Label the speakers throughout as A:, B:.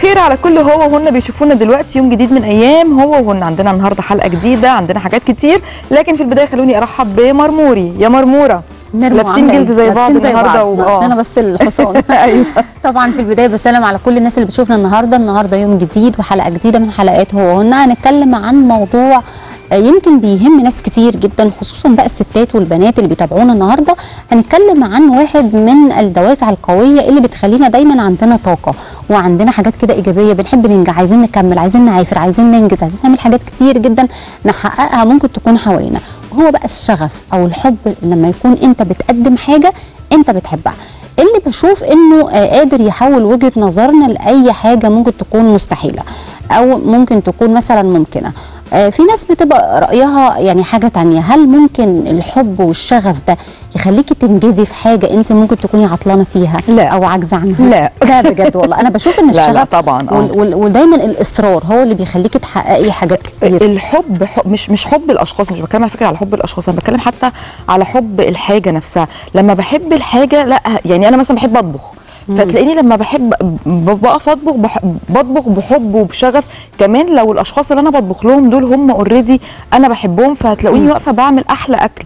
A: الخير على كل هو وهن بيشوفونا دلوقتي يوم جديد من ايام هو وهن عندنا النهارده حلقه جديده عندنا حاجات كتير لكن في البدايه خلوني ارحب بمرموري يا مرموره
B: نرمو
A: لابسين
B: عاملة
A: جلد
B: إيه؟
A: زي بعض
B: لابسين زي
A: النهارده
B: بعض
A: و-
B: ناقص
A: آه.
B: لنا بس الحصان
A: ايوه
B: طبعا في البدايه بسلم على كل الناس اللي بتشوفنا النهارده النهارده يوم جديد وحلقه جديده من حلقات هو هنا هنتكلم عن موضوع آه، يمكن بيهم ناس كتير جدا خصوصا بقى الستات والبنات اللي بيتابعونا النهارده هنتكلم عن واحد من الدوافع القويه اللي بتخلينا دايما عندنا طاقه وعندنا حاجات كده ايجابيه بنحب ننجح عايزين نكمل عايزين نعافر عايزين ننجز عايزين نعمل حاجات كتير جدا نحققها ممكن تكون حوالينا هو بقى الشغف او الحب لما يكون انت بتقدم حاجه انت بتحبها اللي بشوف انه آه، قادر يحول وجهه نظرنا لاي حاجه ممكن تكون مستحيله او ممكن تكون مثلا ممكنه آه، في ناس بتبقى رايها يعني حاجه تانية هل ممكن الحب والشغف ده يخليكي تنجزي في حاجه انت ممكن تكوني عطلانه فيها
A: لا.
B: او عاجزه عنها
A: لا.
B: لا بجد والله انا بشوف ان
A: لا، لا،
B: الشغف
A: طبعاً، آه.
B: وال وال ودايما الاصرار هو اللي بيخليكي تحققي حاجات كتير
A: الحب حب مش مش حب الاشخاص مش بتكلم على فكره على حب الاشخاص انا بتكلم حتى على حب الحاجه نفسها لما بحب الحاجه لا يعني انا مثلا بحب اطبخ فتلاقيني لما بحب ب- بقف اطبخ بح- بطبخ بحب وبشغف كمان لو الاشخاص اللي انا بطبخ لهم دول هم اوريدي انا بحبهم فهتلاقوني واقفه بعمل احلى اكل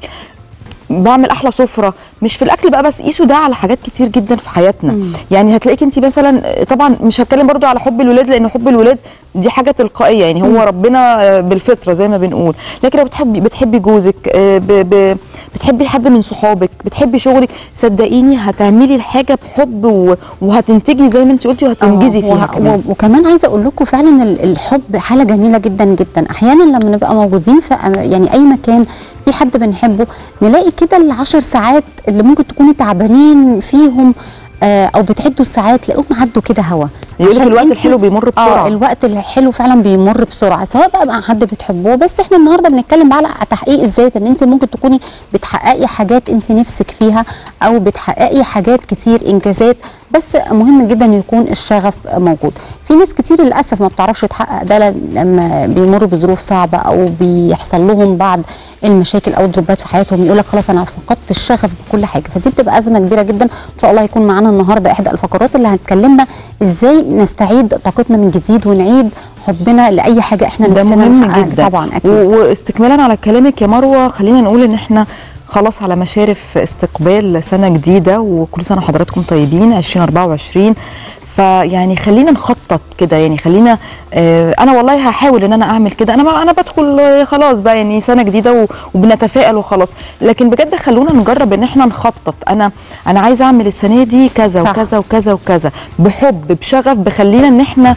A: بعمل احلى سفره مش في الاكل بقى بس قيسوا ده على حاجات كتير جدا في حياتنا يعني هتلاقيك انت مثلا طبعا مش هتكلم برضو على حب الولاد لان حب الولاد دي حاجه تلقائيه يعني هو ربنا آه، بالفطره زي ما بنقول لكن لو بتحبي بتحبي جوزك آه، ب ب بتحبي حد من صحابك بتحبي شغلك صدقيني هتعملي الحاجه بحب و- وهتنتجي زي ما انت قلتي وهتنجزي
B: آه،
A: فيها
B: وه-
A: كمان
B: و- وكمان عايزه اقول لكم فعلا ال- الحب حاله جميله جدا جدا احيانا لما نبقى موجودين في أم- يعني اي مكان في حد بنحبه نلاقي كده العشر ساعات اللي ممكن تكوني تعبانين فيهم آه، او بتعدوا الساعات تلاقيهم عدوا كده هوا
A: يقول لك
B: عشان
A: الوقت
B: انت-
A: الحلو بيمر بسرعة.
B: اه الوقت الحلو فعلا بيمر بسرعه سواء بقى مع حد بتحبوه بس احنا النهارده بنتكلم على تحقيق الذات ان انت ممكن تكوني بتحققي حاجات انت نفسك فيها او بتحققي حاجات كتير انجازات بس مهم جدا يكون الشغف موجود في ناس كتير للاسف ما بتعرفش تحقق ده ل- لما بيمروا بظروف صعبه او بيحصل لهم بعض المشاكل او الدروبات في حياتهم يقول لك خلاص انا فقدت الشغف بكل حاجه فدي بتبقى ازمه كبيره جدا ان شاء الله هيكون معانا النهارده احدى الفقرات اللي هتكلمنا ازاي نستعيد طاقتنا من جديد ونعيد حبنا لاي حاجه احنا
A: ده
B: نفسنا
A: مهم
B: نحققها.
A: جدا
B: طبعا اكيد
A: و- واستكمالا على كلامك يا مروه خلينا نقول ان احنا خلاص على مشارف استقبال سنه جديده وكل سنه وحضراتكم طيبين 2024 فيعني خلينا نخطط كده يعني خلينا آه انا والله هحاول ان انا اعمل كده انا انا بدخل آه، خلاص بقى يعني سنه جديده و- وبنتفائل وخلاص لكن بجد خلونا نجرب ان احنا نخطط انا انا عايزه اعمل السنه دي كذا
B: صح.
A: وكذا وكذا وكذا بحب بشغف بخلينا ان احنا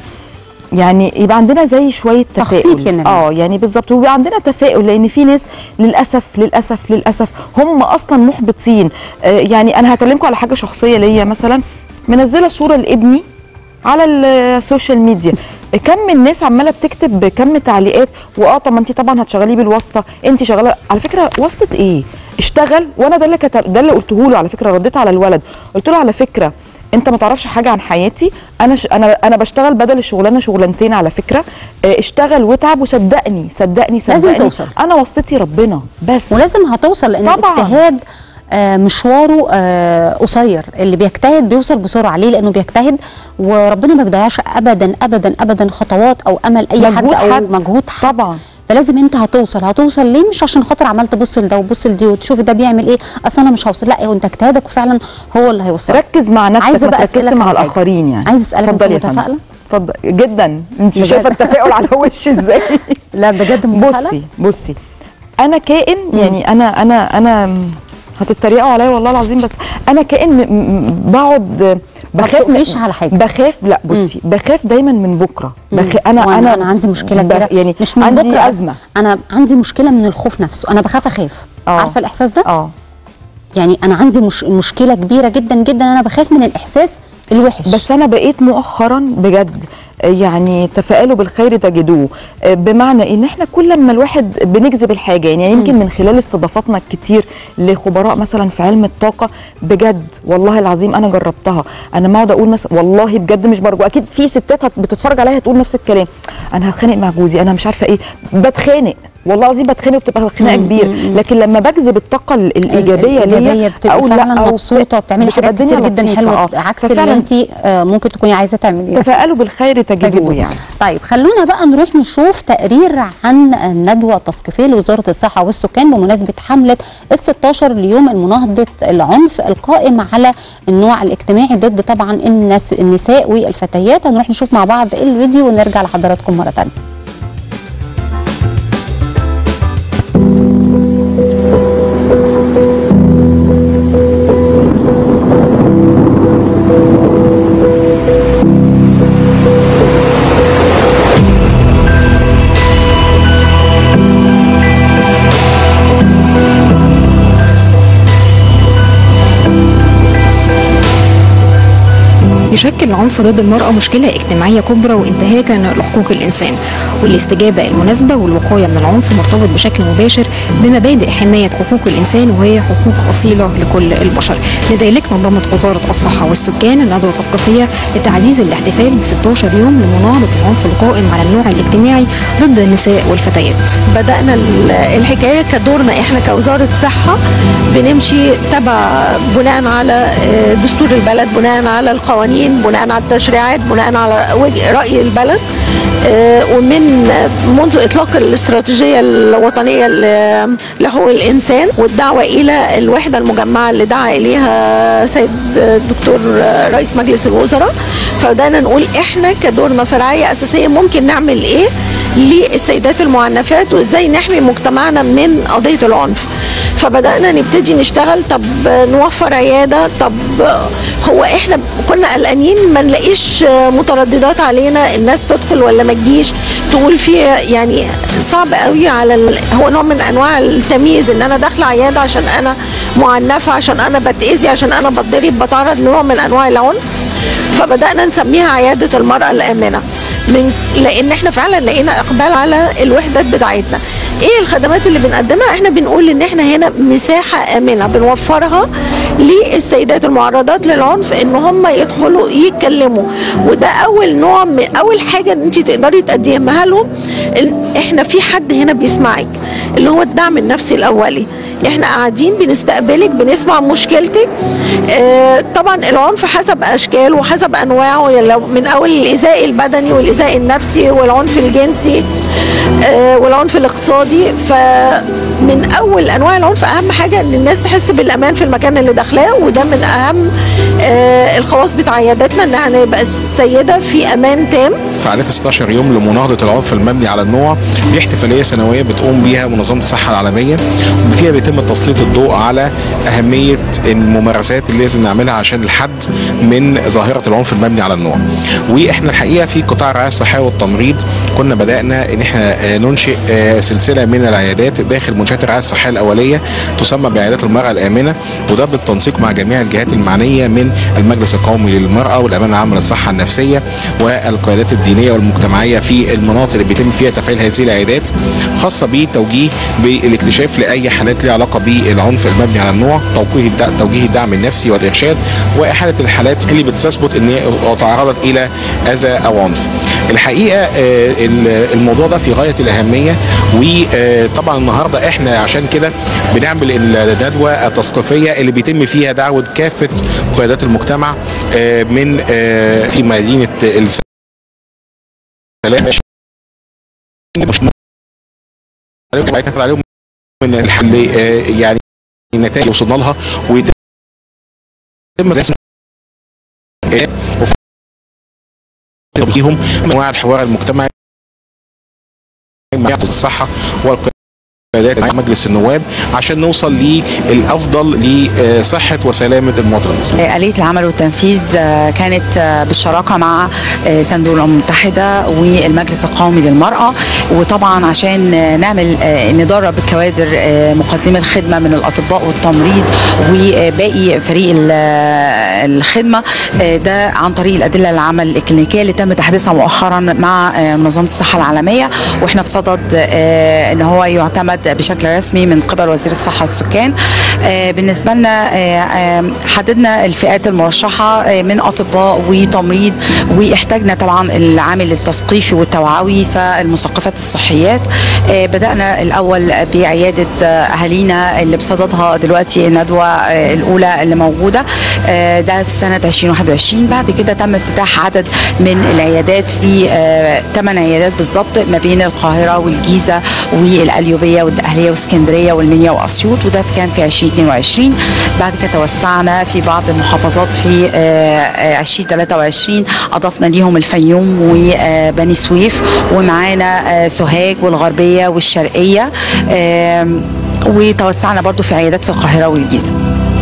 A: يعني يبقى عندنا زي شويه
B: تخطيط
A: تفاؤل
B: يا نرمين.
A: اه يعني بالظبط ويبقى عندنا تفاؤل لان في ناس للاسف للاسف للاسف هم اصلا محبطين آه يعني انا هكلمكم على حاجه شخصيه ليا مثلا منزله صوره لابني على السوشيال ميديا كم من ناس عماله بتكتب كم تعليقات واه طب ما انت طبعا هتشغليه بالواسطه انت شغاله على فكره واسطه ايه اشتغل وانا ده اللي كتب ده اللي قلته له على فكره رديت على الولد قلت له على فكره انت ما تعرفش حاجه عن حياتي انا ش... انا انا بشتغل بدل الشغلانه شغلانتين على فكره اه، اشتغل واتعب وصدقني صدقني
B: لازم
A: صدقني
B: توصل.
A: انا واسطتي ربنا بس
B: ولازم هتوصل لان
A: طبعاً.
B: الاجتهاد آه، مشواره آه، قصير اللي بيجتهد بيوصل بسرعه ليه لانه بيجتهد وربنا ما بيضيعش ابدا ابدا ابدا خطوات او امل اي حد
A: مجهود
B: او
A: حد.
B: مجهود حد
A: طبعا
B: فلازم انت هتوصل هتوصل ليه مش عشان خاطر عمال تبص لده وتبص لدي وتشوف ده بيعمل ايه اصل انا مش هوصل لا هو انت اجتهادك فعلا هو اللي هيوصلك
A: ركز مع نفسك
B: عايزة
A: ما
B: بقى
A: تركزش
B: أسألك
A: مع
B: على حاجة.
A: الاخرين يعني
B: عايزة أسألك، أنت
A: اتفضلي يا فندم.
B: متفائلة؟
A: اتفضل جدا انت
B: بجد؟
A: شايفه التفاؤل على وشي ازاي
B: لا بجد متفائله
A: بصي بصي انا كائن يعني انا انا انا هتتريقوا عليا والله العظيم بس انا كائن م- م- بقعد بخاف
B: بتقفيش على حاجة.
A: بخاف لا بصي بخاف دايما من بكره بخ... انا
B: وأنا
A: انا
B: انا عندي مشكله
A: ب-
B: كبيره
A: يعني
B: مش من
A: عندي
B: بكره بس
A: ازمه
B: انا عندي مشكله من الخوف نفسه انا بخاف اخاف
A: آه.
B: عارفه الاحساس ده
A: اه
B: يعني انا عندي مش مشكله كبيره جدا جدا انا بخاف من الاحساس الوحش
A: بس انا بقيت مؤخرا بجد يعني تفائلوا بالخير تجدوه بمعنى ان احنا كل ما الواحد بنجذب الحاجه يعني يمكن من خلال استضافاتنا الكتير لخبراء مثلا في علم الطاقه بجد والله العظيم انا جربتها انا ما اقعد اقول مثلا والله بجد مش برجو اكيد في ستات هت- بتتفرج عليا هتقول نفس الكلام انا هتخانق مع جوزي انا مش عارفه ايه بتخانق والله العظيم بتخانق وبتبقى خناقه كبيره لكن لما بجذب الطاقه ال- الايجابيه ليا
B: الايجابيه بتبقي
A: أقول لا،
B: فعلا
A: أو
B: مبسوطه وبتعملي
A: بتبقى
B: حاجات
A: الدنيا
B: كتير جدا
A: لطيفة،
B: حلوه
A: آه.
B: عكس اللي
A: ففعلاً
B: انت ممكن تكوني عايزه تعمليها
A: تفائلوا بالخير تجدوه
B: تجدوه.
A: يعني
B: طيب خلونا بقى نروح نشوف تقرير عن الندوة التثقيفية لوزارة الصحة والسكان بمناسبة حملة ال 16 ليوم المناهضة العنف القائم على النوع الاجتماعي ضد طبعا الناس النساء والفتيات هنروح نشوف مع بعض الفيديو ونرجع لحضراتكم مرة تانية
C: يشكل العنف ضد المرأة مشكلة اجتماعية كبرى وانتهاكا لحقوق الإنسان والاستجابة المناسبة والوقاية من العنف مرتبط بشكل مباشر بمبادئ حماية حقوق الإنسان وهي حقوق أصيلة لكل البشر لذلك نظمت وزارة الصحة والسكان الندوة التثقيفية لتعزيز الاحتفال ب 16 يوم لمناهضة العنف القائم على النوع الاجتماعي ضد النساء والفتيات
D: بدأنا ال- الحكاية كدورنا احنا كوزارة صحة بنمشي تبع بناء على آه، دستور البلد بناء على القوانين بناء على التشريعات بناء على وجه- رأي البلد آه، ومن منذ إطلاق الاستراتيجية الوطنية ل- لحقوق الإنسان والدعوة إلى الوحدة المجمعة اللي دعا إليها سيد الدكتور رئيس مجلس الوزراء فبدأنا نقول إحنا كدورنا فرعية أساسية ممكن نعمل إيه للسيدات المعنفات وإزاي نحمي مجتمعنا من قضية العنف فبدأنا نبتدي نشتغل طب نوفر عيادة طب هو احنا كنا قلقانين ما نلاقيش مترددات علينا الناس تدخل ولا ما تجيش تقول في يعني صعب قوي على ال... هو نوع من انواع التمييز ان انا داخله عياده عشان انا معنفه عشان انا بتاذي عشان انا بتضرب بتعرض لنوع من انواع العنف فبدانا نسميها عياده المراه الامنه من لان احنا فعلا لقينا اقبال على الوحدات بتاعتنا ايه الخدمات اللي بنقدمها احنا بنقول ان احنا هنا مساحه امنه بنوفرها للسيدات المعرضات للعنف ان هم يدخلوا يتكلموا وده اول نوع من اول حاجه انت تقدري تقدمها لهم ال- احنا في حد هنا بيسمعك اللي هو الدعم النفسي الاولي احنا قاعدين بنستقبلك بنسمع مشكلتك اه طبعا العنف حسب اشكال وحسب انواعه يعني لو من اول الايذاء البدني والايذاء النفسي والعنف الجنسي اه والعنف الاقتصادي فمن اول انواع العنف اهم حاجه ان الناس تحس بالامان في المكان اللي داخلاه وده من اهم اه الخواص بتاع عياداتنا انها نبقى السيده في امان تام
E: فعالية 16 يوم لمناهضة العنف المبني على النوع دي احتفالية سنوية بتقوم بيها منظمة الصحة العالمية وفيها بيتم تسليط الضوء على أهمية الممارسات اللي لازم نعملها عشان الحد من ظاهرة العنف المبني على النوع وإحنا الحقيقة في قطاع الرعاية الصحية والتمريض كنا بدأنا إن إحنا آه، ننشئ آه، سلسلة من العيادات داخل منشآت الرعاية الصحية الأولية تسمى بعيادات المرأة الآمنة وده بالتنسيق مع جميع الجهات المعنية من المجلس القومي للمرأة والأمانة العامة للصحة النفسية والقيادات الدينية والمجتمعية في المناطق اللي بيتم فيها تفعيل هذه العيادات خاصة بتوجيه بالاكتشاف لأي حالات ليها علاقة بالعنف المبني على النوع توجيه الد- توجيه الدعم النفسي والإرشاد وإحالة الحالات اللي بتثبت إن هي تعرضت إلى أذى أو عنف الحقيقة آه، ال- الموضوع ده في غاية الأهمية وطبعا النهاردة إحنا عشان كده بنعمل الندوة التثقيفية اللي بيتم فيها دعوة كافة قيادات المجتمع آه، من آه، في مدينة السلام مش عليهم عليهم من الحل آه، يعني النتائج وصلنا لها ويتم رسم آه، وف- فيهم انواع الحوار المجتمعي مع الصحه والقيادات مع مجلس النواب عشان نوصل للافضل لصحه وسلامه المواطن المصري
F: آلية العمل والتنفيذ آه، كانت آه، بالشراكة مع آه، صندوق الأمم المتحدة والمجلس القومي للمرأة وطبعا عشان آه، نعمل آه، ندرب الكوادر آه، مقدمي الخدمة من الأطباء والتمريض وباقي فريق ال- آه، الخدمة آه، ده عن طريق الأدلة العمل الإكلينيكية اللي تم تحديثها مؤخرا مع آه، منظمة الصحة العالمية واحنا في صدد آه، ان هو يعتمد بشكل رسمي من قبل وزير الصحه والسكان آه، بالنسبه لنا آه، آه، حددنا الفئات المرشحه آه، من اطباء وتمريض واحتاجنا طبعا العامل التثقيفي والتوعوي فالمثقفات الصحيات آه، بدانا الاول بعياده آه، اهالينا اللي بصددها دلوقتي الندوه آه، الاولى اللي موجوده آه، ده في سنه 2021 بعد كده تم افتتاح عدد من العيادات في ثمان عيادات بالظبط ما بين القاهره والجيزه والقليوبيه والدقهليه واسكندريه والمنيا واسيوط وده كان في 2022 بعد كده توسعنا في بعض المحافظات في آه، آه، 2023 اضفنا ليهم الفيوم وبني سويف ومعانا آه، سوهاج والغربيه والشرقيه آم، وتوسعنا برضو في عيادات في القاهره والجيزه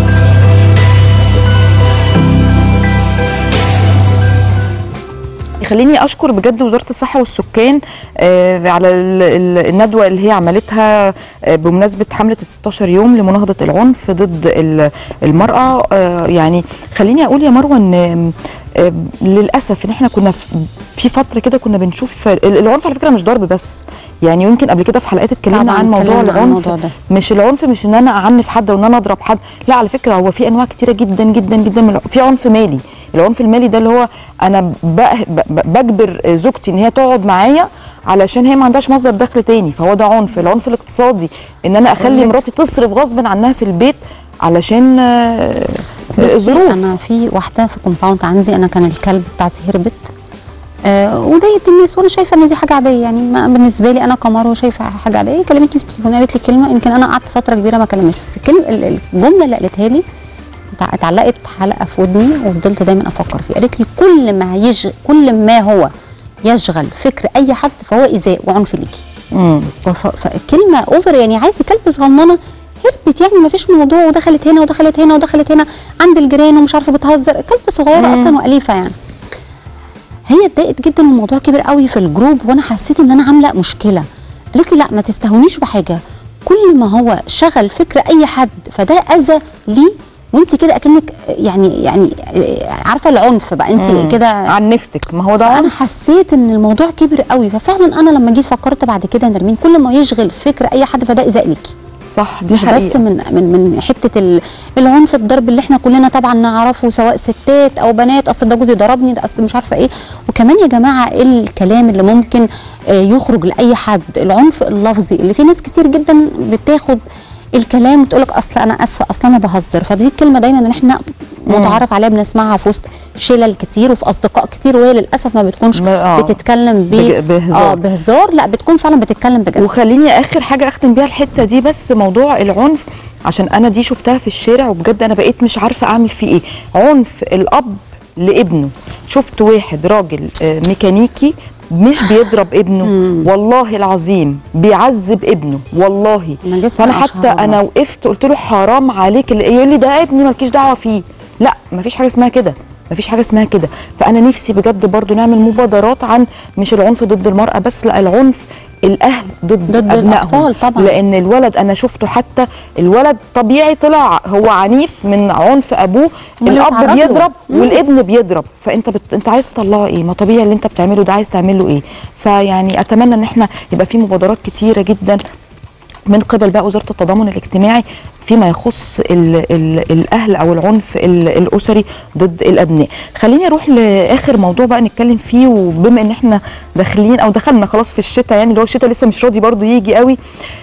A: خليني اشكر بجد وزاره الصحه والسكان آه، على ال- ال- الندوه اللي هي عملتها آه، بمناسبه حمله ال 16 يوم لمناهضه العنف ضد ال- المراه آه، يعني خليني اقول يا مروه ان آه، للاسف ان احنا كنا في- في فتره كده كنا بنشوف ال- العنف على فكره مش ضرب بس يعني يمكن قبل كده في حلقات اتكلمنا
B: طبعاً
A: عن موضوع
B: اتكلمنا عن
A: العنف
B: الموضوع ده.
A: مش العنف مش ان انا اعنف حد وان انا اضرب حد لا على فكره هو في انواع كتيره جدا جدا جدا من الع- في عنف مالي العنف المالي ده اللي هو انا ب- ب- بجبر زوجتي ان هي تقعد معايا علشان هي ما عندهاش مصدر دخل تاني فهو ده عنف العنف الاقتصادي ان انا اخلي
B: بقولك-
A: مراتي تصرف غصب عنها في البيت علشان آه،
B: بصي
A: الظروف
B: انا في واحده في كومباوند عندي انا كان الكلب بتاعتي هربت آه وضايقت الناس وانا شايفه ان دي حاجه عاديه يعني ما بالنسبه لي انا كمروه شايفه حاجه عاديه كلمتني في التليفون قالت لي كلمه يمكن انا قعدت فتره كبيره ما كلمتش بس الكلمه ال- الجمله اللي قالتها لي اتع- اتعلقت حلقه في ودني وفضلت دايما افكر فيه قالت لي كل ما يج... كل ما هو يشغل فكر اي حد فهو ايذاء وعنف ليكي
A: مم.
B: وف- فكلمه اوفر يعني عايزه كلب صغننه هربت يعني ما فيش موضوع ودخلت هنا ودخلت هنا ودخلت هنا عند الجيران ومش عارفه بتهزر كلب صغيره اصلا واليفه يعني هي اتضايقت جدا والموضوع كبر قوي في الجروب وانا حسيت ان انا عامله مشكله قالت لي لا ما تستهونيش بحاجه كل ما هو شغل فكر اي حد فده اذى ليه وانت كده اكنك يعني يعني عارفه العنف بقى انت كده
A: عنفتك ما هو ده
B: فانا
A: عنف
B: حسيت ان الموضوع كبر قوي ففعلا انا لما جيت فكرت بعد كده يا نرمين كل ما يشغل فكر اي حد فده ايذاء ليكي
A: صح دي
B: مش
A: حقيقة.
B: بس من من من حته ال- العنف الضرب اللي احنا كلنا طبعا نعرفه سواء ستات او بنات اصل ده جوزي ضربني ده اصل مش عارفه ايه وكمان يا جماعه ايه الكلام اللي ممكن آه، يخرج لاي حد العنف اللفظي اللي في ناس كتير جدا بتاخد الكلام وتقول لك اصل انا اسفه اصل انا بهزر فدي الكلمه دايما اللي احنا متعارف عليها بنسمعها في وسط شلل كتير وفي اصدقاء كتير وهي للاسف ما بتكونش
A: ما- آه.
B: بتتكلم ب...
A: بج- بهزار.
B: اه بهزار لا بتكون فعلا بتتكلم بجد
A: وخليني اخر حاجه اختم بيها الحته دي بس موضوع العنف عشان انا دي شفتها في الشارع وبجد انا بقيت مش عارفه اعمل فيه ايه عنف الاب لابنه شفت واحد راجل آه، ميكانيكي مش بيضرب ابنه والله العظيم بيعذب ابنه والله
B: أنا جسمي
A: فانا
B: أشهر
A: حتى
B: والله.
A: انا وقفت قلت له حرام عليك اللي يقول لي ده ابني مالكيش دعوه فيه لا مفيش حاجه اسمها كده مفيش حاجه اسمها كده فانا نفسي بجد برضو نعمل مبادرات عن مش العنف ضد المراه بس لا العنف الاهل ضد,
B: ضد
A: أبنائهم.
B: الأطفال طبعاً.
A: لان الولد انا شفته حتى الولد طبيعي طلع هو عنيف من عنف ابوه
B: واللي
A: الاب
B: اتعرض له.
A: بيضرب والابن بيضرب فانت بت... انت عايز تطلعه ايه ما طبيعي اللي انت بتعمله ده عايز تعمله ايه فيعني اتمنى ان احنا يبقى في مبادرات كتيره جدا من قبل بقى وزاره التضامن الاجتماعي فيما يخص ال ال الاهل او العنف ال الاسري ضد الابناء خليني اروح لاخر موضوع بقى نتكلم فيه وبما ان احنا داخلين او دخلنا خلاص في الشتاء يعني اللي هو الشتاء لسه مش راضي برضو يجي قوي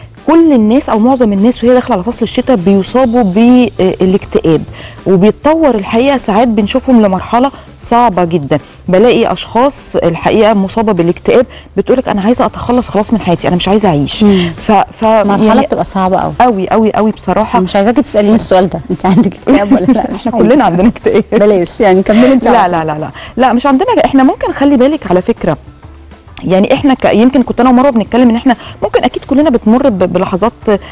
A: كل الناس او معظم الناس وهي داخله على فصل الشتاء بيصابوا بالاكتئاب وبيتطور الحقيقه ساعات بنشوفهم لمرحله صعبه جدا بلاقي اشخاص الحقيقه مصابه بالاكتئاب بتقولك انا عايزه اتخلص خلاص من حياتي انا مش عايزه اعيش ف, ف
B: مرحله
A: يعني
B: بتبقى صعبه قوي
A: قوي قوي قوي بصراحه
B: مش عايزاكي تساليني السؤال ده انت عندك اكتئاب ولا لا مش
A: احنا كلنا عندنا اكتئاب
B: بلاش يعني كملي انت
A: لا
B: على
A: لا لا لا لا مش عندنا احنا ممكن خلي بالك على فكره يعني احنا ك... يمكن كنت انا ومروه بنتكلم ان احنا ممكن اكيد كلنا بتمر ب... بلحظات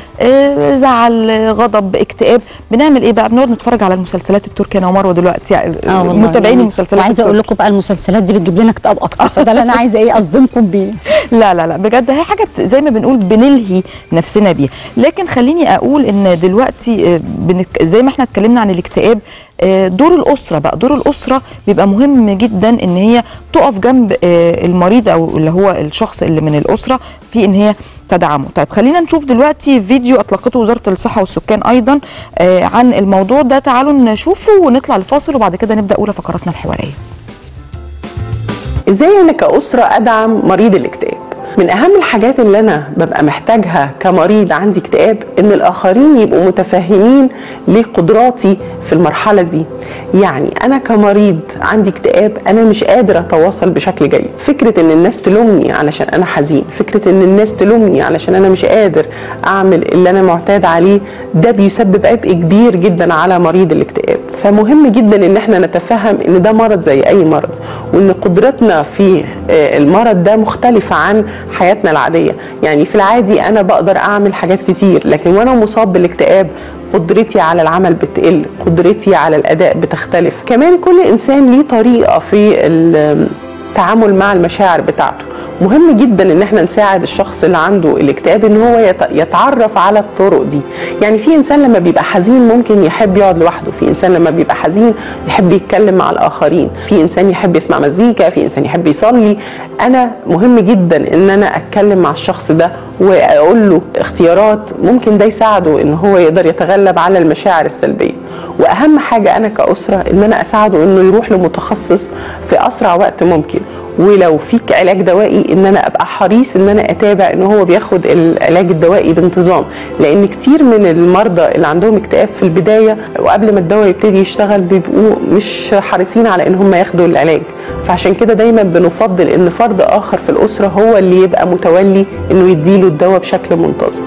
A: آه، زعل آه، غضب اكتئاب بنعمل ايه بقى بنقعد نتفرج على المسلسلات التركيه انا ومروه دلوقتي يعني
B: اه والله
A: متابعين
B: يعني
A: المسلسلات
B: وعايزه اقول
A: التركية.
B: لكم بقى المسلسلات دي بتجيب لنا اكتئاب اكتر فده اللي انا عايزه ايه اصدمكم بيه
A: لا لا لا بجد هي حاجه بت- زي ما بنقول بنلهي نفسنا بيها لكن خليني اقول ان دلوقتي آه، بنك- زي ما احنا اتكلمنا عن الاكتئاب آه، دور الاسره بقى دور الاسره بيبقى مهم جدا ان هي تقف جنب آه، المريض او اللي هو الشخص اللي من الاسره في ان هي تدعمه طيب خلينا نشوف دلوقتي فيديو اطلقته وزاره الصحه والسكان ايضا آه، عن الموضوع ده تعالوا نشوفه ونطلع الفاصل وبعد كده نبدا اولى فقراتنا الحواريه
G: ازاي انا كاسره ادعم مريض الاكتئاب من اهم الحاجات اللي انا ببقى محتاجها كمريض عندي اكتئاب ان الاخرين يبقوا متفهمين لقدراتي في المرحله دي يعني انا كمريض عندي اكتئاب انا مش قادر اتواصل بشكل جيد فكره ان الناس تلومني علشان انا حزين فكره ان الناس تلومني علشان انا مش قادر اعمل اللي انا معتاد عليه ده بيسبب عبء كبير جدا على مريض الاكتئاب فمهم جدا ان احنا نتفهم ان ده مرض زي اي مرض وان قدرتنا في آه، المرض ده مختلفه عن حياتنا العاديه يعني في العادي انا بقدر اعمل حاجات كتير لكن وانا مصاب بالاكتئاب قدرتي على العمل بتقل قدرتي على الاداء بتختلف كمان كل انسان ليه طريقه في التعامل مع المشاعر بتاعته مهم جدا ان احنا نساعد الشخص اللي عنده الاكتئاب ان هو يت- يتعرف على الطرق دي يعني في انسان لما بيبقى حزين ممكن يحب يقعد لوحده في انسان لما بيبقى حزين يحب يتكلم مع الاخرين في انسان يحب يسمع مزيكا في انسان يحب يصلي انا مهم جدا ان انا اتكلم مع الشخص ده واقول له اختيارات ممكن ده يساعده ان هو يقدر يتغلب على المشاعر السلبيه واهم حاجه انا كاسره ان انا اساعده انه يروح لمتخصص في اسرع وقت ممكن ولو فيك علاج دوائي ان انا ابقى حريص ان انا اتابع ان هو بياخد العلاج الدوائي بانتظام لان كتير من المرضى اللي عندهم اكتئاب في البدايه وقبل ما الدواء يبتدي يشتغل بيبقوا مش حريصين على ان هم ياخدوا العلاج فعشان كده دايما بنفضل ان فرد اخر في الاسره هو اللي يبقى متولي انه يديله الدواء بشكل منتظم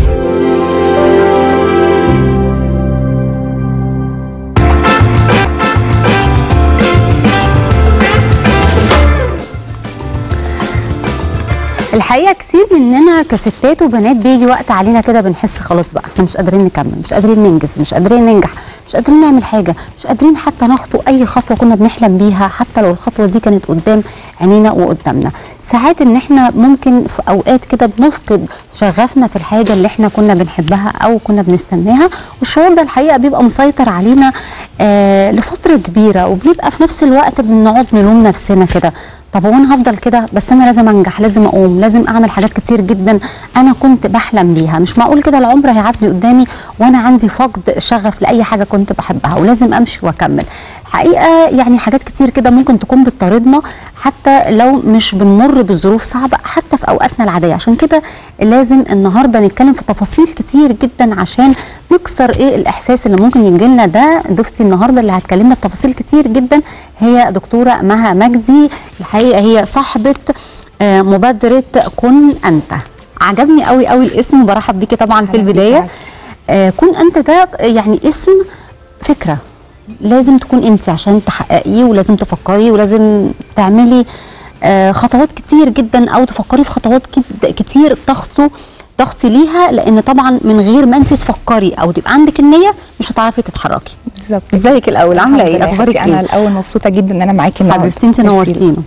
B: الحقيقه كتير مننا كستات وبنات بيجي وقت علينا كده بنحس خلاص بقى احنا مش قادرين نكمل مش قادرين ننجز مش قادرين ننجح مش قادرين نعمل حاجه مش قادرين حتى نخطو اي خطوه كنا بنحلم بيها حتى لو الخطوه دي كانت قدام عينينا وقدامنا ساعات ان احنا ممكن في اوقات كده بنفقد شغفنا في الحاجه اللي احنا كنا بنحبها او كنا بنستناها والشعور ده الحقيقه بيبقى مسيطر علينا آه لفتره كبيره وبنبقى في نفس الوقت بنقعد نلوم نفسنا كده طب هو انا هفضل كده بس انا لازم انجح لازم اقوم لازم اعمل حاجات كتير جدا انا كنت بحلم بيها مش معقول كده العمر هيعدي قدامي وانا عندي فقد شغف لاي حاجه كنت بحبها ولازم امشي واكمل حقيقه يعني حاجات كتير كده ممكن تكون بتطاردنا حتى لو مش بنمر بظروف صعبه حتى في اوقاتنا العاديه عشان كده لازم النهارده نتكلم في تفاصيل كتير جدا عشان نكسر ايه الاحساس اللي ممكن يجي لنا ده ضيفتي النهارده اللي هتكلمنا في تفاصيل كتير جدا هي دكتوره مها مجدي الحقيقه هي صاحبه آه، مبادره كن انت عجبني قوي قوي الاسم برحب بيكي طبعا في البدايه آه، كن انت ده يعني اسم فكره لازم تكون انت عشان تحققيه ولازم تفكري ولازم تعملي آه، خطوات كتير جدا او تفكري في خطوات كت- كتير تخطو تخطي ليها لان طبعا من غير ما انت تفكري او تبقى عندك النيه مش هتعرفي تتحركي
H: بالظبط
B: ازيك الاول عامله
H: الحمد
B: ايه
H: لله يا
B: اخبارك
H: حبيبتي. انا
B: ايه
H: الاول مبسوطه جدا ان انا معاكي النهارده
B: حبيبتي انت
H: ميرسي.
B: نورتينا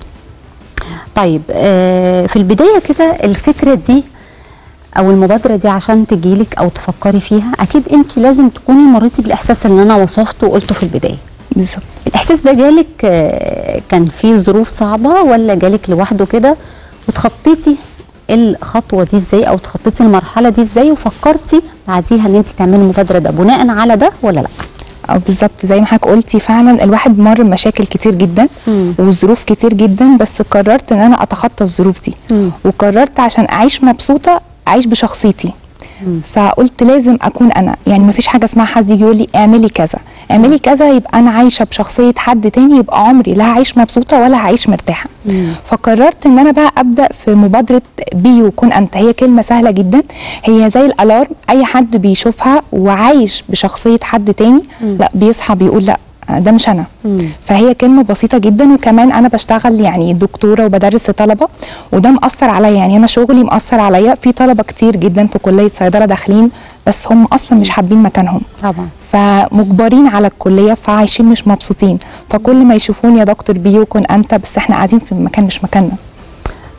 B: طيب آه في البدايه كده الفكره دي او المبادره دي عشان تجيلك او تفكري فيها اكيد انت لازم تكوني مريتي بالاحساس اللي انا وصفته وقلته في البدايه
H: بالظبط
B: الاحساس ده جالك آه، كان فيه ظروف صعبه ولا جالك لوحده كده وتخطيتي الخطوه دي ازاي او تخطيتي المرحله دي ازاي وفكرتي بعديها ان انت تعملي المبادره ده بناء على ده ولا لا
H: او بالظبط زي ما حضرتك قلتي فعلا الواحد مر بمشاكل كتير جدا
B: مم.
H: وظروف كتير جدا بس قررت ان انا اتخطى الظروف دي
B: مم.
H: وقررت عشان اعيش مبسوطه اعيش بشخصيتي فقلت لازم اكون انا يعني مفيش حاجه اسمها حد يجي يقول لي اعملي كذا اعملي كذا يبقى انا عايشه بشخصيه حد تاني يبقى عمري لا هعيش مبسوطه ولا هعيش مرتاحه فقررت ان انا بقى ابدا في مبادره بي وكن انت هي كلمه سهله جدا هي زي الالارم اي حد بيشوفها وعايش بشخصيه حد تاني لا بيصحى بيقول لا ده مش انا فهي كلمه بسيطه جدا وكمان انا بشتغل يعني دكتوره وبدرس طلبه وده مأثر عليا يعني انا شغلي مأثر عليا في طلبه كتير جدا في كليه صيدله داخلين بس هم اصلا مش حابين مكانهم
B: طبعا
H: فمجبرين على الكليه فعايشين مش مبسوطين فكل ما يشوفوني يا دكتور بيو كن انت بس احنا قاعدين في مكان مش مكاننا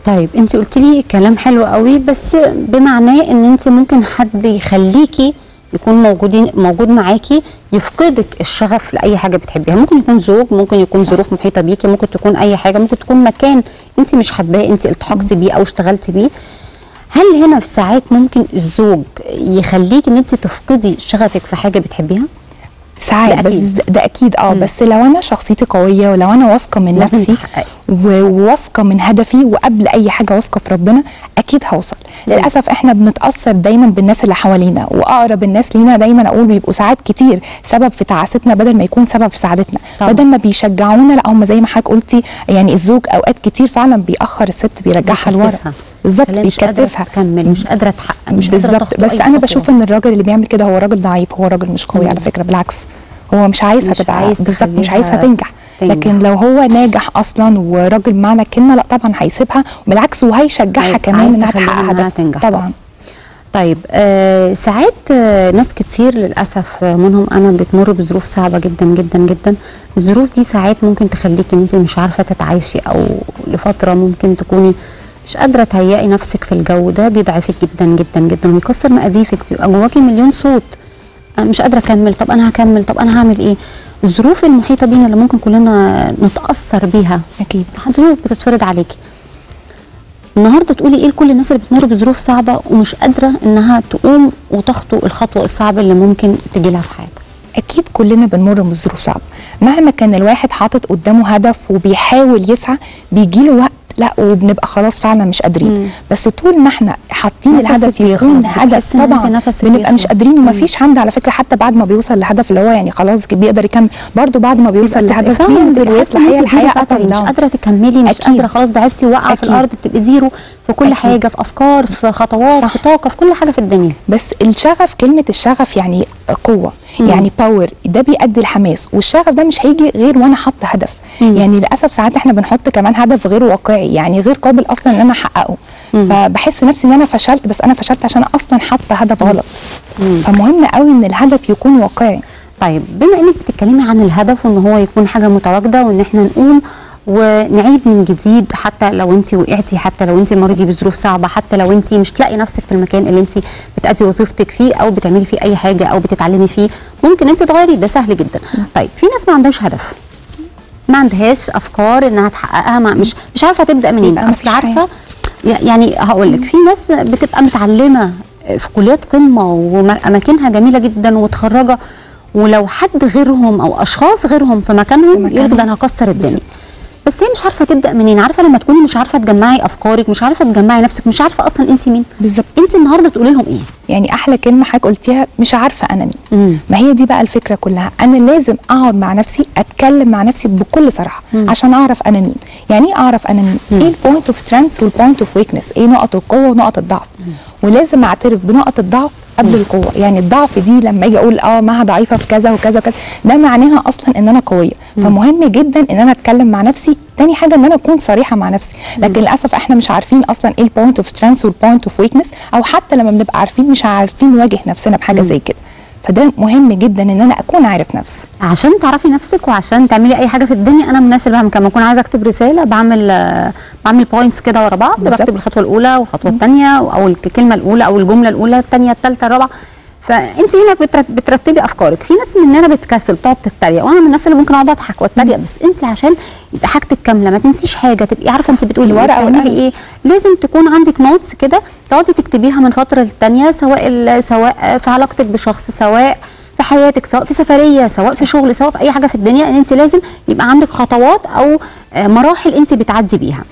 B: طيب انت قلت لي كلام حلو قوي بس بمعناه ان انت ممكن حد يخليكي يكون موجودين موجود معاكي يفقدك الشغف لاي حاجه بتحبيها ممكن يكون زوج ممكن يكون ظروف محيطه بيكي ممكن تكون اي حاجه ممكن تكون مكان انت مش حباه انت التحقتي بيه او اشتغلتي بيه هل هنا في ساعات ممكن الزوج يخليك ان انت تفقدي شغفك في حاجه بتحبيها
H: ساعات
B: ده
H: بس
B: أكيد.
H: ده- ده اكيد اه بس لو انا شخصيتي قويه ولو انا واثقه من
B: لازم
H: نفسي
B: تحققي.
H: و- وواثقه من هدفي وقبل اي حاجه واثقه في ربنا اكيد هوصل للاسف احنا بنتاثر دايما بالناس اللي حوالينا واقرب الناس لينا دايما اقول بيبقوا ساعات كتير سبب في تعاستنا بدل ما يكون سبب في سعادتنا
B: طبعا.
H: بدل ما بيشجعونا لا هم زي ما حضرتك قلتي يعني الزوج اوقات كتير فعلا بيأخر الست بيرجعها لورا
B: بيكتفها.
H: بالظبط
B: خليها مش قادره
H: بيكتفها
B: تكمل مش قادره تحقق مش قادره
H: بالظبط
B: تخطو
H: بس
B: أي
H: انا
B: خطوة.
H: بشوف ان الراجل اللي بيعمل كده هو راجل ضعيف هو راجل مش قوي على فكره بالعكس هو مش عايزها
B: مش
H: تبقى
B: عايز
H: بالظبط مش
B: تخليها
H: عايزها تنجح
B: تنجح.
H: لكن لو هو ناجح اصلا وراجل بمعنى الكلمه لا طبعا هيسيبها بالعكس وهيشجعها
B: هيبقى
H: كمان
B: عايز
H: انها
B: تخليها
H: تحقق
B: إنها
H: هدفها
B: تنجح
H: طبعا
B: طيب آه ساعات آه ناس كتير للاسف آه، منهم انا بتمر بظروف صعبه جدا جدا جدا الظروف دي ساعات ممكن تخليكي ان انت مش عارفه تتعايشي او لفتره ممكن تكوني مش قادره تهيئي نفسك في الجو ده بيضعفك جدا جدا جدا ويكسر مقاديفك بيبقى جواكي مليون صوت أنا مش قادره اكمل طب انا هكمل طب انا هعمل ايه الظروف المحيطه بينا اللي ممكن كلنا نتاثر بيها
H: اكيد
B: ظروف بتتفرض عليكي النهارده تقولي ايه لكل الناس اللي بتمر بظروف صعبه ومش قادره انها تقوم وتخطو الخطوه الصعبه اللي ممكن تجي لها في حياتها
H: اكيد كلنا بنمر بظروف صعبه مهما كان الواحد حاطط قدامه هدف وبيحاول يسعى بيجي له وقت لا وبنبقى خلاص فعلا مش قادرين
B: مم.
H: بس طول ما احنا حاطين
B: نفسك
H: الهدف يكون
B: بيخلص،
H: هدف
B: بتحسي إن أنت
H: طبعا
B: نفسك
H: بنبقى مش
B: بيخلص.
H: قادرين
B: مم.
H: ومفيش حد على فكره حتى بعد ما بيوصل للهدف اللي هو يعني خلاص بيقدر يكمل برضه بعد ما بيوصل للهدف
B: فعلا
H: بينزل
B: بتحسي
H: ويطلع
B: إن
H: هي
B: أنت زيرو
H: الحياه
B: باتري،
H: up and
B: مش
H: down.
B: قادره تكملي مش
H: أكيد.
B: قادره خلاص ضعفتي واقعه في
H: أكيد.
B: الارض بتبقي زيرو في كل
H: أكيد.
B: حاجه في افكار في خطوات
H: صح.
B: في طاقه في كل حاجه في الدنيا
H: بس الشغف كلمة الشغف يعني قوة
B: مم.
H: يعني باور ده بيؤدي الحماس والشغف ده مش هيجي غير وانا حاطة هدف
B: مم.
H: يعني للأسف ساعات احنا بنحط كمان هدف غير واقعي يعني غير قابل أصلا ان انا احققه
B: مم.
H: فبحس نفسي ان انا فشلت بس انا فشلت عشان اصلا حاطة هدف غلط
B: مم.
H: فمهم قوي ان الهدف يكون واقعي
B: طيب بما انك بتتكلمي عن الهدف وان هو يكون حاجه متواجده وان احنا نقوم ونعيد من جديد حتى لو انت وقعتي حتى لو انت مريتي بظروف صعبه حتى لو انت مش تلاقي نفسك في المكان اللي انت بتأدي وظيفتك فيه او بتعملي فيه اي حاجه او بتتعلمي فيه ممكن انت تغيري ده سهل جدا طيب في ناس ما عندهاش هدف ما عندهاش افكار انها تحققها ما مش مش عارفه تبدا منين
H: يبقى
B: اصل
H: مفيش
B: عارفه يعني هقول لك في ناس بتبقى متعلمه في كليات قمه واماكنها جميله جدا ومتخرجه ولو حد غيرهم او اشخاص غيرهم في مكانهم
H: في مكانهم.
B: يقول لك ده انا هكسر الدنيا
H: بالظبط.
B: بس هي مش عارفه تبدا منين عارفه لما تكوني مش عارفه تجمعي افكارك مش عارفه تجمعي نفسك مش عارفه اصلا انت مين
H: بالظبط
B: انت النهارده تقولي لهم ايه
H: يعني احلى كلمه حضرتك قلتيها مش عارفه انا مين
B: مم.
H: ما هي دي بقى الفكره كلها انا لازم اقعد مع نفسي اتكلم مع نفسي بكل صراحه
B: مم.
H: عشان اعرف انا مين يعني ايه اعرف انا مين
B: مم.
H: ايه البوينت اوف سترينث والبوينت اوف ويكنس ايه نقط القوه ونقط الضعف ولازم اعترف بنقط الضعف قبل القوه يعني الضعف دي لما اجي اقول اه ما ضعيفه في كذا وكذا وكذا ده معناها اصلا ان انا قويه فمهم جدا ان انا اتكلم مع نفسي تاني حاجه ان انا اكون صريحه مع نفسي لكن للاسف احنا مش عارفين اصلا ايه البوينت اوف سترينث والبوينت اوف ويكنس او حتى لما بنبقى عارفين مش عارفين نواجه نفسنا بحاجه زي كده فده مهم جدا ان انا اكون عارف نفسي
B: عشان تعرفي نفسك وعشان تعملي اي حاجه في الدنيا انا من الناس اللي بعمل كده لما اكون عايزه اكتب رساله بعمل آه، بعمل بوينتس كده ورا بعض
H: بالظبط.
B: بكتب الخطوه الاولى والخطوه الثانيه او الكلمه الاولى او الجمله الاولى الثانيه الثالثه الرابعه فانت هنا بتر- بترتبي افكارك في ناس مننا بتكسل تقعد تتريق وانا من الناس اللي ممكن اقعد اضحك واتريق بس انت عشان يبقى حاجتك كامله ما تنسيش حاجه تبقي عارفه انت بتقولي ايه
H: الورقة
B: بتعملي
H: والقلم.
B: ايه لازم تكون عندك نوتس كده تقعدي تكتبيها من فتره للتانيه سواء ال- سواء في علاقتك بشخص سواء في حياتك سواء في سفريه سواء في شغل سواء في اي حاجه في الدنيا ان انت لازم يبقى عندك خطوات او آه، مراحل انت بتعدي بيها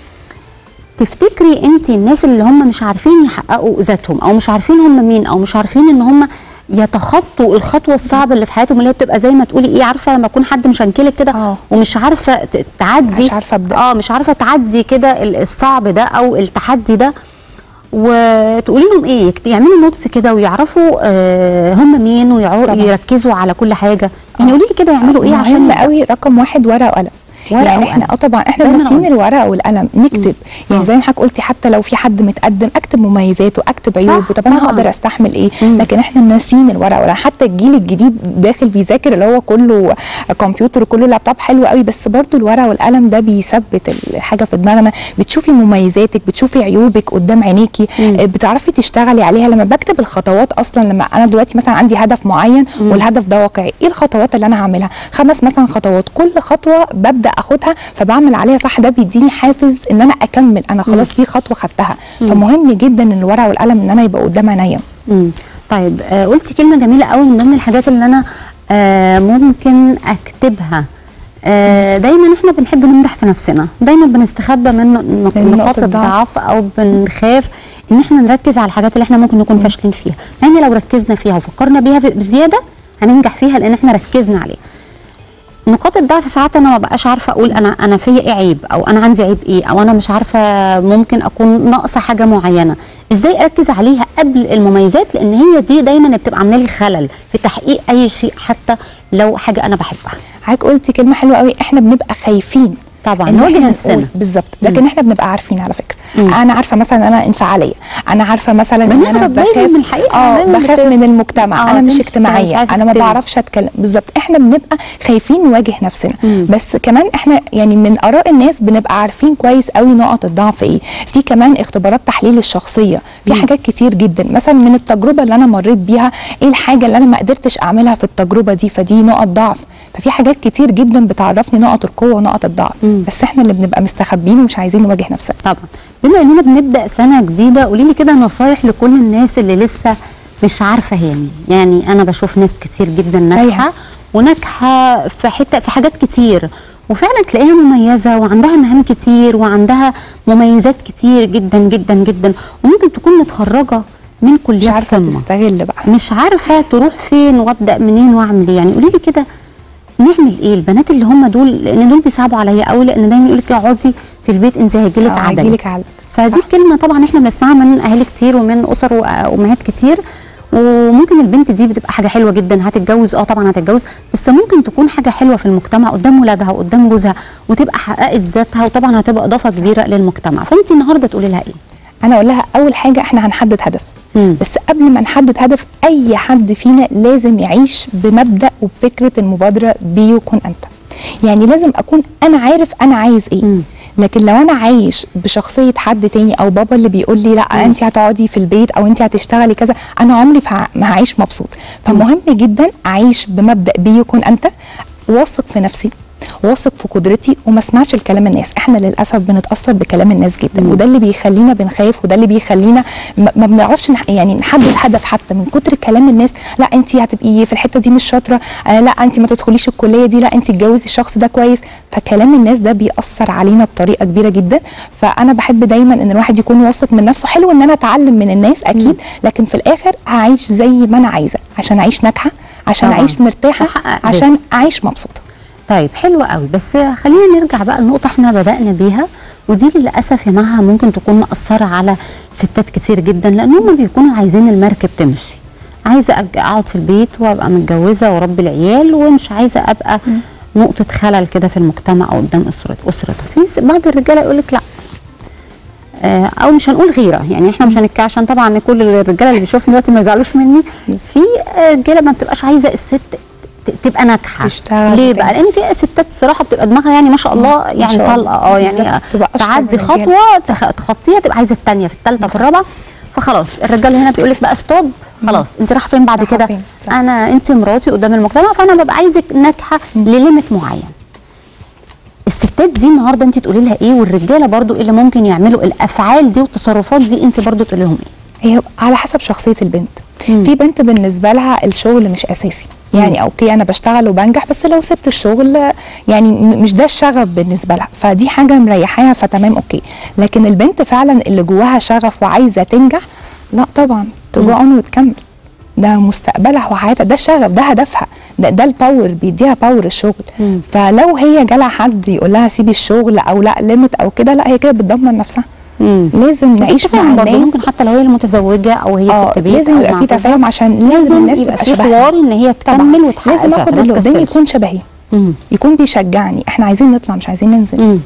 B: تفتكري انت الناس اللي هم مش عارفين يحققوا ذاتهم او مش عارفين هم مين او مش عارفين ان هم يتخطوا الخطوه الصعبه اللي في حياتهم اللي هي بتبقى زي ما تقولي ايه عارفه لما يكون حد مشنكلك كده
H: اه.
B: ومش عارفه ت- تعدي
H: مش عارفة أبدأ.
B: اه مش عارفه تعدي كده ال- الصعب ده او التحدي ده وتقولي لهم ايه يكت- يعملوا نوتس كده ويعرفوا آه هم مين
H: طبعا.
B: ويركزوا على كل حاجه يعني قولي لي كده يعملوا ايه عشان
H: مهم
B: يبقى-
H: قوي رقم واحد ورقه وقلم
B: ورقة
H: يعني احنا
B: وقلم.
H: اه طبعا احنا
B: زي ما أنا
H: ناسيين
B: قلت.
H: الورقه والقلم نكتب يعني
B: آه.
H: زي ما حضرتك قلتي حتى لو في حد متقدم اكتب مميزاته اكتب عيوبه طب انا
B: طبعاً.
H: هقدر استحمل ايه
B: مم.
H: لكن احنا ناسيين الورقه والقلم حتى الجيل الجديد داخل بيذاكر اللي هو كله كمبيوتر وكله لابتوب حلو قوي بس برضو الورقه والقلم ده بيثبت الحاجه في دماغنا بتشوفي مميزاتك بتشوفي عيوبك قدام عينيكي
B: مم.
H: آه، بتعرفي تشتغلي عليها لما بكتب الخطوات اصلا لما انا دلوقتي مثلا عندي هدف معين والهدف ده واقعي ايه الخطوات اللي انا هعملها خمس مثلا خطوات كل خطوه ببدا اخدها فبعمل عليها صح ده بيديني حافز ان انا اكمل انا خلاص في خطوه خدتها فمهم جدا ان الورقه والقلم ان انا يبقى قدام عينيا
B: مم. طيب آه قلت كلمه جميله قوي من ضمن الحاجات اللي انا آه ممكن اكتبها آه دايما احنا بنحب نمدح في نفسنا دايما بنستخبى من نق-
H: من
B: نقاط
H: نقطة
B: الضعف
H: ضعف.
B: او بنخاف ان احنا نركز على الحاجات اللي احنا ممكن نكون فاشلين فيها مع ان لو ركزنا فيها وفكرنا بيها ب- بزياده هننجح فيها لان احنا ركزنا عليها نقاط الضعف ساعات انا ما بقاش عارفه اقول انا انا فيا ايه عيب او انا عندي عيب ايه او انا مش عارفه ممكن اكون ناقصه حاجه معينه ازاي اركز عليها قبل المميزات لان هي دي دايما بتبقى عامله لي خلل في تحقيق اي شيء حتى لو حاجه انا بحبها
H: حضرتك قلتي كلمه حلوه قوي احنا بنبقى خايفين
B: طبعا
H: إن
B: نواجه
H: إحنا
B: نفسنا.
H: نقول بالظبط لكن احنا بنبقى عارفين على فكره
B: مم.
H: انا عارفه مثلا انا انفعاليه انا عارفه مثلا ان انا
B: بنهرب دايماً
H: بخاف
B: من الحقيقة،
H: اه
B: دايماً
H: بخاف
B: بت-
H: من المجتمع
B: آه،
H: انا مش
B: تمشي كده، مش
H: اجتماعيه
B: عايزة
H: انا ما
B: تتكلم.
H: بعرفش اتكلم بالظبط احنا بنبقى خايفين نواجه نفسنا
B: مم.
H: بس كمان احنا يعني من اراء الناس بنبقى عارفين كويس قوي نقط الضعف ايه في كمان اختبارات تحليل الشخصيه في حاجات كتير جدا مثلا من التجربه اللي انا مريت بيها ايه الحاجه اللي انا ما قدرتش اعملها في التجربه دي فدي نقط ضعف ففي حاجات كتير جدا بتعرفني نقط القوه ونقط الضعف
B: مم.
H: بس احنا اللي بنبقى مستخبيين ومش عايزين نواجه نفسنا
B: طبعا بما اننا بنبدا سنه جديده قولي لي كده نصايح لكل الناس اللي لسه مش عارفه هي مين يعني انا بشوف ناس كتير جدا ناجحه
H: أيوة.
B: وناجحه في حته في حاجات كتير وفعلا تلاقيها مميزه وعندها مهام كتير وعندها مميزات كتير جدا جدا جدا وممكن تكون متخرجه من
H: مش
B: كليات
H: عارفه
B: قمه
H: تستغل بقى
B: مش عارفه تروح فين وابدا منين واعمل ايه يعني قولي لي كده نعمل ايه البنات اللي هم دول لان دول بيصعبوا عليا قوي لان دايما يقول لك اقعدي في البيت انت هيجيلك
H: آه،
B: عدل
H: هيجيلك عدل.
B: فدي
H: صح.
B: كلمه طبعا احنا بنسمعها من اهالي كتير ومن اسر وامهات كتير وممكن البنت دي بتبقى حاجه حلوه جدا هتتجوز اه طبعا هتتجوز بس ممكن تكون حاجه حلوه في المجتمع قدام ولادها وقدام جوزها وتبقى حققت ذاتها وطبعا هتبقى اضافه كبيره للمجتمع فانت النهارده تقولي لها ايه
H: انا اقول لها اول حاجه احنا هنحدد هدف
B: مم.
H: بس قبل ما نحدد هدف اي حد فينا لازم يعيش بمبدا وبفكره المبادره بي وكن انت يعني لازم اكون انا عارف انا عايز ايه
B: مم.
H: لكن لو انا عايش بشخصيه حد تاني او بابا اللي بيقول لي لا انت هتقعدي في البيت او انت هتشتغلي كذا انا عمري فع- ما هعيش مبسوط فمهم جدا اعيش بمبدا بي يكون انت واثق في نفسي واثق في قدرتي وما اسمعش الكلام الناس احنا للاسف بنتاثر بكلام الناس جدا وده اللي بيخلينا بنخاف وده اللي بيخلينا ما ما بنعرفش نح- يعني نحدد هدف حتى من كتر كلام الناس لا انت هتبقي في الحته دي مش شاطره آه لا انت ما تدخليش الكليه دي لا انت اتجوزي الشخص ده كويس فكلام الناس ده بيأثر علينا بطريقه كبيره جدا فانا بحب دايما ان الواحد يكون واثق من نفسه حلو ان انا اتعلم من الناس اكيد لكن في الاخر هعيش زي ما انا عايزه عشان اعيش ناجحه عشان
B: طبعاً.
H: اعيش مرتاحه
B: وأحقق
H: عشان اعيش مبسوطه
B: طيب حلو قوي بس خلينا نرجع بقى لنقطة احنا بدأنا بيها ودي للأسف يا مها ممكن تكون مأثرة على ستات كتير جدا لأن هم بيكونوا عايزين المركب تمشي عايزة أج- أقعد في البيت وأبقى متجوزة وأربي العيال ومش عايزة أبقى نقطة خلل كده في المجتمع أو قدام أسرة أسرته في س- بعض الرجالة يقول لك لا آه، او مش هنقول غيره يعني احنا مش هنتكلم عشان طبعا كل الرجاله اللي بيشوفني دلوقتي ما يزعلوش مني في آه، رجاله ما بتبقاش عايزه الست ت- تبقى ناجحه
H: تشتغل
B: ليه
H: وكده.
B: بقى لان في ستات الصراحه بتبقى دماغها يعني ما شاء الله يعني
H: شاء الله.
B: طلقه اه يعني
H: بالظبط، تبقى أشطر
B: تعدي
H: من الرجالة.
B: خطوه تخ- تخطيها تبقى عايزه الثانيه في الثالثه في الرابعه فخلاص الرجال هنا بيقول لك بقى ستوب خلاص انت رايحه فين بعد
H: رايحة
B: كده
H: فين؟ صح.
B: انا انت مراتي قدام المجتمع فانا ببقى عايزك ناجحه لليميت معين الستات دي النهارده انت تقولي لها ايه والرجاله برضو إيه اللي ممكن يعملوا الافعال دي والتصرفات دي انت برضو تقولي لهم ايه
H: هي على حسب شخصيه البنت
B: مم.
H: في بنت بالنسبه لها الشغل مش اساسي يعني اوكي انا بشتغل وبنجح بس لو سبت الشغل يعني م- مش ده الشغف بالنسبه لها فدي حاجه مريحاها فتمام اوكي لكن البنت فعلا اللي جواها شغف وعايزه تنجح لا طبعا تجو اون وتكمل ده مستقبلها وحياتها ده الشغف ده هدفها ده ده الباور بيديها باور الشغل
B: مم.
H: فلو هي جالها حد يقول لها سيبي الشغل او لا ليميت او كده لا هي كده بتدمر نفسها لازم نعيش مع
B: تفاهم برضو
H: الناس
B: ممكن حتى لو هي المتزوجه او هي
H: اه
B: ست بيت
H: لازم
B: أو
H: يبقى
B: مع
H: في
B: جوزها.
H: تفاهم عشان لازم
B: لازم
H: الناس
B: يبقى
H: تبقى
B: في
H: شبهنا
B: حوار ان هي
H: طبعاً.
B: تكمل وتحقق
H: لازم
B: ذاتها،
H: اخد
B: ما
H: اللي قدامي
B: تكسلش.
H: يكون شبهي
B: مم.
H: يكون بيشجعني احنا عايزين نطلع مش عايزين ننزل
B: مم.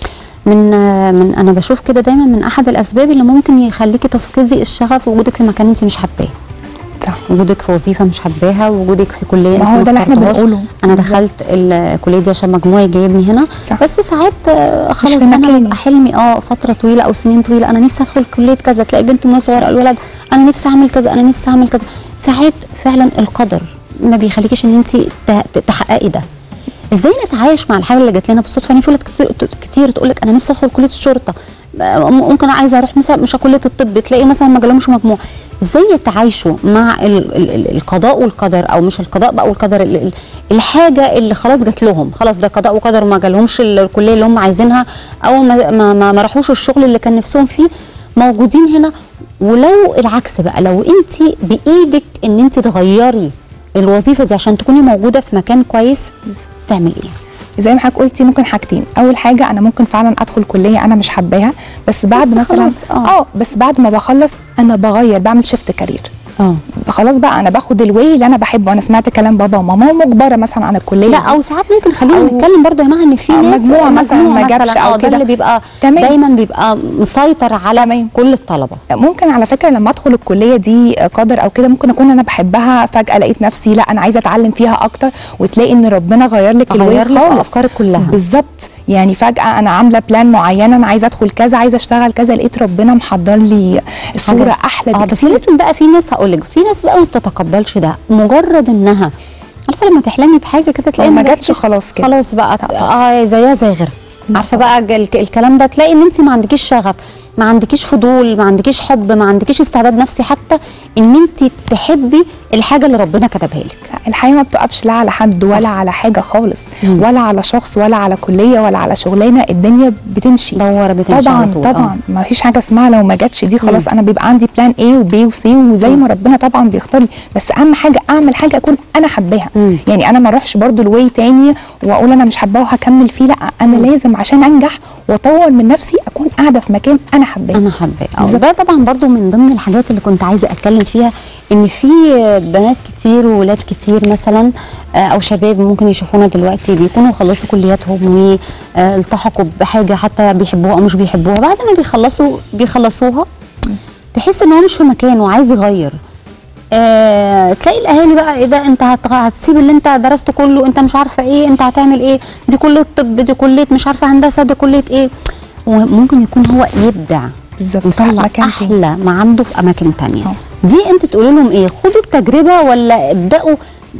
B: من آه، من انا بشوف كده دايما من احد الاسباب اللي ممكن يخليكي تفقدي الشغف وجودك في مكان انت مش حباه
H: صح
B: وجودك في وظيفه مش حباها وجودك في كليه
H: ما
B: انت
H: هو ده اللي احنا
B: اخترتهاش.
H: بنقوله.
B: انا
H: بالظبط.
B: دخلت الكليه دي عشان مجموعي جايبني هنا
H: صح.
B: بس ساعات آه، خلاص
H: في
B: انا
H: مكاني.
B: بيبقى حلمي اه فتره طويله او سنين طويله انا نفسي ادخل كليه كذا تلاقي البنت من صغيره الولد انا نفسي اعمل كذا انا نفسي اعمل كذا ساعات فعلا القدر ما بيخليكيش ان انت ت- تحققي ده ازاي نتعايش مع الحاجه اللي جات لنا بالصدفه يعني في ولاد كتير, كتير تقول لك انا نفسي ادخل كليه الشرطه ممكن عايزه اروح مثلا مش كليه الطب تلاقي مثلا ما جالهمش مجموع ازاي يتعايشوا مع ال ال ال القضاء والقدر او مش القضاء بقى والقدر ال ال الحاجه اللي خلاص جات لهم خلاص ده قضاء وقدر ما جالهمش ال- الكليه اللي هم عايزينها او ما ما, ما, ما راحوش الشغل اللي كان نفسهم فيه موجودين هنا ولو العكس بقى لو انت بايدك ان انت تغيري الوظيفه دي عشان تكوني موجوده في مكان كويس تعمل ايه
H: زي ما حضرتك قلتي ممكن حاجتين اول حاجه انا ممكن فعلا ادخل كليه انا مش حباها بس بعد
B: بس
H: مثلا
B: خلاص، آه.
H: اه بس بعد ما بخلص انا بغير بعمل شيفت كارير
B: اه
H: خلاص بقى انا باخد الواي اللي انا بحبه انا سمعت كلام بابا وماما ومجبره مثلا عن الكليه
B: لا
H: دي.
B: او ساعات ممكن خلينا
H: أو-
B: نتكلم برضه يا جماعه ان في
H: أو
B: ناس
H: مجموع مثلا ما
B: مجموع
H: جابش
B: مثلا،
H: أو
B: آه، ده
H: كده.
B: اللي بيبقى
H: تمام.
B: دايما بيبقى مسيطر على
H: تمام.
B: كل الطلبه
H: ممكن على فكره لما ادخل الكليه دي قدر او كده ممكن اكون انا بحبها فجاه لقيت نفسي لا انا عايزه اتعلم فيها اكتر وتلاقي ان ربنا غير لك الواي
B: غير لك
H: خالص
B: أفكارك كلها.
H: بالظبط يعني فجاه انا عامله بلان معينه انا عايزه ادخل كذا عايزه اشتغل كذا لقيت ربنا محضر لي الصوره
B: حاجة-
H: احلى
B: اه بس
H: بكتير
B: لازم بقى في ناس هقول لك في ناس بقى ما بتتقبلش ده مجرد انها عارفه لما تحلمي بحاجه كده تلاقي
H: ما
B: ما
H: جاتش
B: جاتش
H: خلاص كده.
B: خلاص بقى اه زيها زي غيرها عارفه بقى ال- الكلام ده تلاقي ان انت ما عندكيش شغف ما عندكيش فضول ما عندكيش حب ما عندكيش استعداد نفسي حتى ان انت تحبي الحاجه اللي ربنا كتبها لك
H: الحياه ما بتقفش لا على حد
B: صح.
H: ولا على حاجه خالص
B: مم.
H: ولا على شخص ولا على كليه ولا على شغلانه الدنيا بتمشي
B: دوره بتمشي
H: طبعا
B: على طول
H: طبعا ما فيش حاجه اسمها لو ما جاتش دي خلاص انا بيبقى عندي بلان ايه وبي وسي وزي ما ربنا طبعا بيختار لي بس اهم حاجه اعمل حاجه اكون انا حباها
B: مم.
H: يعني انا ما اروحش برضو الواي تاني واقول انا مش حباه وهكمل فيه لا انا لازم عشان انجح واطور من نفسي اكون قاعده في مكان انا حباه
B: انا حباه أو
H: بالظبط.
B: ده طبعا برضو من ضمن الحاجات اللي كنت عايزه اتكلم فيها ان في بنات كتير وولاد كتير مثلا آه، او شباب ممكن يشوفونا دلوقتي بيكونوا خلصوا كلياتهم والتحقوا بحاجه حتى بيحبوها او مش بيحبوها بعد ما بيخلصوا بيخلصوها تحس ان هو مش في مكانه وعايز يغير آه، تلاقي الاهالي بقى ايه ده انت هت- هتسيب اللي انت درسته كله انت مش عارفه ايه انت هتعمل ايه دي كليه طب دي كليه مش عارفه هندسه دي كليه ايه وممكن يكون هو يبدع
H: بالظبط
B: ويطلع
H: مكان تاني.
B: احلى ما عنده في اماكن تانية
H: اه.
B: دي انت تقولوا لهم ايه خدوا التجربه ولا ابداوا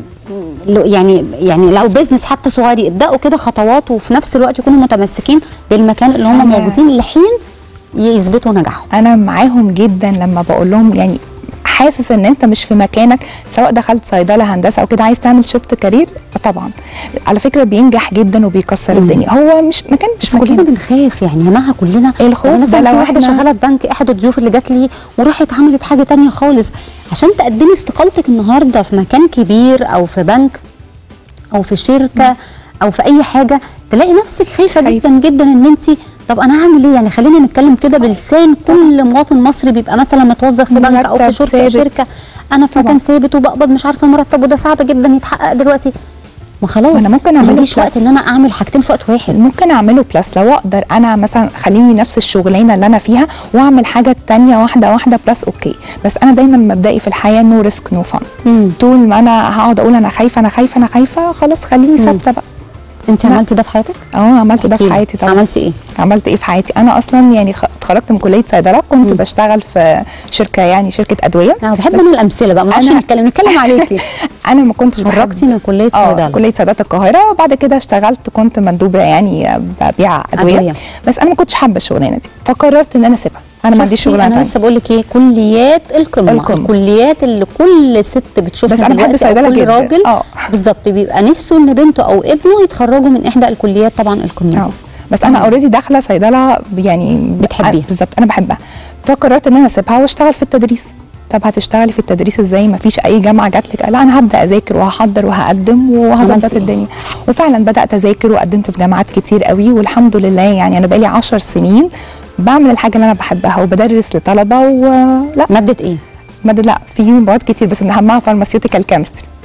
B: لو- يعني يعني لو بيزنس حتى صغير يبداوا كده خطوات وفي نفس الوقت يكونوا متمسكين بالمكان اللي هم
H: أنا-
B: موجودين لحين يثبتوا نجاحهم
H: انا معاهم جدا لما بقول لهم يعني حاسس ان انت مش في مكانك سواء دخلت صيدله هندسه او كده عايز تعمل شيفت كارير طبعا على فكره بينجح جدا وبيكسر
B: مم.
H: الدنيا هو مش مكان مش
B: بس كلنا
H: مكان
B: بنخاف يعني يا جماعه كلنا
H: الخوف
B: يعني
H: ده
B: مثلا
H: لو
B: في واحده
H: إحنا-
B: شغاله في بنك احد الضيوف اللي جات لي وراحت عملت حاجه تانية خالص عشان تقدمي استقالتك النهارده في مكان كبير او في بنك او في شركه او في اي حاجه تلاقي نفسك خايفه
H: خايفة.
B: جدا جدا ان انت طب انا هعمل ايه يعني خلينا نتكلم كده بلسان كل مواطن مصري بيبقى مثلا متوظف في بنك او في
H: مرتب
B: شركه
H: ثابت.
B: شركه انا في
H: طبعا.
B: مكان ثابت وبقبض مش عارفه مرتب وده صعب جدا يتحقق دلوقتي ما خلاص
H: ما أنا ممكن
B: ما
H: أعمله
B: عنديش وقت
H: بلس.
B: ان انا اعمل حاجتين في وقت واحد
H: ممكن اعمله بلس لو اقدر انا مثلا خليني نفس الشغلانه اللي انا فيها واعمل حاجه تانية واحده واحده بلس اوكي بس انا دايما مبدئي في الحياه نو ريسك نو فن
B: مم.
H: طول ما انا هقعد اقول انا خايفه انا خايفه انا خايفه خلاص خليني ثابته بقى
B: انت
H: لا.
B: عملتي ده في حياتك؟
H: اه عملت ده في
B: احكيلي.
H: حياتي طبعا
B: عملتي ايه؟
H: عملت ايه في حياتي انا اصلا يعني خ- اتخرجت من كليه صيدله كنت بشتغل في شركه يعني شركه ادويه
B: انا بحب
H: بس
B: انا الامثله بقى ما نعرفش
H: أنا-
B: نتكلم نتكلم عليكي
H: انا ما كنتش بحب
B: اتخرجتي من كليه
H: اه
B: صيدله
H: كليه صيدله القاهره وبعد كده اشتغلت كنت مندوبه يعني ببيع ادويه,
B: أدوية.
H: بس انا ما كنتش حابه الشغلانه دي فقررت ان انا اسيبها انا ما عنديش
B: شفتي؟
H: شغلانه
B: انا
H: تانية.
B: لسه بقول لك ايه كليات القمه
H: القمة.
B: الكليات اللي كل ست بتشوفها
H: بس أنا بحب
B: دلوقتي أو
H: الصيدلة
B: كل
H: جداً.
B: راجل
H: اه.
B: بالظبط بيبقى نفسه ان بنته او ابنه يتخرجوا من احدى الكليات طبعا القمه
H: اه
B: دي
H: بس انا اوريدي داخله صيدله يعني
B: بتحبيها.
H: بالظبط انا بحبها فقررت ان انا اسيبها واشتغل في التدريس طب هتشتغلي في التدريس ازاي ما فيش اي جامعه جات لك لا انا هبدا اذاكر وهحضر وهقدم وهظبط
B: عملتي إيه؟
H: الدنيا وفعلا بدات اذاكر وقدمت في جامعات كتير قوي والحمد لله يعني انا بقالي 10 سنين بعمل الحاجه اللي انا بحبها وبدرس لطلبه ولا
B: ماده ايه؟
H: مادة لا في مواد كتير بس من اهمها فارماسيوتيكال كيمستري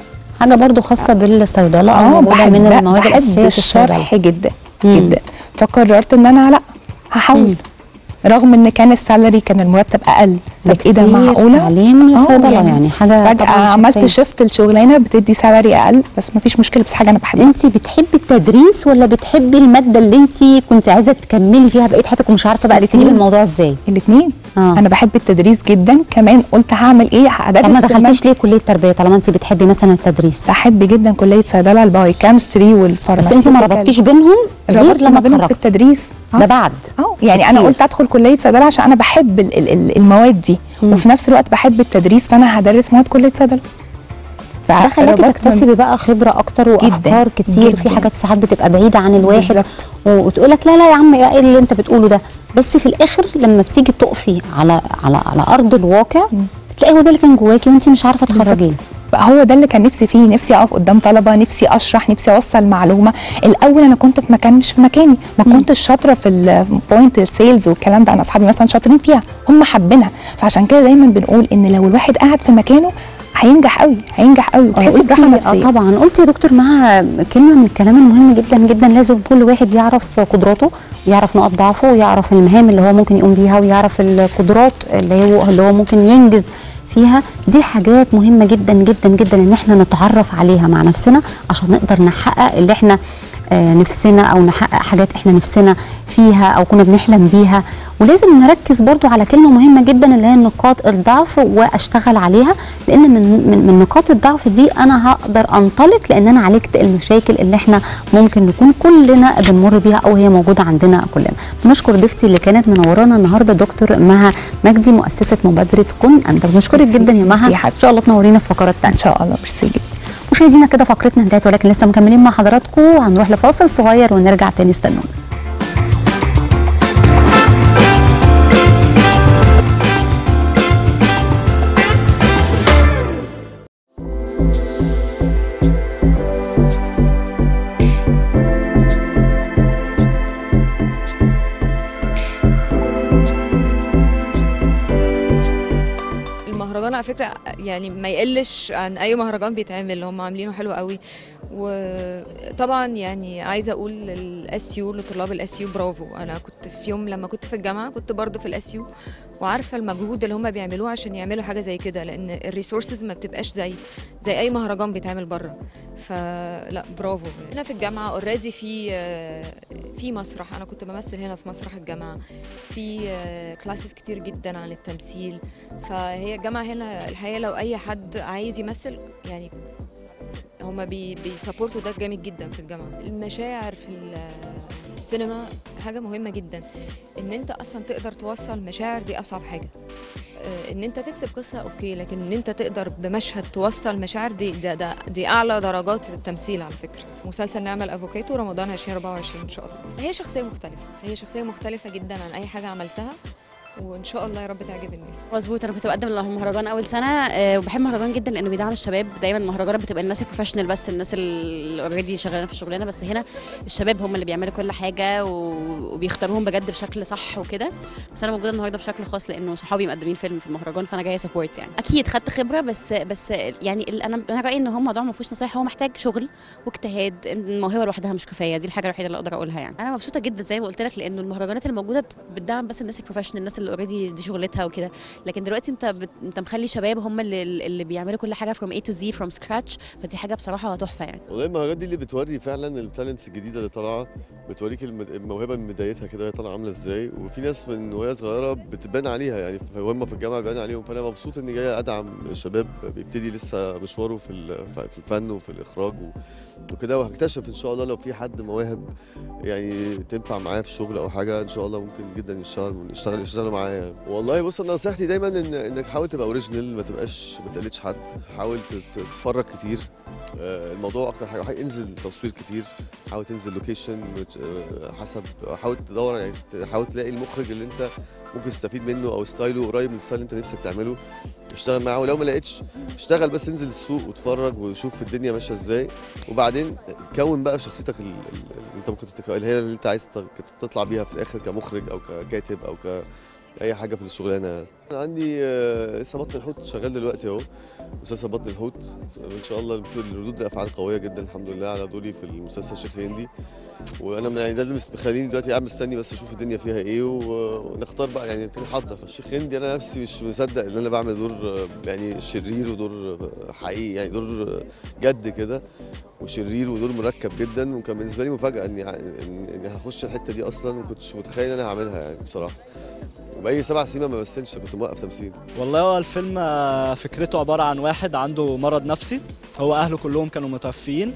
B: حاجه برضو خاصه بالصيدله او
H: اه
B: موجوده
H: بحب
B: من
H: ده-
B: المواد
H: بحب
B: الاساسيه في الصيدله
H: الشرح جدا
B: مم.
H: جدا فقررت ان انا لا هحاول رغم ان كان السالري كان المرتب اقل طب ايه ده
B: بكتير
H: معقوله
B: تعليم
H: آه،
B: صيدله يعني حاجه
H: فجاه
B: طبعاً
H: عملت
B: شتان.
H: شيفت الشغلانه بتدي سالري اقل بس مفيش مشكله بس حاجه انا بحبها
B: انت بتحبي التدريس ولا بتحبي الماده اللي انت كنت عايزه تكملي فيها بقيه حياتك ومش عارفه بقى تجيبي
H: الاتنين.
B: الموضوع ازاي
H: الاثنين
B: آه.
H: انا بحب التدريس جدا كمان قلت هعمل ايه هدرس
B: طب ما
H: في المادة.
B: دخلتيش ليه كليه تربيه طالما انت بتحبي مثلا التدريس
H: بحب جدا كليه صيدله الباي كيمستري
B: بس
H: والفارماسي
B: انت ما ربطتيش بينهم غير
H: ربطت
B: لما
H: ما بينهم في
B: اتخرجتي
H: التدريس آه.
B: ده بعد
H: اه يعني انا
B: كتير.
H: قلت ادخل كليه صيدله عشان انا بحب ال- ال- ال- المواد دي وفي نفس الوقت بحب التدريس فانا هدرس مواد كليه صيدله
B: ده خلاكي
H: فربطت ما-
B: تكتسبي بقى خبره اكتر وافكار كتير في
H: جداً.
B: حاجات ساعات بتبقى بعيده عن الواحد
H: بالظبط.
B: وتقول لك لا لا يا عم ايه اللي انت بتقوله ده بس في الاخر لما بتيجي تقفي على على على ارض الواقع تلاقي هو ده اللي كان جواكي وانت مش عارفه تخرجيه
H: بالظبط. بقى هو ده اللي كان نفسي فيه نفسي اقف قدام طلبه نفسي اشرح نفسي اوصل معلومه الاول انا كنت في مكان مش في مكاني ما كنتش شاطره في البوينت السيلز والكلام ده انا اصحابي مثلا شاطرين فيها هم حابينها فعشان كده دايما بنقول ان لو الواحد قاعد في مكانه هينجح قوي هينجح قوي وتحس
B: قلتي-
H: براحه
B: آه
H: نفسيه
B: طبعا قلت يا دكتور معاها كلمه من الكلام المهم جدا جدا لازم كل واحد يعرف قدراته ويعرف نقاط ضعفه ويعرف المهام اللي هو ممكن يقوم بيها ويعرف القدرات اللي هو اللي هو ممكن ينجز فيها دي حاجات مهمه جدا جدا جدا ان احنا نتعرف عليها مع نفسنا عشان نقدر نحقق اللي احنا آه، نفسنا او نحقق حاجات احنا نفسنا فيها او كنا بنحلم بيها ولازم نركز برضو على كلمه مهمه جدا اللي هي نقاط الضعف واشتغل عليها لان من من, من نقاط الضعف دي انا هقدر انطلق لان انا عالجت المشاكل اللي احنا ممكن نكون كلنا بنمر بيها او هي موجوده عندنا كلنا بنشكر ضيفتي اللي كانت منورانا النهارده دكتور مها مجدي مؤسسه مبادره كن انت بنشكرك
H: ميرسي.
B: جدا يا مها
H: ميرسي يا
B: ان
H: حبيبتي.
B: شاء الله تنورينا في فقرات تانية
H: ان شاء الله ميرسي جدا
B: مشاهدينا كده فقرتنا انتهت ولكن لسه مكملين مع حضراتكم هنروح لفاصل صغير ونرجع تاني استنونا
I: المهرجان على فكره يعني ما يقلش عن اي مهرجان بيتعمل اللي هم عاملينه حلو قوي وطبعا يعني عايزه اقول للاس يو لطلاب الاس يو برافو انا كنت في يوم لما كنت في الجامعه كنت برضو في الاس يو وعارفه المجهود اللي هم بيعملوه عشان يعملوا حاجه زي كده لان الريسورسز ما بتبقاش زي زي اي مهرجان بيتعمل بره فلا برافو هنا في الجامعه اوريدي في في مسرح انا كنت بمثل هنا في مسرح الجامعه في كلاسز كتير جدا عن التمثيل فهي الجامعه هنا الحقيقه لو اي حد عايز يمثل يعني هما بي بيسابورتوا ده جامد جدا في الجامعه المشاعر في ال- في السينما حاجه مهمه جدا ان انت اصلا تقدر توصل مشاعر دي اصعب حاجه آه، ان انت تكتب قصه اوكي لكن ان انت تقدر بمشهد توصل مشاعر دي ده, ده دي اعلى درجات التمثيل على فكره مسلسل نعمل افوكاتو رمضان 2024 ان شاء الله هي شخصيه مختلفه هي شخصيه مختلفه جدا عن اي حاجه عملتها وان شاء الله يا رب تعجب الناس
J: مظبوط انا كنت بقدم المهرجان اول سنه آه، وبحب المهرجان جدا لانه بيدعم الشباب دايما المهرجانات بتبقى الناس البروفيشنال بس الناس اللي اوريدي شغالين في الشغلانه بس هنا الشباب هم اللي بيعملوا كل حاجه و- وبيختاروهم بجد بشكل صح وكده بس انا موجوده النهارده بشكل خاص لانه صحابي مقدمين فيلم في المهرجان فانا جايه سبورت يعني اكيد خدت خبره بس بس يعني ال- انا انا رايي ان هو موضوع ما فيهوش نصايح هو محتاج شغل واجتهاد إن الموهبه لوحدها مش كفايه دي الحاجه الوحيده اللي اقدر اقولها يعني انا مبسوطه جدا زي ما قلت لك لانه المهرجانات الموجوده بت- بتدعم بس الناس البروفيشنال الناس اللي اوريدي دي شغلتها وكده لكن دلوقتي انت بت... انت مخلي شباب هم اللي اللي بيعملوا كل حاجه from A to Z from scratch فدي حاجه بصراحه تحفه يعني
K: والله المهرجانات دي اللي بتوري فعلا التالنتس الجديده اللي طالعه بتوريك الم- الموهبه من بدايتها كده هي طالعه عامله ازاي وفي ناس من وهي صغيره بتبان عليها يعني ف- وهم في الجامعه بيبان عليهم فانا مبسوط اني جاي ادعم شباب بيبتدي لسه مشواره في ال- في الفن وفي الاخراج و- وكده وهكتشف ان شاء الله لو في حد مواهب يعني تنفع معاه في شغل او حاجه ان شاء الله ممكن جدا يشتغل يشتغل يشتغل معايا يعني. والله بص انا نصيحتي دايما ان انك حاول تبقى اوريجينال ما تبقاش ما تقلدش حد حاول تت- تتفرج كتير آه، الموضوع اكتر حاجه حاول انزل تصوير كتير حاول تنزل لوكيشن حسب حاول تدور يعني حاول تلاقي المخرج اللي انت ممكن تستفيد منه او ستايله قريب من الستايل اللي انت نفسك تعمله اشتغل معاه ولو ما لقيتش اشتغل بس انزل السوق واتفرج وشوف الدنيا ماشيه ازاي وبعدين كون بقى شخصيتك ال- ال- اللي انت ممكن تتك... اللي هي اللي انت عايز ت- تطلع بيها في الاخر كمخرج او ككاتب او ك اي حاجه في الشغلانه يعني. انا عندي آه، لسه بطن الحوت شغال دلوقتي اهو مسلسل بطن الحوت ان شاء الله في الردود الافعال قويه جدا الحمد لله على دوري في المسلسل شيخ هندي وانا من- يعني ده اللي مخليني دلوقتي قاعد مستني بس اشوف الدنيا فيها ايه و- ونختار بقى يعني نبتدي نحضر الشيخ هندي انا نفسي مش مصدق ان انا بعمل دور آه، يعني شرير ودور آه، حقيقي يعني دور آه، جد كده وشرير ودور مركب جدا وكان بالنسبه لي مفاجاه اني ع- إن- اني هخش الحته دي اصلا ما كنتش متخيل ان انا هعملها يعني بصراحه وبقالي سبع سنين ما بمثلش كنت موقف تمثيل
L: والله هو الفيلم آه، فكرته عبارة عن واحد عنده مرض نفسي هو أهله كلهم كانوا متوفيين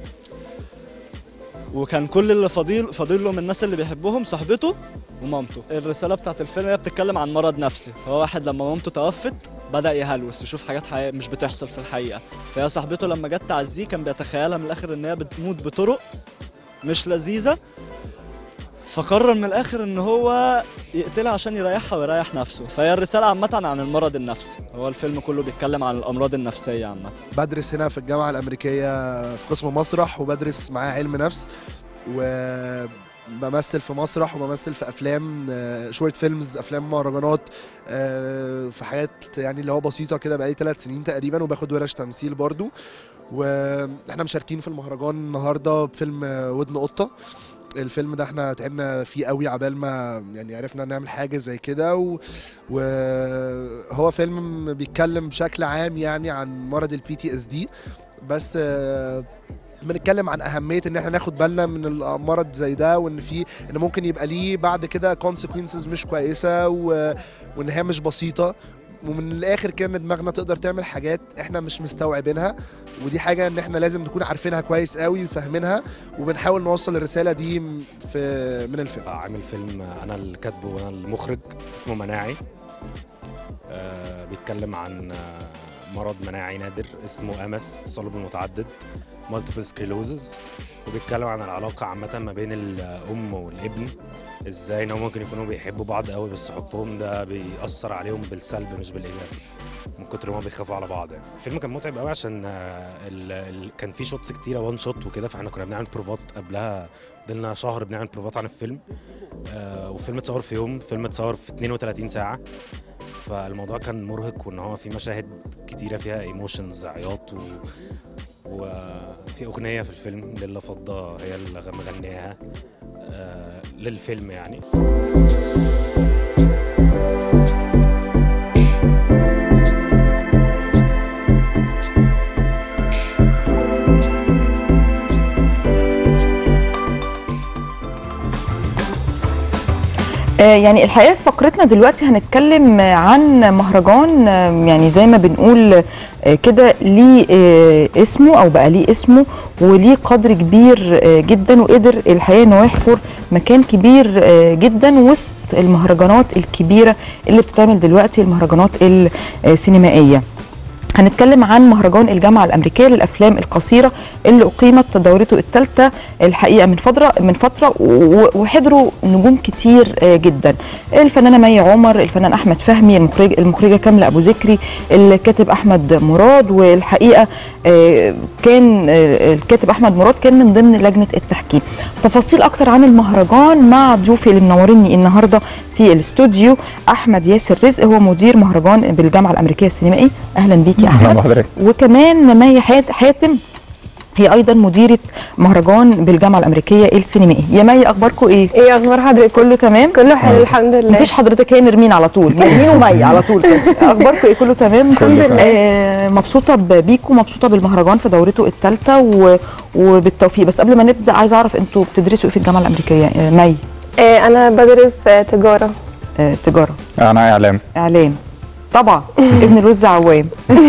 L: وكان كل اللي فاضل فاضل له من الناس اللي بيحبهم صاحبته ومامته الرسالة بتاعت الفيلم هي بتتكلم عن مرض نفسي هو واحد لما مامته توفت بدأ يهلوس يشوف حاجات حقيقية مش بتحصل في الحقيقة فهي صاحبته لما جت تعزيه كان بيتخيلها من الآخر إن هي بتموت بطرق مش لذيذة فقرر من الاخر ان هو يقتلها عشان يريحها ويريح نفسه فهي الرساله عامه عن المرض النفسي هو الفيلم كله بيتكلم عن الامراض النفسيه عامه
M: بدرس هنا في الجامعة الأمريكية في قسم مسرح وبدرس معاه علم نفس وبمثل في مسرح وبمثل في أفلام شورت فيلمز أفلام مهرجانات آه، في حاجات يعني اللي هو بسيطة كده بقالي ثلاث سنين تقريبا وباخد ورش تمثيل برضو واحنا مشاركين في المهرجان النهارده بفيلم آه، ودن قطة الفيلم ده احنا تعبنا فيه قوي عبال ما يعني عرفنا نعمل حاجة زي كده و- وهو فيلم بيتكلم بشكل عام يعني عن مرض البي تي اس دي بس آه، بنتكلم عن اهميه ان احنا ناخد بالنا من المرض زي ده وان في ان ممكن يبقى ليه بعد كده consequences مش كويسه و... وان هي مش بسيطه ومن الاخر كده إن دماغنا تقدر تعمل حاجات احنا مش مستوعبينها ودي حاجه ان احنا لازم نكون عارفينها كويس قوي وفاهمينها وبنحاول نوصل الرساله دي في من الفيلم
N: عامل فيلم انا اللي كاتبه وانا المخرج اسمه مناعي آه بيتكلم عن آه مرض مناعي نادر اسمه امس تصلب المتعدد مالتيبل سكليروزز وبيتكلم عن العلاقة عامة ما بين الأم والابن ازاي ان هم ممكن يكونوا بيحبوا بعض قوي بس حبهم ده بيأثر عليهم بالسلب مش بالإيجاب من كتر ما بيخافوا على بعض يعني الفيلم كان متعب قوي عشان آه، ال... ال... كان في شوتس كتيره وان شوت وكده فاحنا كنا بنعمل بروفات قبلها فضلنا شهر بنعمل بروفات عن الفيلم آه والفيلم اتصور في يوم فيلم اتصور في 32 ساعه فالموضوع كان مرهق وان هو في مشاهد كتيره فيها ايموشنز عياط و... وفي اغنيه في الفيلم ليلى فضه هي اللي مغنياها آه للفيلم يعني
A: آه، يعني الحقيقه في فقرتنا دلوقتي هنتكلم آه، عن مهرجان آه، يعني زي ما بنقول آه، كده ليه آه، اسمه او بقى ليه اسمه وليه قدر كبير آه، جدا وقدر الحقيقه انه يحفر مكان كبير آه، جدا وسط المهرجانات الكبيره اللي بتتعمل دلوقتي المهرجانات السينمائيه هنتكلم عن مهرجان الجامعة الأمريكية للأفلام القصيرة اللي أقيمت دورته الثالثة الحقيقة من فترة من فترة و- وحضروا نجوم كتير آه، جدا الفنانة مي عمر الفنان أحمد فهمي المخرج المخرجة كاملة أبو ذكري الكاتب أحمد مراد والحقيقة آه، كان آه، الكاتب أحمد مراد كان من ضمن لجنة التحكيم تفاصيل أكتر عن المهرجان مع ضيوفي اللي منوريني النهاردة في الاستوديو أحمد ياسر رزق هو مدير مهرجان بالجامعة الأمريكية السينمائي أهلا بيك يا
O: أهلاً
A: أحمد
O: بحضرتك.
A: وكمان مي حات- حاتم هي ايضا مديره مهرجان بالجامعه الامريكيه السينمائي يا مي اخباركم ايه
P: ايه اخبار حضرتك
A: كله تمام
P: كله حلو الحمد لله
A: مفيش حضرتك هي نرمين على طول نرمين ومي على طول كده اخباركم ايه كله تمام
P: الحمد لله.
A: آه مبسوطه ب- بيكم مبسوطه بالمهرجان في دورته الثالثه و... وبالتوفيق بس قبل ما نبدا عايزه اعرف انتوا بتدرسوا ايه في الجامعه الامريكيه آه مي
P: إيه انا بدرس آه، تجاره
A: آه تجاره
O: انا اعلام
A: اعلام طبعا ابن الوز عوام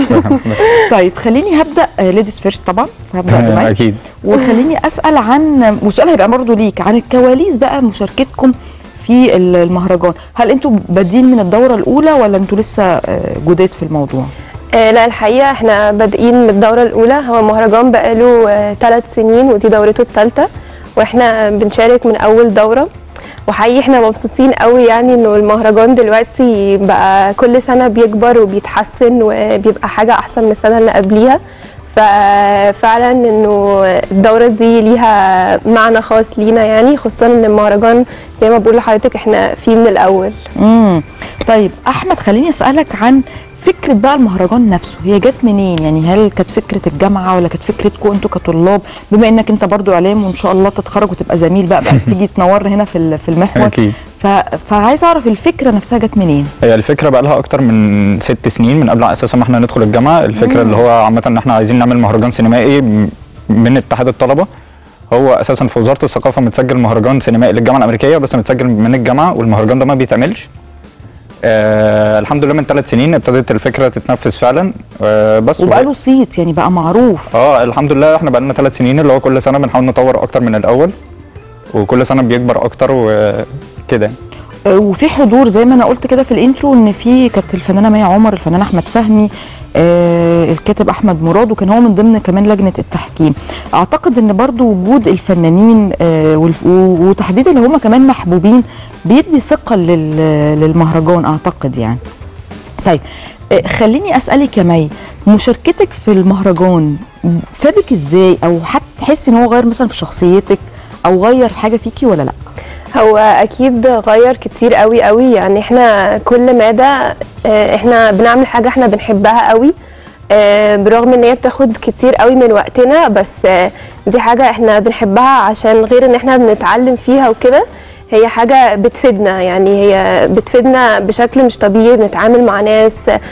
A: طيب خليني هبدا ليديز فيرست طبعا هبدا بمي
O: اكيد
A: وخليني اسال عن والسؤال هيبقى برضه ليك عن الكواليس بقى مشاركتكم في المهرجان هل انتوا بادين من الدوره الاولى ولا انتوا لسه آه، جداد في الموضوع
P: آه لا الحقيقه احنا بادئين من الدوره الاولى هو مهرجان بقاله ثلاث سنين ودي دورته الثالثه واحنا بنشارك من اول دوره وحقيقي احنا مبسوطين قوي يعني انه المهرجان دلوقتي بقى كل سنه بيكبر وبيتحسن وبيبقى حاجه احسن من السنه اللي قبليها ففعلا انه الدورة دي ليها معنى خاص لينا يعني خصوصا ان المهرجان زي ما بقول لحضرتك احنا فيه من الاول
A: امم طيب احمد خليني اسالك عن فكره بقى المهرجان نفسه هي جت منين يعني هل كانت فكره الجامعه ولا كانت فكرتكم انتوا كطلاب بما انك انت برضو اعلام وان شاء الله تتخرج وتبقى زميل بقى, بقى تيجي تنور هنا في ال- في المحور
O: أكيد.
A: ف... فعايز اعرف الفكره نفسها جت منين
O: هي الفكره بقى لها اكتر من ست سنين من قبل اساسا ما احنا ندخل الجامعه الفكره
A: مم.
O: اللي هو عامه ان احنا عايزين نعمل مهرجان سينمائي م- من اتحاد الطلبه هو اساسا في وزاره الثقافه متسجل مهرجان سينمائي للجامعه الامريكيه بس متسجل من الجامعه والمهرجان ده ما بيتعملش آه الحمد لله من ثلاث سنين ابتدت الفكره تتنفذ فعلا آه بس
A: وبقى له صيت يعني بقى معروف
O: اه الحمد لله احنا بقى لنا ثلاث سنين اللي هو كل سنه بنحاول نطور اكتر من الاول وكل سنه بيكبر اكتر وكده
A: آه، وفي حضور زي ما انا قلت كده في الانترو ان في كانت الفنانه مي عمر الفنان احمد فهمي آه الكاتب احمد مراد وكان هو من ضمن كمان لجنه التحكيم اعتقد ان برضو وجود الفنانين آه والف- و- وتحديدا اللي هم كمان محبوبين بيدي ثقه لل- للمهرجان اعتقد يعني طيب آه، خليني اسالك يا مي مشاركتك في المهرجان فادك ازاي او حتى تحسي ان هو غير مثلا في شخصيتك او غير حاجه فيكي ولا لا
P: هو اكيد غير كتير قوي قوي يعني احنا كل مادة آه، احنا بنعمل حاجة احنا بنحبها قوي آه، برغم ان هي بتاخد كتير قوي من وقتنا بس آه، دي حاجة احنا بنحبها عشان غير ان احنا بنتعلم فيها وكده هي حاجة بتفيدنا يعني هي بتفيدنا بشكل مش طبيعي بنتعامل مع ناس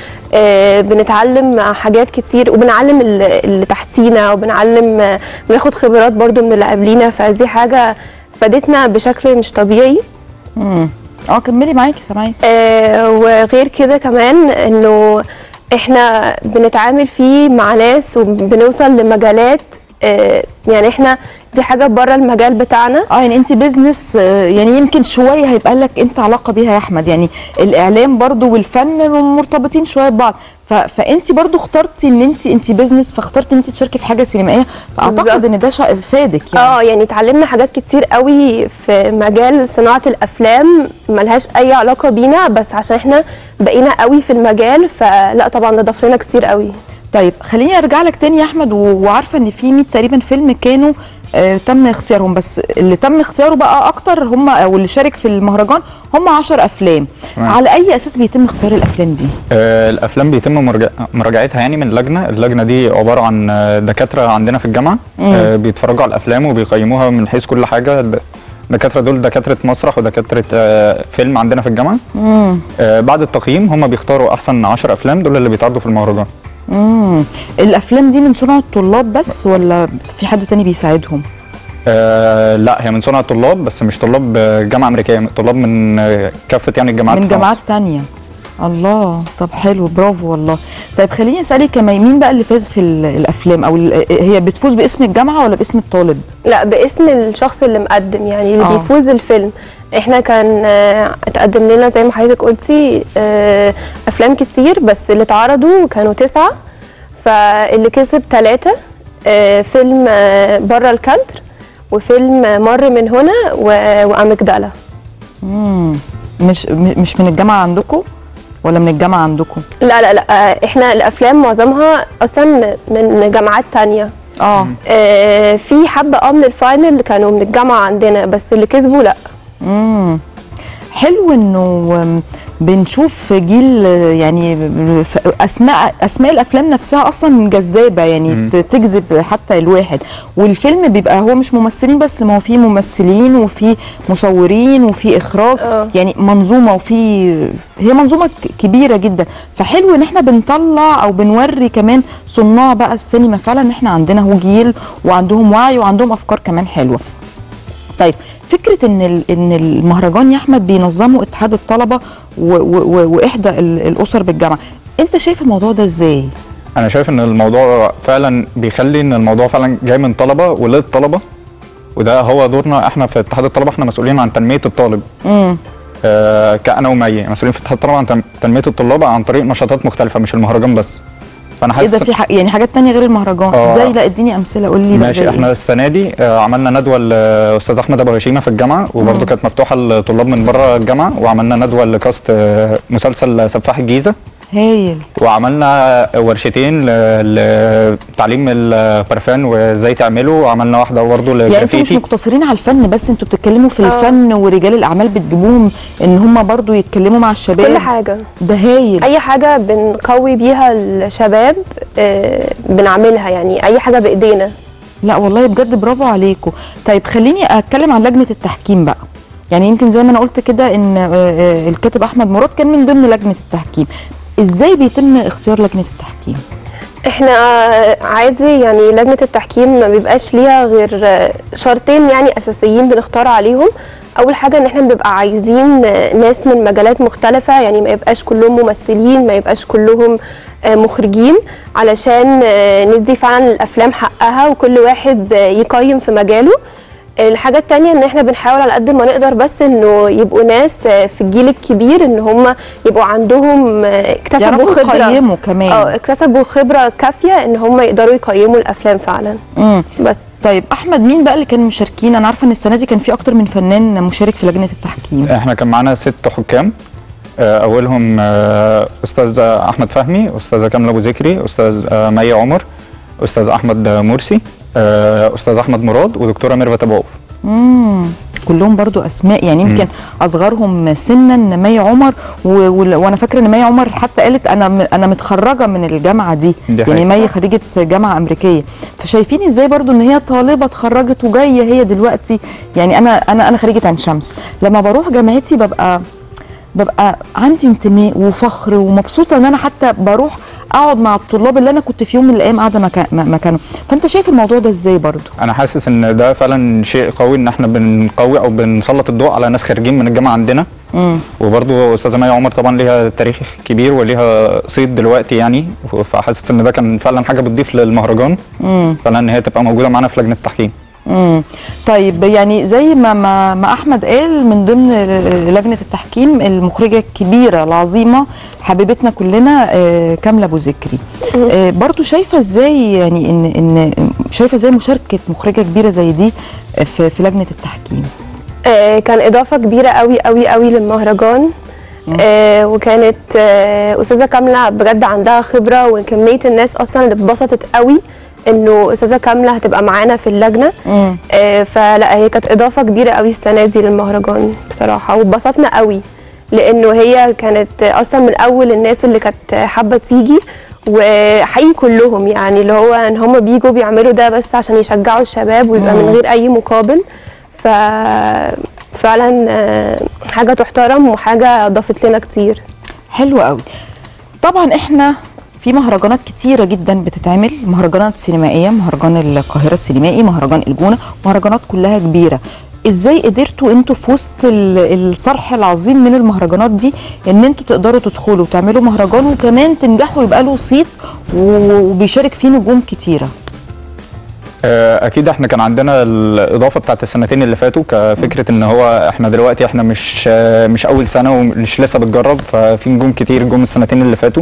P: آه، بنتعلم مع حاجات كتير وبنعلم ال- اللي تحتينا وبنعلم آه، بناخد خبرات برضو من اللي قبلينا فدي حاجة فادتنا بشكل مش طبيعي
A: امم اه كملي معاكي سامعاكي
P: آه وغير كده كمان انه احنا بنتعامل فيه مع ناس وبنوصل لمجالات آه يعني احنا دي حاجه بره المجال بتاعنا
A: اه يعني انت بيزنس آه، يعني يمكن شويه هيبقى لك انت علاقه بيها يا احمد يعني الاعلام برضو والفن مرتبطين شويه ببعض ف... فانت برضو اخترتي ان انت انت بيزنس فاخترتي ان انت تشاركي في حاجه سينمائيه فاعتقد
P: بالظبط.
A: ان ده شا- فادك يعني
P: اه يعني اتعلمنا حاجات كتير قوي في مجال صناعه الافلام ملهاش اي علاقه بينا بس عشان احنا بقينا قوي في المجال فلا طبعا ده ضاف لنا كتير قوي
A: طيب خليني ارجع لك تاني يا احمد و- وعارفه ان في 100 تقريبا فيلم كانوا آه تم اختيارهم بس اللي تم اختياره بقى اكتر هم او اللي شارك في المهرجان هم 10 افلام
O: تمام.
A: على اي اساس بيتم اختيار الافلام دي
O: آه، الافلام بيتم مرجع- مراجعتها يعني من لجنه اللجنه دي عباره عن آه، دكاتره عندنا في الجامعه
A: مم.
O: آه، بيتفرجوا على الافلام وبيقيموها من حيث كل حاجه الد- الدكاتره دول دكاتره مسرح ودكاتره آه، فيلم عندنا في الجامعه
A: امم
O: آه، بعد التقييم هم بيختاروا احسن 10 افلام دول اللي بيتعرضوا في المهرجان
A: امم الافلام دي من صنع الطلاب بس ولا في حد تاني بيساعدهم
O: آه لا هي من صنع الطلاب بس مش طلاب آه، جامعه امريكيه طلاب من آه، كافه يعني الجامعات
A: من
O: في
A: جامعات
O: مصر.
A: تانية الله طب حلو برافو والله طيب خليني اسالك يا مي مين بقى اللي فاز في ال- الافلام او ال- هي بتفوز باسم الجامعه ولا باسم الطالب
P: لا باسم الشخص اللي مقدم يعني اللي
A: آه.
P: بيفوز الفيلم احنا كان آه، اتقدم لنا زي ما حضرتك قلتي آه، افلام كتير بس اللي اتعرضوا كانوا تسعة فاللي كسب ثلاثة فيلم آه، بره الكادر وفيلم آه، مر من هنا و- وامجدالا
A: امم مش م- مش من الجامعه عندكم ولا من الجامعه عندكم
P: لا لا لا آه، احنا الافلام معظمها اصلا من جامعات تانية
A: اه
P: آه، في حبة اه من الفاينل كانوا من الجامعة عندنا بس اللي كسبوا لا
A: امم حلو انه آم، بنشوف جيل آه، يعني ف- اسماء اسماء الافلام نفسها اصلا جذابه يعني
O: مم.
A: ت- تجذب حتى الواحد والفيلم بيبقى هو مش ممثلين بس ما هو فيه ممثلين وفي مصورين وفي اخراج
P: آه.
A: يعني منظومه وفي هي منظومه ك- كبيره جدا فحلو ان احنا بنطلع او بنوري كمان صناع بقى السينما فعلا ان احنا عندنا هو جيل وعندهم وعي وعندهم افكار كمان حلوه طيب فكره ان ال- ان المهرجان يا احمد بينظمه اتحاد الطلبه و و و واحدى ال- الاسر بالجامعه انت شايف الموضوع ده ازاي
O: انا شايف ان الموضوع فعلا بيخلي ان الموضوع فعلا جاي من طلبه وللطلبه وده هو دورنا احنا في اتحاد الطلبه احنا مسؤولين عن تنميه الطالب
A: امم
O: آه كأنا ومي مسؤولين في اتحاد الطلبه عن تن- تنميه الطلاب عن طريق نشاطات مختلفه مش المهرجان بس فانا
A: ايه
O: حاسس
A: ده في ح... يعني حاجات تانية غير المهرجان
O: آه.
A: ازاي لا اديني امثله قول لي بقى
O: ماشي
A: زي
O: احنا
A: إيه؟
O: السنه دي آه، عملنا ندوه لاستاذ احمد ابو هشيمه في الجامعه وبرده
A: مم.
O: كانت مفتوحه للطلاب من بره الجامعه وعملنا ندوه لكاست آه، مسلسل سفاح الجيزه
A: هايل
O: وعملنا ورشتين ل- لتعليم البرفان وازاي تعمله وعملنا واحده برضه
A: يعني انتوا مش
O: للجرافيتي
A: مقتصرين على الفن بس انتوا بتتكلموا في
P: آه.
A: الفن ورجال الاعمال بتجيبوهم ان هم برضو يتكلموا مع الشباب
P: كل حاجه
A: ده هايل
P: اي حاجه بنقوي بيها الشباب آه، بنعملها يعني اي حاجه بايدينا
A: لا والله بجد برافو عليكم طيب خليني اتكلم عن لجنه التحكيم بقى يعني يمكن زي ما انا قلت كده ان آه، آه، الكاتب احمد مراد كان من ضمن لجنه التحكيم ازاي بيتم اختيار لجنه التحكيم
P: احنا عادي يعني لجنه التحكيم ما بيبقاش ليها غير آه، شرطين يعني اساسيين بنختار عليهم اول حاجه ان احنا بنبقى عايزين آه، ناس من مجالات مختلفه يعني ما يبقاش كلهم ممثلين ما يبقاش كلهم آه، مخرجين علشان آه، ندي فعلا الافلام حقها وكل واحد آه، يقيم في مجاله الحاجة التانية ان احنا بنحاول على قد ما نقدر بس انه يبقوا ناس آه، في الجيل الكبير ان هم يبقوا عندهم آه، اكتسبوا
A: يعرفوا
P: خبرة
A: يقيموا كمان.
P: اه اكتسبوا خبرة كافية ان هم يقدروا يقيموا الافلام فعلا
A: امم
P: بس
A: طيب احمد مين بقى اللي كانوا مشاركين انا عارفه ان السنه دي كان في اكتر من فنان مشارك في لجنه التحكيم
O: احنا كان معانا ست حكام آه، اولهم آه، استاذ احمد فهمي استاذه كامله ابو ذكري استاذ آه، مي عمر استاذ احمد مرسي آه، استاذ احمد مراد ودكتوره ميرفت ابو عوف
A: امم كلهم برضو اسماء يعني يمكن اصغرهم سنا مي عمر و... و... وانا فاكره ان مي عمر حتى قالت انا م... انا متخرجه من الجامعه دي,
O: دي
A: يعني
O: حقيقة.
A: مي خريجه جامعه امريكيه فشايفين ازاي برضو ان هي طالبه اتخرجت وجايه هي دلوقتي يعني انا انا انا خريجه عين شمس لما بروح جامعتي ببقى ببقى عندي انتماء وفخر ومبسوطه ان انا حتى بروح اقعد مع الطلاب اللي انا كنت في يوم من الايام قاعده مكا- م- مكانهم فانت شايف الموضوع ده ازاي برضو
O: انا حاسس ان ده فعلا شيء قوي ان احنا بنقوي او بنسلط الضوء على ناس خارجين من الجامعه عندنا
A: امم
O: وبرضو استاذه مي عمر طبعا ليها تاريخ كبير وليها صيت دلوقتي يعني فحاسس ان ده كان فعلا حاجه بتضيف للمهرجان
A: امم
O: فعلا ان هي تبقى موجوده معانا في لجنه التحكيم
A: امم طيب يعني زي ما ما, ما احمد قال من ضمن لجنه التحكيم المخرجه الكبيره العظيمه حبيبتنا كلنا آه، كامله ابو ذكري آه، برضو شايفه ازاي يعني ان ان شايفه ازاي مشاركه مخرجه كبيره زي دي في في لجنه التحكيم
P: آه، كان اضافه كبيره قوي قوي قوي للمهرجان آه وكانت آه استاذه كامله بجد عندها خبره وكميه الناس اصلا اللي اتبسطت قوي انه استاذه كامله هتبقى معانا في اللجنه
A: امم
P: آه فلا هي كانت اضافه كبيره قوي السنه دي للمهرجان بصراحه واتبسطنا قوي لانه هي كانت اصلا من اول الناس اللي كانت حابه تيجي وحقيقي كلهم يعني اللي هو ان هم بيجوا بيعملوا ده بس عشان يشجعوا الشباب ويبقى من
A: مم.
P: غير اي مقابل ف فعلا آه، حاجه تحترم وحاجه ضافت لنا كتير
A: حلو قوي طبعا احنا في مهرجانات كتيرة جدا بتتعمل مهرجانات سينمائية مهرجان القاهرة السينمائي مهرجان الجونة مهرجانات كلها كبيرة ازاي قدرتوا انتوا في وسط ال- الصرح العظيم من المهرجانات دي ان انتوا تقدروا تدخلوا وتعملوا مهرجان وكمان تنجحوا يبقى له صيت و- وبيشارك فيه نجوم كتيرة
O: آه، اكيد احنا كان عندنا الاضافه بتاعت السنتين اللي فاتوا كفكره ان هو احنا دلوقتي احنا مش آه، مش اول سنه ومش لسه بتجرب ففي نجوم كتير جم السنتين اللي فاتوا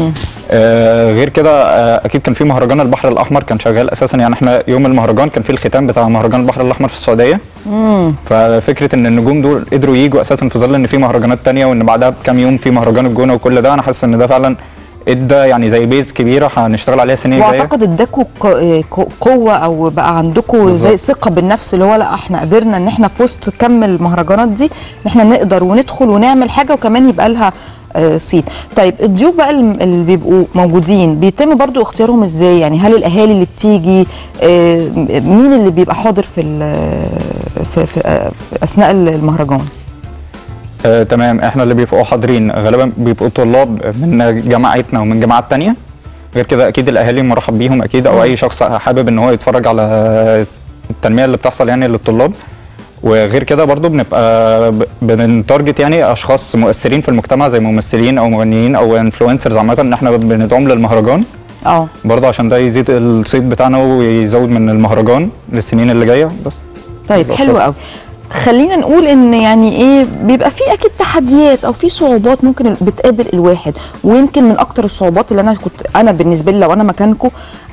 O: آه، غير كده آه، اكيد كان في مهرجان البحر الاحمر كان شغال اساسا يعني احنا يوم المهرجان كان في الختام بتاع مهرجان البحر الاحمر في السعوديه
A: امم
O: ففكره ان النجوم دول قدروا يجوا اساسا في ظل ان في مهرجانات تانية وان بعدها بكام يوم في مهرجان الجونه وكل ده انا حاسس ان ده فعلا ادى يعني زي بيز كبيره هنشتغل عليها السنين الجايه
A: واعتقد اداكوا ق- ق- قوه او بقى عندكم زي ثقه بالنفس اللي هو لا احنا قدرنا ان احنا في وسط كم المهرجانات دي ان احنا نقدر وندخل ونعمل حاجه وكمان يبقى لها آه، صيت طيب الضيوف بقى الم- اللي بيبقوا موجودين بيتم برضو اختيارهم ازاي يعني هل الاهالي اللي بتيجي آه، مين اللي بيبقى حاضر في ال- في, في آه، اثناء المهرجان
O: آه، تمام احنا اللي بيبقوا حاضرين غالبا بيبقوا طلاب من جامعتنا ومن جامعات تانية غير كده اكيد الاهالي مرحب بيهم اكيد او اي شخص حابب ان هو يتفرج على التنميه اللي بتحصل يعني للطلاب وغير كده برضو بنبقى ب- بنتارجت يعني اشخاص مؤثرين في المجتمع زي ممثلين او مغنيين او انفلونسرز عامه ان احنا بندعوهم للمهرجان
A: اه
O: برضه عشان ده يزيد الصيت بتاعنا ويزود من المهرجان للسنين اللي جايه بس
A: طيب
O: بس
A: حلو
O: بس.
A: قوي خلينا نقول ان يعني ايه بيبقى في اكيد تحديات او في صعوبات ممكن بتقابل الواحد ويمكن من اكتر الصعوبات اللي انا كنت انا بالنسبه لي لو انا مكانكم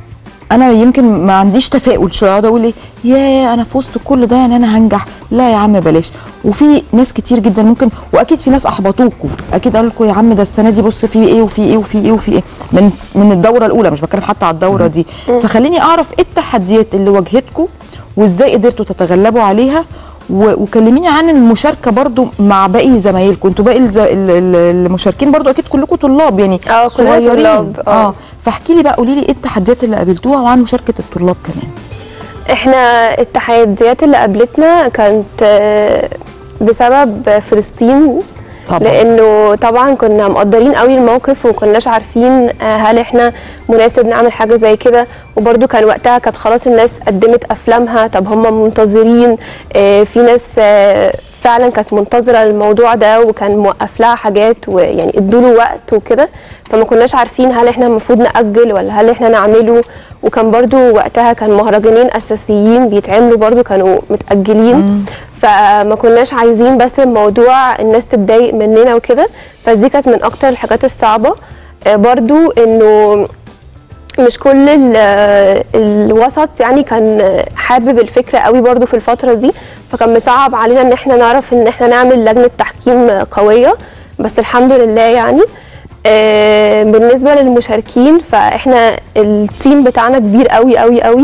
A: انا يمكن ما عنديش تفاؤل شويه اقعد اقول ايه يا انا في وسط كل ده يعني انا هنجح لا يا عم بلاش وفي ناس كتير جدا ممكن واكيد في ناس احبطوكوا اكيد قالوا لكم يا عم ده السنه دي بص في ايه وفي ايه وفي ايه وفي ايه من من الدوره الاولى مش بتكلم حتى على الدوره دي فخليني اعرف ايه التحديات اللي واجهتكم وازاي قدرتوا تتغلبوا عليها و- وكلميني عن المشاركه برضو مع باقي زمايلكم انتوا باقي الز- ال- ال- المشاركين برضو اكيد كلكم طلاب يعني
P: اه كلنا
A: صغيرين
P: طلاب، اه.
A: اه فاحكي لي بقى قولي لي ايه التحديات اللي قابلتوها وعن مشاركه الطلاب كمان
P: احنا التحديات اللي قابلتنا كانت آه، بسبب فلسطين
A: طبعا.
P: لانه طبعا كنا مقدرين قوي الموقف وكناش عارفين آه، هل احنا مناسب نعمل حاجه زي كده وبرده كان وقتها كانت خلاص الناس قدمت افلامها طب هم منتظرين آه، في ناس آه، فعلا كانت منتظره الموضوع ده وكان موقف لها حاجات ويعني ادوا له وقت وكده فما كناش عارفين هل احنا المفروض ناجل ولا هل احنا نعمله وكان برضو وقتها كان مهرجانين اساسيين بيتعملوا برضو كانوا متاجلين فما كناش عايزين بس الموضوع الناس تتضايق مننا وكده فدي كانت من اكتر الحاجات الصعبه آه، برضو انه مش كل ال- الوسط يعني كان حابب الفكره قوي برضو في الفتره دي فكان مصعب علينا ان احنا نعرف ان احنا نعمل لجنه تحكيم قويه بس الحمد لله يعني آه، بالنسبه للمشاركين فاحنا التيم بتاعنا كبير قوي قوي قوي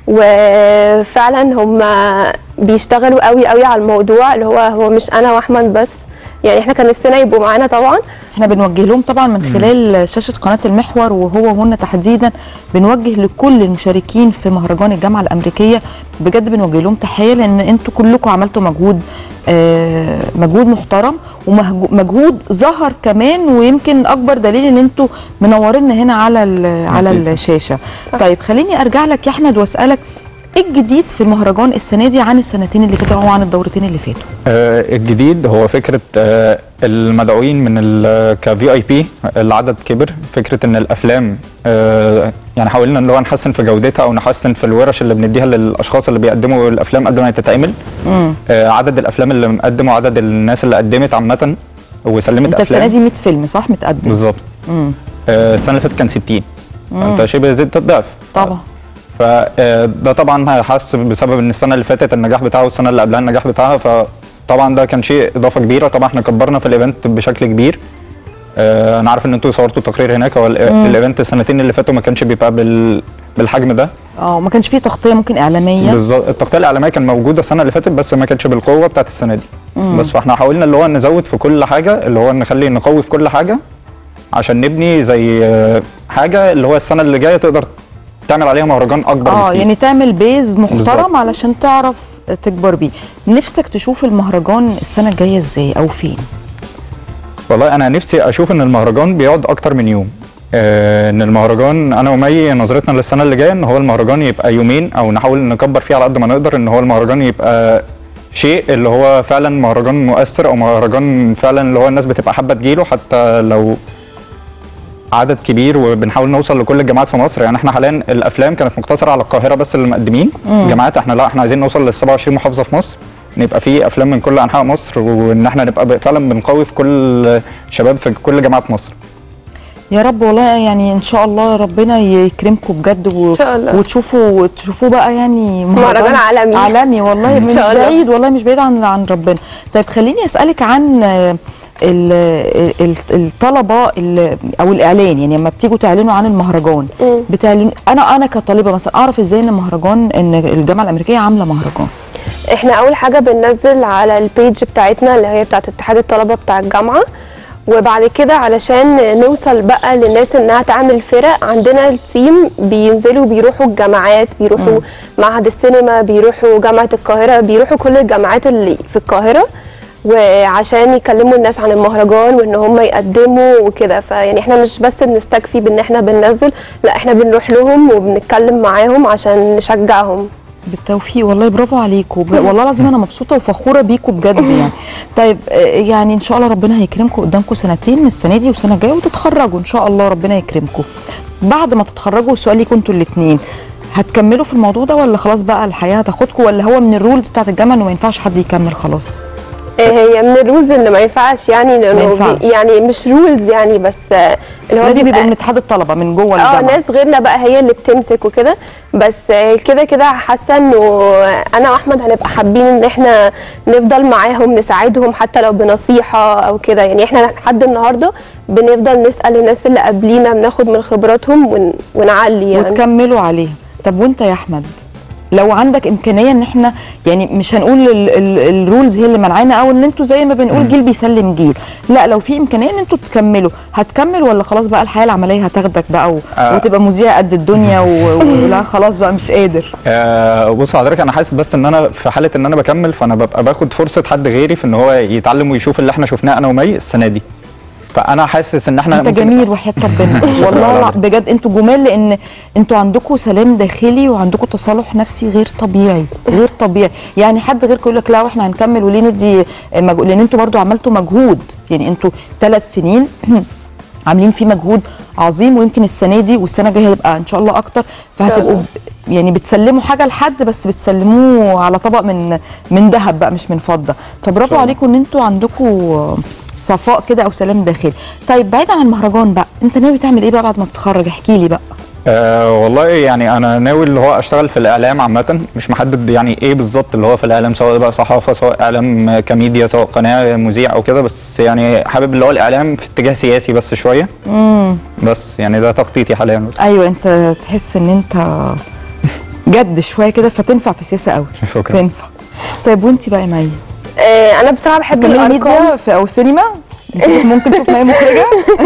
P: وفعلا هم بيشتغلوا قوي قوي على الموضوع اللي هو هو مش انا واحمد بس يعني احنا كان نفسنا يبقوا معانا طبعا
A: احنا بنوجه لهم طبعا من خلال شاشه قناه المحور وهو وهن تحديدا بنوجه لكل المشاركين في مهرجان الجامعه الامريكيه بجد بنوجه لهم تحيه لان انتوا كلكم عملتوا مجهود آه، مجهود محترم ومجهود ظهر كمان ويمكن اكبر دليل ان انتوا منورين هنا على ال- على الشاشه طيب خليني ارجع لك يا احمد واسالك ايه الجديد في المهرجان السنه دي عن السنتين اللي فاتوا او عن الدورتين اللي فاتوا
O: آه، الجديد هو فكره آه، المدعوين من كفي اي بي العدد كبر فكره ان الافلام آه، يعني حاولنا اللي هو نحسن في جودتها او نحسن في الورش اللي بنديها للاشخاص اللي بيقدموا الافلام قبل ما تتعمل
A: امم
O: آه، عدد الافلام اللي مقدم وعدد الناس اللي قدمت عامه وسلمت
A: انت
O: افلام
A: السنه دي 100 فيلم صح متقدم
O: بالظبط
A: امم
O: آه، السنه اللي فاتت كان 60
A: مم.
O: انت شبه زدت الضعف
A: طبعا
O: فده طبعا حس بسبب ان السنه اللي فاتت النجاح بتاعه والسنه اللي قبلها النجاح بتاعها فطبعا ده كان شيء اضافه كبيره طبعا احنا كبرنا في الايفنت بشكل كبير آه، انا عارف ان انتوا صورتوا تقرير هناك هو ال-
A: مم.
O: الايفنت السنتين اللي فاتوا ما كانش بيبقى بال بالحجم ده
A: اه ما كانش فيه تغطيه ممكن اعلاميه
O: بالظبط التغطيه الاعلاميه كان موجوده السنه اللي فاتت بس ما كانتش بالقوه بتاعت السنه دي
A: مم.
O: بس فاحنا حاولنا اللي هو نزود في كل حاجه اللي هو نخلي نقوي في كل حاجه عشان نبني زي آه، حاجه اللي هو السنه اللي جايه تقدر تعمل عليها مهرجان اكبر
A: اه
O: بكتير.
A: يعني تعمل بيز محترم
O: بالظبط.
A: علشان تعرف تكبر بيه نفسك تشوف المهرجان السنه الجايه ازاي او فين
O: والله انا نفسي اشوف ان المهرجان بيقعد اكتر من يوم آه، ان المهرجان انا ومي نظرتنا للسنه اللي جايه ان هو المهرجان يبقى يومين او نحاول نكبر فيه على قد ما نقدر ان هو المهرجان يبقى شيء اللي هو فعلا مهرجان مؤثر او مهرجان فعلا اللي هو الناس بتبقى حابه تجيله حتى لو عدد كبير وبنحاول نوصل لكل الجامعات في مصر يعني احنا حاليا الافلام كانت مقتصره على القاهره بس اللي مقدمين
A: مم.
O: جامعات احنا لا احنا عايزين نوصل لل 27 محافظه في مصر نبقى في افلام من كل انحاء مصر وان احنا نبقى ب- فعلا بنقوي في كل شباب في كل جامعات مصر
A: يا رب والله يعني ان شاء الله ربنا يكرمكم بجد و...
P: إن شاء الله.
A: وتشوفوا تشوفوه بقى يعني
P: مهرجان عالمي.
A: عالمي والله
P: إن
A: مش
P: شاء الله.
A: بعيد والله مش بعيد عن عن ربنا طيب خليني اسالك عن آه، ال- ال- الطلبه ال- او الاعلان يعني لما بتيجوا تعلنوا عن المهرجان
P: مم.
A: بتعلن انا انا كطالبه مثلا اعرف ازاي ان المهرجان ان الجامعه الامريكيه عامله مهرجان
P: احنا اول حاجه بننزل على البيج بتاعتنا اللي هي بتاعت اتحاد الطلبه بتاع الجامعه وبعد كده علشان نوصل بقى للناس انها تعمل فرق عندنا التيم بينزلوا بيروحوا الجامعات بيروحوا معهد السينما بيروحوا جامعه القاهره بيروحوا كل الجامعات اللي في القاهره وعشان يكلموا الناس عن المهرجان وان هم يقدموا وكده فيعني احنا مش بس بنستكفي بان احنا بننزل لا احنا بنروح لهم وبنتكلم معاهم عشان نشجعهم
A: بالتوفيق والله برافو عليكم ب- والله العظيم انا مبسوطه وفخوره بيكم بجد يعني طيب آه، يعني ان شاء الله ربنا هيكرمكم قدامكم سنتين السنه دي والسنه الجايه وتتخرجوا ان شاء الله ربنا يكرمكم بعد ما تتخرجوا السؤال ليكم انتوا الاثنين هتكملوا في الموضوع ده ولا خلاص بقى الحياه هتاخدكم ولا هو من الرولز بتاعت الجامعه انه ما ينفعش حد يكمل خلاص
P: هي من الرولز اللي ما ينفعش يعني
A: ما
P: لانه
A: ينفعش.
P: بي- يعني مش رولز يعني بس آه، اللي هو
A: لازم
P: بيبقى-
A: يبقى من اتحاد الطلبه من جوه
P: اه
A: الجامعه
P: ناس غيرنا بقى هي اللي بتمسك وكده بس آه، كده كده حاسه انه انا واحمد هنبقى حابين ان احنا نفضل معاهم نساعدهم حتى لو بنصيحه او كده يعني احنا لحد النهارده بنفضل نسال الناس اللي قبلينا بناخد من خبراتهم ون... ونعلي يعني
A: وتكملوا عليها طب وانت يا احمد لو عندك امكانيه ان احنا يعني مش هنقول ال- ال- الرولز هي اللي منعانا او ان انتوا زي ما بنقول جيل بيسلم جيل لا لو في امكانيه ان انتوا تكملوا هتكمل ولا خلاص بقى الحياه العمليه هتاخدك بقى و...
O: آه.
A: وتبقى مذيع قد الدنيا و... ولا خلاص بقى مش قادر
O: آه بص حضرتك انا حاسس بس ان انا في حاله ان انا بكمل فانا ببقى باخد فرصه حد غيري في ان هو يتعلم ويشوف اللي احنا شفناه انا ومي السنه دي فانا حاسس ان احنا
A: انت
O: ممكن-
A: جميل وحياه ربنا والله لا- بجد انتوا جمال لان انتوا عندكم سلام داخلي وعندكم تصالح نفسي غير طبيعي غير طبيعي يعني حد غيركم يقول لك لا واحنا هنكمل وليه ندي مجهود لان انتوا برضو عملتوا مجهود يعني انتوا ثلاث سنين عاملين فيه مجهود عظيم ويمكن السنه دي والسنه الجايه هيبقى ان شاء الله اكتر فهتبقوا ب- يعني بتسلموا حاجه لحد بس بتسلموه على طبق من من ذهب بقى مش من فضه فبرافو عليكم ان انتوا عندكم صفاء كده او سلام داخلي طيب بعيد عن المهرجان بقى انت ناوي تعمل ايه بقى بعد ما تتخرج احكي لي بقى
O: آه والله يعني انا ناوي اللي هو اشتغل في الاعلام عامه مش محدد يعني ايه بالظبط اللي هو في الاعلام سواء بقى صحافه سواء اعلام كميديا سواء قناه مذيع او كده بس يعني حابب اللي هو الاعلام في اتجاه سياسي بس شويه
A: امم
O: بس يعني ده تخطيطي حاليا بس
A: ايوه انت تحس ان انت جد شويه كده فتنفع في السياسه قوي
O: شكرا
A: تنفع طيب وانت بقى يا مي
P: آه، انا بصراحه بحب
A: هتكملي
P: الارقام
A: ميديا في او سينما نشوف- ممكن نشوف مي مخرجه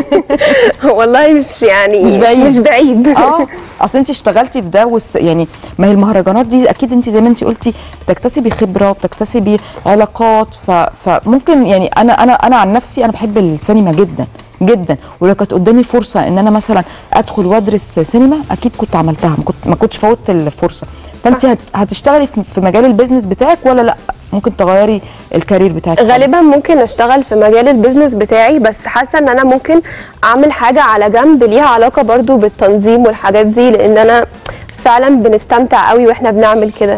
P: والله مش يعني
A: مش بعيد
P: مش بعيد
A: اه اصل انت اشتغلتي في ده والس... يعني ما هي المهرجانات دي اكيد انت زي ما انت قلتي بتكتسبي خبره وبتكتسبي علاقات ف... فممكن يعني انا انا انا عن نفسي انا بحب السينما جدا جدا ولو كانت قدامي فرصه ان انا مثلا ادخل وادرس سينما اكيد كنت عملتها ما كنت ما كنتش فوتت الفرصه فانت هت... هتشتغلي في في مجال البيزنس بتاعك ولا لا ممكن تغيري الكارير بتاعك خالص؟
P: غالبا ممكن اشتغل في مجال البيزنس بتاعي بس حاسه ان انا ممكن اعمل حاجه على جنب ليها علاقه برضو بالتنظيم والحاجات دي لان انا فعلا بنستمتع قوي واحنا بنعمل كده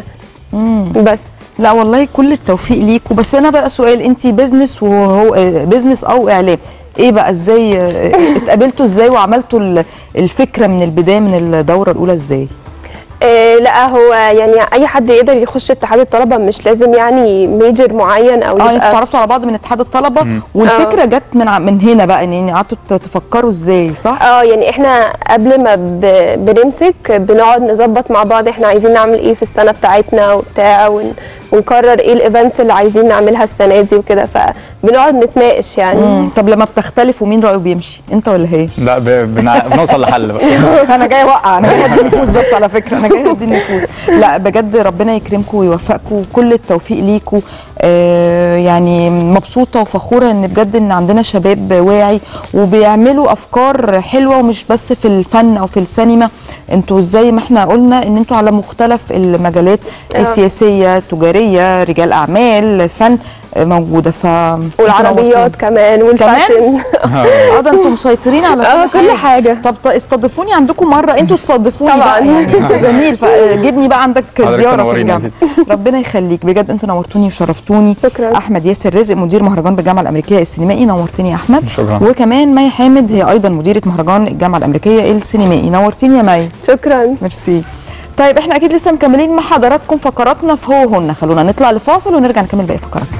P: بس
A: لا والله كل التوفيق ليكوا بس انا بقى سؤال انت بيزنس وهو آه، بيزنس او اعلام ايه بقى ازاي آه، اتقابلتوا ازاي وعملتوا ال- الفكره من البدايه من الدوره الاولى ازاي
P: إيه لا هو يعني اي حد يقدر يخش اتحاد الطلبه مش لازم يعني ميجر معين او
A: اه انتوا
P: يبقى
A: اتعرفتوا على بعض من اتحاد الطلبه
P: مم.
A: والفكره
P: آه.
A: جت من ع- من هنا بقى ان يعني قعدتوا ت- تفكروا ازاي صح
P: اه يعني احنا قبل ما ب- بنمسك بنقعد نظبط مع بعض احنا عايزين نعمل ايه في السنه بتاعتنا وبتاع ون ونقرر ايه الايفنتس اللي عايزين نعملها السنه دي وكده فبنقعد نتناقش يعني
A: مم. طب لما بتختلفوا مين رايه بيمشي انت ولا هي
O: لا ب... بنع... بنوصل لحل بقى
A: انا جاي اوقع انا جاي ادي النفوس بس على فكره انا جاي ادي النفوس لا بجد ربنا يكرمكم ويوفقكم وكل التوفيق ليكم آه يعني مبسوطه وفخوره ان بجد ان عندنا شباب واعي وبيعملوا افكار حلوه ومش بس في الفن او في السينما انتوا زي ما احنا قلنا ان انتوا على مختلف المجالات
P: آه.
A: السياسيه تجاريه رجال اعمال فن آه، موجوده ف
P: والعربيات كمان والفاشن
A: اه ده انتوا مسيطرين على كل
P: اه كل
A: حاجه طب ت- استضيفوني عندكم مره انتوا تستضيفوني
P: طبعاً.
A: بقى يعني انت زميل فجيبني بقى عندك
O: حضرتك
A: زياره في
O: تنورينا
A: الجامعه ربنا يخليك بجد انتوا نورتوني وشرفتوني شكرا احمد ياسر رزق مدير مهرجان بالجامعه الامريكيه السينمائي نورتني يا احمد
O: شكرا.
A: وكمان مي حامد هي ايضا مديره مهرجان الجامعه الامريكيه السينمائي نورتيني يا مي
P: شكرا
A: ميرسي طيب احنا اكيد لسه مكملين مع حضراتكم فقراتنا في هو هن خلونا نطلع لفاصل ونرجع نكمل باقي فقراتنا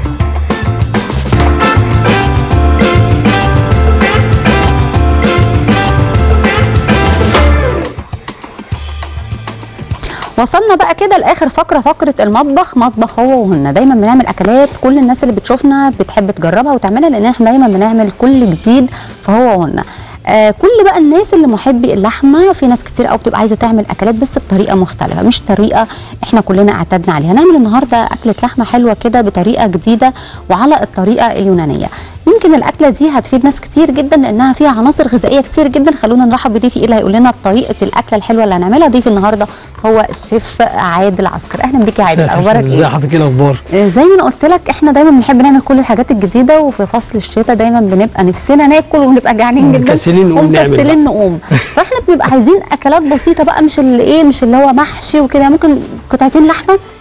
B: وصلنا بقى كده لاخر فقره فقره المطبخ مطبخ هو وهن دايما بنعمل اكلات كل الناس اللي بتشوفنا بتحب تجربها وتعملها لان احنا دايما بنعمل كل جديد فهو وهن آه كل بقى الناس اللي محبي اللحمه في ناس كتير قوي بتبقى عايزه تعمل اكلات بس بطريقه مختلفه مش طريقه احنا كلنا اعتدنا عليها هنعمل النهارده اكله لحمه حلوه كده بطريقه جديده وعلى الطريقه اليونانيه يمكن الاكله دي هتفيد ناس كتير جدا لانها فيها عناصر غذائيه كتير جدا خلونا نرحب بضيفي اللي هيقول لنا طريقه الاكله الحلوه اللي هنعملها ضيف النهارده هو الشيف عادل عسكر اهلا بيك يا عادل اخبارك
Q: ازي
B: ايه
Q: حضرتك ايه الاخبار
B: آه، زي ما انا قلت لك احنا دايما بنحب نعمل كل الحاجات الجديده وفي فصل الشتاء دايما بنبقى نفسنا ناكل ونبقى جعانين جدا
Q: مكسلين نقوم نعمل بقى.
B: ومكسلين نقوم فاحنا بنبقى عايزين اكلات بسيطه بقى مش اللي ايه مش اللي هو محشي وكده ممكن قطعتين لحمه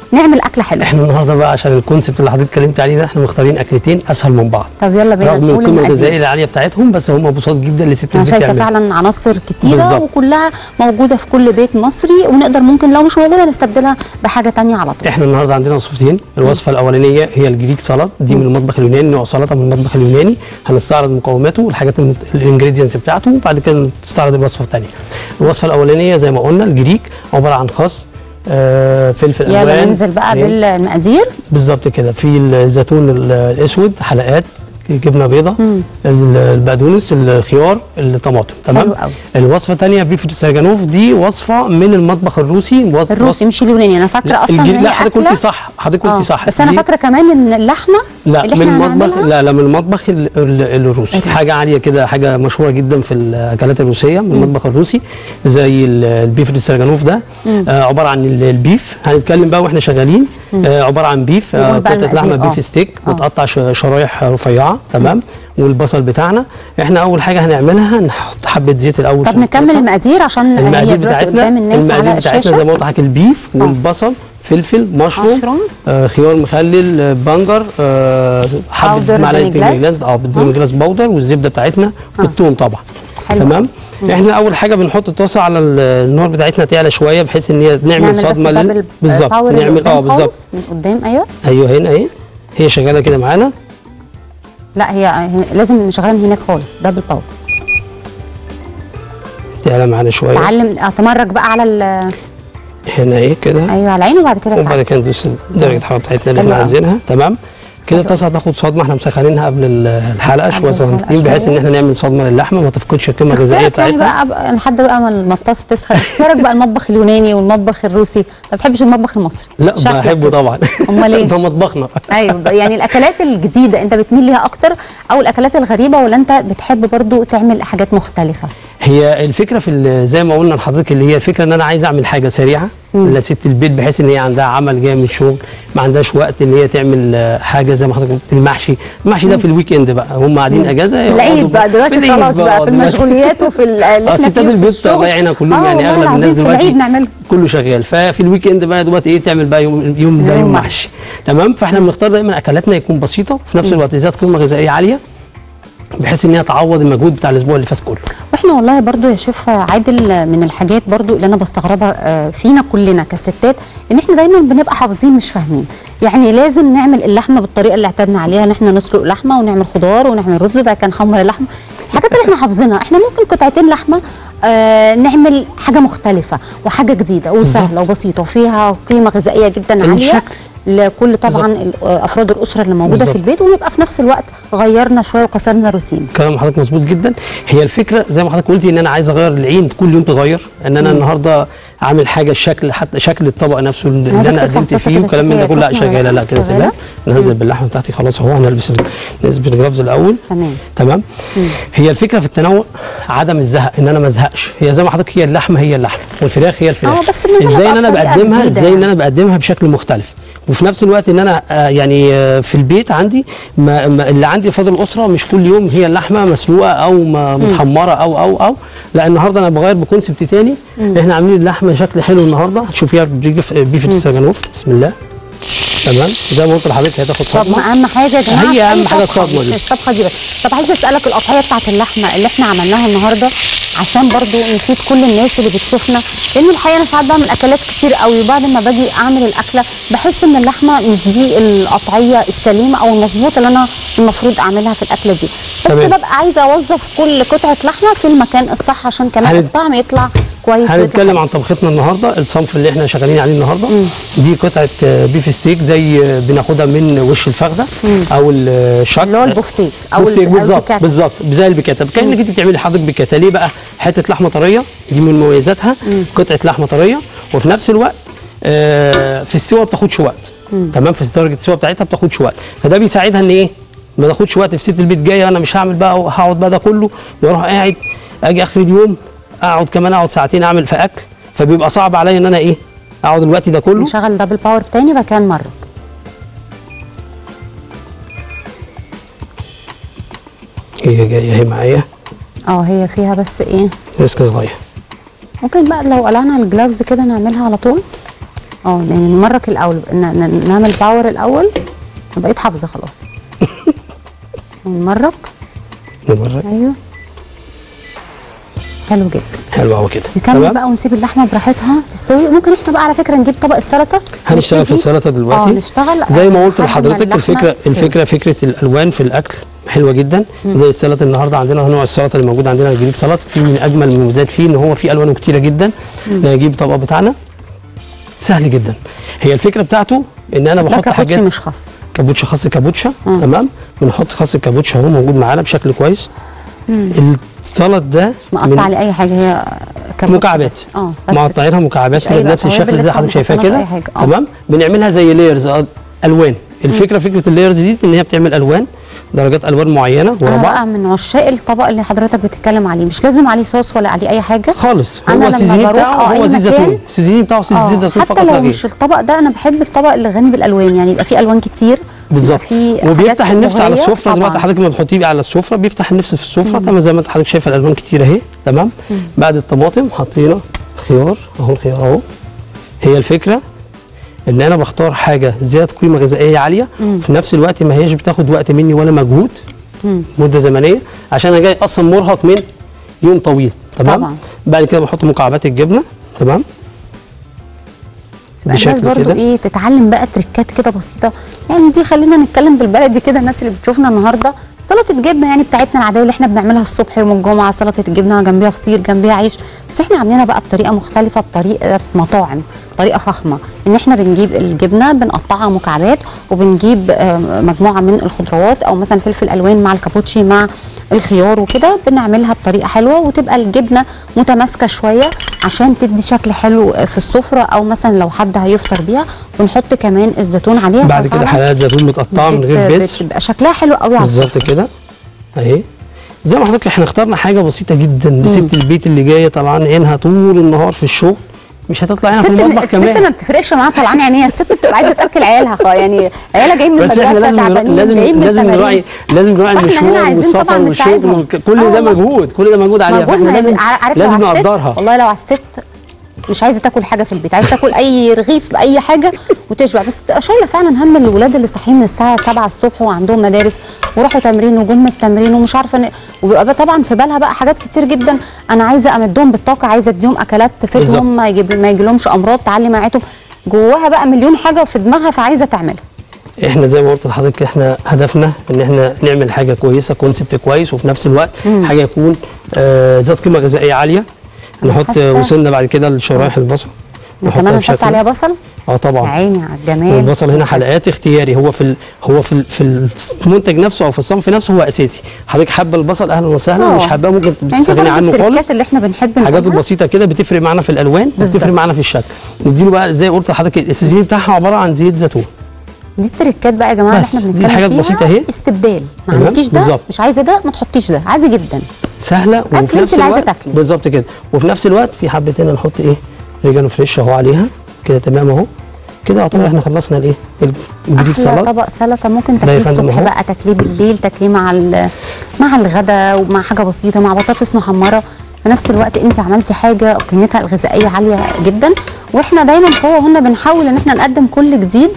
B: نعمل اكله حلوه
Q: احنا النهارده بقى عشان الكونسيبت اللي حضرتك اتكلمت عليه ده احنا مختارين اكلتين اسهل من بعض
B: طب يلا بينا
Q: رغم
B: نقول
Q: القيمه
B: المقادير.
Q: الغذائيه العاليه بتاعتهم بس هم بساط جدا لست
B: انا
Q: البيت
B: شايفه
Q: يعملها.
B: فعلا عناصر كتيره
Q: بالظبط.
B: وكلها موجوده في كل بيت مصري ونقدر ممكن لو مش موجوده نستبدلها بحاجه تانية على طول
Q: احنا النهارده عندنا وصفتين الوصفه الاولانيه هي الجريك سلطه دي من المطبخ اليوناني نوع سلطه من المطبخ اليوناني هنستعرض مكوناته والحاجات الانجريدينتس بتاعته وبعد كده نستعرض الوصفه الثانيه الوصفه الاولانيه زي ما قلنا الجريك عباره عن خس آه فلفل الوان
B: يلا ننزل بقى
Q: كريم.
B: بالمقادير
Q: بالظبط كده في الزيتون ال- الاسود حلقات جبنه بيضه ال- البقدونس الخيار الطماطم تمام
B: حلو قوي.
Q: الوصفه الثانيه بيف ساجانوف دي وصفه من المطبخ الروسي وص-
B: الروسي مش اليوناني انا فاكره
Q: لا،
B: اصلا
Q: الجري-
B: ان هي
Q: لا حضرتك قلتي
B: أكلة-
Q: صح حضرتك
B: آه،
Q: قلتي صح
B: بس انا
Q: دي-
B: فاكره كمان ان اللحمه
Q: لا
B: اللي
Q: من
B: احنا
Q: المطبخ
B: هنعملها
Q: لا لا من المطبخ ال- ال- الروسي حاجه عاليه كده حاجه مشهوره جدا في الاكلات الروسيه من المطبخ الروسي زي ال- البيف السرجانوف ده
B: مم.
Q: آه عباره عن ال- البيف هنتكلم بقى واحنا شغالين آه عباره عن بيف آه
B: نقول بقى
Q: قطعه لحمه
B: المقادير، آه.
Q: بيف ستيك متقطع ش- شرايح رفيعه تمام والبصل بتاعنا احنا اول حاجه هنعملها نحط حبه زيت الاول
B: طب
Q: في
B: نكمل
Q: الطاسة.
B: المقادير عشان
Q: المقادير
B: هي دلوقتي
Q: بتاعتنا
B: قدام الناس
Q: المقادير
B: على
Q: بتاعتنا
B: الشاشه
Q: زي ما قلت لحضرتك البيف والبصل فلفل مشروم
B: مشروم.
Q: آه خيار مخلل آه، بنجر آه حبه
B: باودر
Q: معلقه
B: ديميجلاس.
Q: ديميجلاس اه بالديميجلاس باودر والزبده بتاعتنا الثوم طبعا
B: حلو.
Q: تمام
B: مم.
Q: احنا اول حاجه بنحط الطاسه على ال- النار بتاعتنا تعلى شويه بحيث ان هي نعمل,
B: نعمل بس
Q: صدمه
B: دبل
Q: لل... بالظبط
B: باور اللي
Q: نعمل اه
B: قدام
Q: بالظبط
B: خالص من قدام ايوه
Q: ايوه هنا اهي هي شغاله كده معانا
B: لا هي هي- لازم نشغلها من هناك خالص دبل باور
Q: تعلى معانا شويه
B: تعلم اتمرج بقى على ال-
Q: هنا ايه كده
B: ايوه على العين وبعد كده
Q: وبعد كده ندوس درجه الحراره بتاعتنا اللي
B: حلو
Q: احنا
B: أوي.
Q: عايزينها تمام كده الطاسه هتاخد صدمه احنا مسخنينها قبل ال- الحلقه شويه صغنطين بحيث ان
B: شوية.
Q: احنا نعمل صدمه للحمه ما تفقدش القيمه
B: بس
Q: الغذائيه
B: اختيارك يعني
Q: بتاعتها
B: بقى, بقى لحد بقى ما الطاسه تسخن اختيارك بقى المطبخ اليوناني والمطبخ الروسي ما بتحبش المطبخ المصري
Q: لا
B: شكلك
Q: بحبه
B: كده.
Q: طبعا
B: امال ايه
Q: ده مطبخنا
B: ايوه يعني الاكلات الجديده انت بتميل ليها اكتر او الاكلات الغريبه ولا انت بتحب برضو تعمل حاجات مختلفه
Q: هي الفكره في ال- زي ما قلنا لحضرتك اللي هي الفكره ان انا عايز اعمل حاجه سريعه لست البيت بحيث ان هي عندها عمل جاي من الشغل ما عندهاش وقت ان هي تعمل آه، حاجه زي ما حضرتك قلت المحشي المحشي ده في الويك اند بقى هم قاعدين اجازه
B: في
Q: يقعدوا
B: العيد بقى دلوقتي
Q: في العيد
B: خلاص بقى في
Q: دلوقتي.
B: المشغوليات وفي ال- اللي
Q: اه
B: احنا
Q: ستات
B: فيه وفي
Q: البيت
B: الشغل.
Q: الله يعينها كلهم
B: آه
Q: يعني
B: والله
Q: اغلب الناس
B: العظيم في
Q: دلوقتي
B: العيد نعمل
Q: كله شغال ففي الويك اند بقى دلوقتي ايه تعمل بقى يوم يوم ده
B: يوم
Q: يوم
B: محشي.
Q: محشي تمام فاحنا بنختار دايما اكلاتنا يكون بسيطه وفي نفس الوقت ذات قيمه غذائيه عاليه بحيث ان هي تعوض المجهود بتاع الاسبوع اللي فات كله
B: واحنا والله برضو يا شيف عادل من الحاجات برضو اللي انا بستغربها آه، فينا كلنا كستات ان احنا دايما بنبقى حافظين مش فاهمين يعني لازم نعمل اللحمه بالطريقه اللي اعتدنا عليها ان احنا نسلق لحمه ونعمل خضار ونعمل رز وبعد كده نحمر اللحمه الحاجات اللي احنا حافظينها احنا ممكن قطعتين لحمه آه نعمل حاجه مختلفه وحاجه جديده وسهله وبسيطه وفيها قيمه غذائيه جدا عاليه
Q: الشكل.
B: لكل طبعا ال- آه، افراد الاسره اللي موجوده
Q: بالظبط.
B: في البيت ونبقى في نفس الوقت غيرنا شويه وكسرنا روتين
Q: كلام حضرتك مظبوط جدا هي الفكره زي ما حضرتك قلتي ان انا عايز اغير العين كل يوم تغير ان انا
B: مم.
Q: النهارده عامل حاجه الشكل حتى شكل الطبق نفسه اللي
B: عايزك
Q: انا
B: ترفع
Q: قدمت
B: الطاسة
Q: فيه
B: كده
Q: وكلام من ده
B: تشوفيها
Q: كله لا
B: سخنة ولا
Q: شغاله لا كده
B: شغالة؟
Q: تمام انا هنزل باللحمه بتاعتي خلاص اهو هنلبس ال- نلبس الجرافز الاول
B: تمام
Q: تمام هي الفكره في التنوع عدم الزهق ان انا ما ازهقش هي زي ما حضرتك هي اللحمه هي اللحمه والفراخ هي الفراخ
B: اه، بس بنعملها
Q: ازاي ان انا
B: بقى بطريقة
Q: بقدمها
B: جديدة
Q: ازاي ان
B: يعني.
Q: انا بقدمها بشكل مختلف وفي نفس الوقت ان انا آه، يعني آه، في البيت عندي ما ما اللي عندي فاضل الاسره مش كل يوم هي اللحمه مسلوقه او ما- متحمره او او او لا النهارده انا بغير بكونسبت تاني
B: مم.
Q: احنا عاملين اللحمه شكل حلو النهارده هتشوفيها بيف بيف السجنوف بسم الله تمام زي ما قلت لحضرتك هتاخد
B: صدمة
Q: صدمه
B: أهم حاجة يا جماعة
Q: هي
B: في أي
Q: أهم حاجة
B: طبخة،
Q: الصدمة
B: مش
Q: دي.
B: الطبخة دي بس طب عايزة أسألك القطعية بتاعت اللحمة اللي إحنا عملناها النهاردة عشان برضو نفيد كل الناس اللي بتشوفنا لأن الحقيقة أنا ساعات بعمل أكلات كتير قوي وبعد ما باجي أعمل الأكلة بحس إن اللحمة مش دي القطعية السليمة أو المظبوطة اللي أنا المفروض أعملها في الأكلة دي بس
Q: تمام.
B: ببقى عايزة أوظف كل قطعة لحمة في المكان الصح عشان كمان
Q: هنت-
B: الطعم يطلع كويس ويطلع
Q: هنتكلم عن طبختنا النهارده الصنف اللي احنا شغالين عليه النهارده دي قطعه آه، بيف ستيك زي آه، بناخدها من وش الفخده او الشط اللي هو
B: البفتيك أو
Q: بفتيك
B: ال- أو
Q: بالظبط
B: البيكاتا.
Q: بالظبط زي البيكاتا كانك انت بتعملي حضرتك بيكاتا ليه بقى حته لحمه طريه دي من مميزاتها قطعه لحمه طريه وفي نفس الوقت آه، في السوا ما بتاخدش وقت
B: مم.
Q: تمام في درجه السوا بتاعتها ما بتاخدش وقت فده بيساعدها ان ايه ما تاخدش وقت في ست البيت جايه انا مش هعمل بقى هقعد بقى ده كله واروح قاعد اجي اخر اليوم اقعد كمان اقعد ساعتين اعمل في اكل فبيبقى صعب عليا ان انا ايه اقعد الوقت ده كله
B: نشغل دبل باور تاني بعد كده نمرق
Q: هي جايه اهي معايا
B: اه هي فيها بس ايه
Q: ريسك صغير
B: ممكن بقى لو قلعنا الجلافز كده نعملها على طول اه يعني نمرك الاول ن- ن- نعمل باور الاول أنا بقيت حافظه خلاص نمرك
Q: نمرك
B: ايوه حلو جدا
Q: حلو قوي كده
B: نكمل بقى ونسيب اللحمه براحتها تستوي ممكن احنا بقى على فكره نجيب طبق السلطه
Q: هنشتغل في
B: نبتدي-
Q: السلطه دلوقتي
B: اه نشتغل
Q: زي ما قلت
B: لحد ما
Q: لحضرتك
B: اللحمة
Q: الفكره
B: تستوي.
Q: الفكره فكره الالوان في الاكل حلوه جدا زي السلطه النهارده عندنا نوع السلطه اللي موجود عندنا الجريك سلطه في من اجمل المميزات فيه ان هو فيه الوانه كتيره جدا
B: مم.
Q: نجيب الطبق بتاعنا سهل جدا هي الفكره بتاعته ان انا
B: ده
Q: بحط
B: كابوتشي
Q: حاجات
B: مش خاص
Q: كابوتشا خاص كابوتشا
B: مم.
Q: تمام بنحط خاص الكابوتشا اهو موجود معانا بشكل كويس السلط ده
B: مقطع على اي حاجه هي كابوتشي
Q: مكعبات
B: بس. اه بس
Q: مقطعينها مكعبات
B: مش
Q: كده
B: أي بقى
Q: بنفس الشكل
B: توابل
Q: زي
B: لسه
Q: حضرتك شايفاه
B: محطوطة
Q: كده
B: أي حاجة. آه.
Q: تمام بنعملها زي لايرز الوان الفكره فكره اللايرز دي ان هي بتعمل الوان درجات الوان معينه ورا
B: انا
Q: بعض
B: بقى من عشاق الطبق اللي حضرتك بتتكلم عليه مش لازم عليه صوص ولا عليه اي حاجه
Q: خالص
B: أنا
Q: هو
B: لما
Q: السيزوني
B: بروح
Q: بتاعه
B: آه
Q: هو
B: أي
Q: زيت
B: مكان-
Q: زيتون السيزوني بتاعه
B: آه،
Q: زيت زيتون
B: حتى
Q: فقط لا
B: لو
Q: غير
B: مش الطبق ده انا بحب الطبق اللي غني بالالوان يعني يبقى فيه الوان كتير
Q: بالظبط
B: في
Q: وبيفتح
B: حاجات
Q: النفس على
B: ألوهية
Q: السفره دلوقتي
B: طبعاً.
Q: حضرتك لما بتحطيه على السفره بيفتح النفس في السفره
B: مم.
Q: تمام زي ما انت حضرتك شايفه الالوان كتير اهي تمام
B: مم.
Q: بعد الطماطم حطينا خيار اهو الخيار اهو هي الفكره ان انا بختار حاجه ذات قيمه غذائيه عاليه
B: مم.
Q: في نفس الوقت ما هيش بتاخد وقت مني ولا مجهود
B: مم.
Q: مده زمنيه عشان انا جاي اصلا مرهق من يوم طويل تمام
B: طبعاً.
Q: بعد كده بحط مكعبات الجبنه تمام
B: تبقى الناس برضو
Q: كده.
B: ايه تتعلم بقى تريكات كده بسيطه يعني دي خلينا نتكلم بالبلدي كده الناس اللي بتشوفنا النهارده سلطه جبنه يعني بتاعتنا العاديه اللي احنا بنعملها الصبح يوم الجمعه سلطه الجبنه جنبيها فطير جنبيها عيش بس احنا عاملينها بقى بطريقه مختلفه بطريقه مطاعم طريقه فخمه ان احنا بنجيب الجبنه بنقطعها مكعبات وبنجيب آه، مجموعه من الخضروات او مثلا فلفل الوان مع الكابوتشي مع الخيار وكده بنعملها بطريقه حلوه وتبقى الجبنه متماسكه شويه عشان تدي شكل حلو في السفره او مثلا لو حد هيفطر بيها ونحط كمان الزيتون عليها
Q: بعد كده
B: ففعلاً
Q: حلقات زيتون متقطعه من غير
B: بت-
Q: بس
B: بتبقى شكلها حلو قوي على
Q: بالظبط كده اهي زي ما حضرتك احنا اخترنا حاجه بسيطه جدا لست البيت اللي جايه طلعان عينها طول النهار في الشغل مش هتطلع عينها في
B: الست
Q: المطبخ
B: الست ما
Q: كمان
B: بتفرقش معاها طلعان عينيها الست بتبقى عايزه تاكل عيالها خ- يعني عيالها جايين من
Q: بس احنا
B: المدرسه
Q: لازم نراعي
B: تعبانين
Q: لازم
B: جايين من
Q: لازم
B: التمارين.
Q: نراعي لازم نراعي
B: فاحنا هنا
Q: المشوار
B: عايزين
Q: والسفر
B: طبعاً
Q: والشغل
B: نساعدهم.
Q: وك- كل ده مجهود كل ده مجهود عليها
B: مجهود
Q: فاحنا
B: ما
Q: لازم
B: عارف
Q: لازم
B: لو على الست-
Q: نقدرها
B: والله لو على الست مش عايزه تاكل حاجه في البيت عايزه تاكل اي رغيف باي حاجه وتشبع بس تبقى شايله فعلا هم الولاد اللي صاحيين من الساعه 7 الصبح وعندهم مدارس وراحوا تمرين وجم من التمرين ومش عارفه ن... وبيبقى بقى طبعا في بالها بقى حاجات كتير جدا انا عايزه امدهم بالطاقه عايزه اديهم اكلات
Q: بالظبط.
B: تفيدهم ما يجيب ما يجيلهمش امراض تعلي مناعتهم جواها بقى مليون حاجه في دماغها فعايزه تعملها
Q: احنا زي ما قلت لحضرتك احنا هدفنا ان احنا نعمل حاجه كويسه كونسبت كويس وفي نفس الوقت
B: مم.
Q: حاجه يكون آه ذات قيمه غذائيه عاليه نحط
B: حاسة-
Q: وصلنا بعد كده لشرايح البصل
B: وكمان
Q: نحطها
B: نحط
Q: بشكل-
B: عليها بصل
Q: اه طبعا
B: عيني على الجمال
Q: والبصل هنا حلقات اختياري هو في ال هو في ال في المنتج نفسه او في الصنف نفسه هو اساسي حضرتك حابه البصل اهلا وسهلا
B: آه.
Q: مش حاباه ممكن
B: يعني دي
Q: تستغني
B: برضه
Q: عنه
B: التركات
Q: خالص
B: اللي احنا بنحب
Q: الحاجات
B: نقولها.
Q: البسيطه كده بتفرق معانا في الالوان
B: بالظبط.
Q: وبتفرق معانا في الشكل نديله بقى زي قلت لحضرتك السيزوني بتاعها عباره عن زيت زيتون
B: دي التركات بقى يا جماعه اللي
Q: بس
B: احنا
Q: دي
B: بنتكلم
Q: حاجات
B: فيها
Q: بسيطة أهي.
B: استبدال ما
Q: تمام،
B: عندكيش ده
Q: بالظبط.
B: مش عايزه ده ما تحطيش ده عادي جدا
Q: سهله
B: أكل
Q: وفي
B: أنت
Q: نفس
B: اللي عايزة
Q: الوقت
B: تاكلي.
Q: بالظبط كده وفي نفس الوقت في حبتين نحط ايه ريجانو فريش اهو عليها كده تمام اهو كده يعتبر احنا خلصنا الايه الجريك
B: احلى
Q: سلطه
B: طبق سلطه ممكن
Q: ده
B: تاكليه
Q: يا فندم
B: الصبح
Q: أهو.
B: بقى تاكليه بالليل تاكليه مع ال- مع الغدا ومع حاجه بسيطه مع بطاطس محمره في نفس الوقت انت عملتي حاجه قيمتها الغذائيه عاليه جدا واحنا دايما في هو هنا بنحاول ان احنا نقدم كل جديد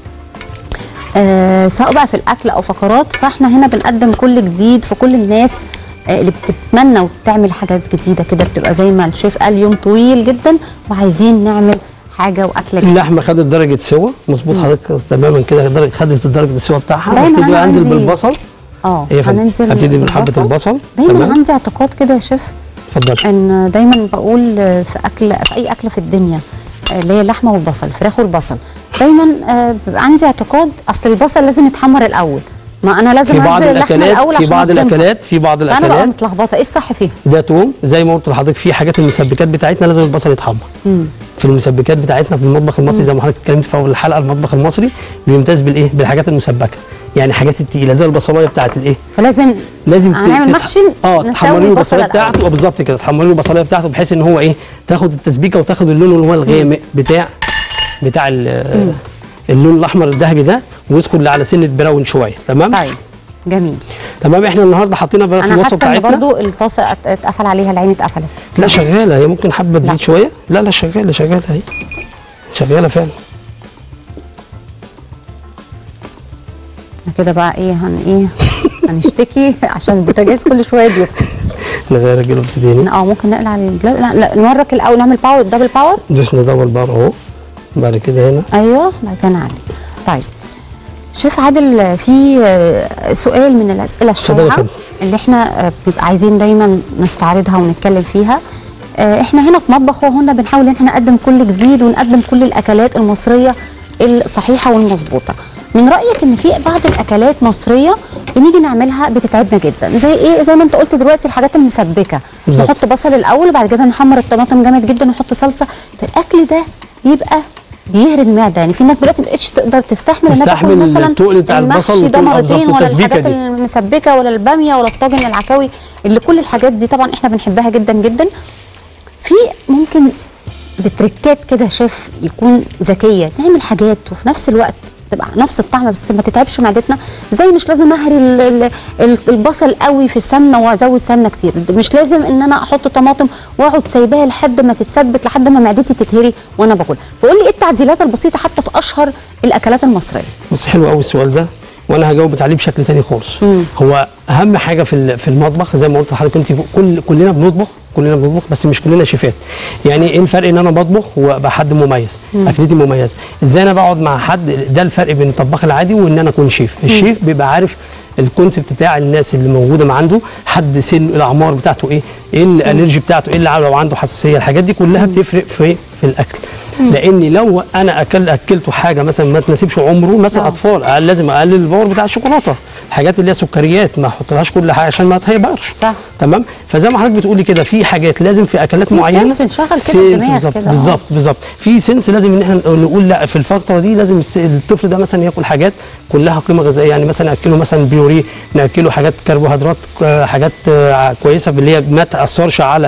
B: آه سواء بقى في الاكل او فقرات فاحنا هنا بنقدم كل جديد في كل الناس آه اللي بتتمنى وبتعمل حاجات جديده كده بتبقى زي ما الشيف قال يوم طويل جدا وعايزين نعمل حاجه واكله جديده
Q: اللحمه خدت درجه سوا مظبوط حضرتك تماما كده درجه خدت درجه السوا بتاعها
B: دايماً
Q: هبتدي
B: أنا
Q: بقى انزل
B: عندي-
Q: بالبصل
B: اه
Q: هي فندم.
B: هننزل
Q: هبتدي من حبه
B: بالبصل.
Q: البصل
B: دايما
Q: تمام
B: عندي اعتقاد كده يا شيف
Q: اتفضل
B: ان دايما بقول في اكل في اي اكله في الدنيا آه، اللي هي اللحمه والبصل الفراخ والبصل دايما آه، بيبقى عندي اعتقاد اصل البصل لازم يتحمر الاول ما انا لازم
Q: في بعض
B: انزل اللحمه
Q: الاكلات
B: الاول
Q: في
B: عشان
Q: بعض
B: أصدمها.
Q: الاكلات في بعض
B: فانا بقى
Q: الاكلات
B: متلخبطه ايه الصح فيها
Q: ده توم زي ما قلت لحضرتك في حاجات المسبكات بتاعتنا لازم البصل يتحمر
B: مم.
Q: في المسبكات بتاعتنا في المطبخ المصري زي ما حضرتك اتكلمت في اول الحلقه المطبخ المصري بيمتاز بالايه بالحاجات المسبكه يعني حاجات التقيله زي البصلايه بتاعت الايه
B: فلازم
Q: لازم ت-
B: هنعمل
Q: تت-
B: محشي
Q: اه
B: نسوي
Q: تحمري له
B: البصلة
Q: البصلايه
B: الأول.
Q: بتاعته اه بالظبط كده تحمري له البصلايه بتاعته بحيث ان هو ايه تاخد التسبيكه وتاخد اللون اللي هو الغامق بتاع بتاع ال- اللون الاحمر الذهبي ده ويدخل على سنه براون شويه تمام
B: طيب جميل
Q: تمام احنا النهارده حاطينها بقى في
B: انا
Q: الوصفه
B: حاسه ان
Q: بتاعتنا
B: برضو الطاسه ات- اتقفل عليها العين اتقفلت
Q: لا شغاله هي ممكن حبه تزيد شويه لا لا شغاله شغاله اهي شغاله فعلا
B: كده بقى ايه هن ايه هنشتكي عشان البوتاجاز كل شويه بيفصل
Q: نغير الجلوفز تاني
B: اه ممكن نقلع على الجلا- لا لا نورك الاول نعمل باور دبل باور
Q: دوسنا دبل بار اهو بعد كده هنا
B: ايوه بعد كده نعلي طيب شيف عادل في آه، سؤال من الاسئله
Q: اتفضل يا
B: الشائعه
Q: فندم.
B: اللي احنا آه، بنبقى عايزين دايما نستعرضها ونتكلم فيها آه، احنا هنا في مطبخ وهنا بنحاول ان احنا نقدم كل جديد ونقدم كل الاكلات المصريه الصحيحه والمظبوطه من رايك ان في بعض الاكلات مصريه بنيجي نعملها بتتعبنا جدا زي ايه زي ما انت قلت دلوقتي الحاجات المسبكه
Q: بالظبط.
B: نحط بصل الاول وبعد كده نحمر الطماطم جامد جدا ونحط صلصه فالاكل ده بيبقى بيهري المعده يعني في ناس دلوقتي ما بقتش تقدر تستحمل إنها تاكل
Q: تستحمل
B: مثلا
Q: التقل بتاع البصل
B: المحشي ده
Q: وتقول
B: مرتين
Q: بالظبط
B: ولا
Q: التسبيكة
B: الحاجات
Q: دي.
B: المسبكه ولا الباميه ولا الطاجن العكاوي اللي كل الحاجات دي طبعا احنا بنحبها جدا جدا في ممكن بتركات كده شيف يكون ذكيه نعمل حاجات وفي نفس الوقت تبقى نفس الطعم بس ما تتعبش معدتنا زي مش لازم اهري ال- ال- ال- البصل قوي في السمنه وازود سمنه كتير مش لازم ان انا احط طماطم واقعد سايباها لحد ما تتسبك لحد ما معدتي تتهري وانا باكل فقول لي ايه التعديلات البسيطه حتى في اشهر الاكلات المصريه
Q: بس حلو قوي السؤال ده وانا هجاوبك عليه بشكل تاني خالص هو اهم حاجه في ال- في المطبخ زي ما قلت لحضرتك انت كل كلنا بنطبخ كلنا بنطبخ بس مش كلنا شيفات يعني ايه الفرق ان انا بطبخ وابقى حد مميز
R: مم.
Q: اكلتي مميزه ازاي انا بقعد مع حد ده الفرق بين الطباخ العادي وان انا اكون شيف الشيف بيبقى عارف الكونسبت بتاع الناس اللي موجوده ما عنده حد سن الاعمار بتاعته ايه ايه الالرجي بتاعته ايه اللي لو عنده حساسيه الحاجات دي كلها بتفرق في في الاكل لاني لو انا اكل اكلته حاجه مثلا ما تناسبش عمره مثلا اطفال أقل لازم اقلل الباور بتاع الشوكولاته الحاجات اللي هي سكريات ما احطلهاش كل حاجه عشان ما تهيبرش
B: صح
Q: تمام فزي ما حضرتك بتقولي كده في حاجات لازم في اكلات
B: في
Q: معينه
B: سنس نشغل كده
Q: سنس
B: الدماغ
Q: بالظبط
B: كده، آه.
Q: بالظبط بالظبط في سنس لازم ان احنا نقول لا في الفتره دي لازم الس- الطفل ده مثلا ياكل حاجات كلها قيمه غذائيه يعني مثلا ناكله مثلا بيوري ناكله حاجات كربوهيدرات آه، حاجات آه، كويسه اللي هي ما تاثرش على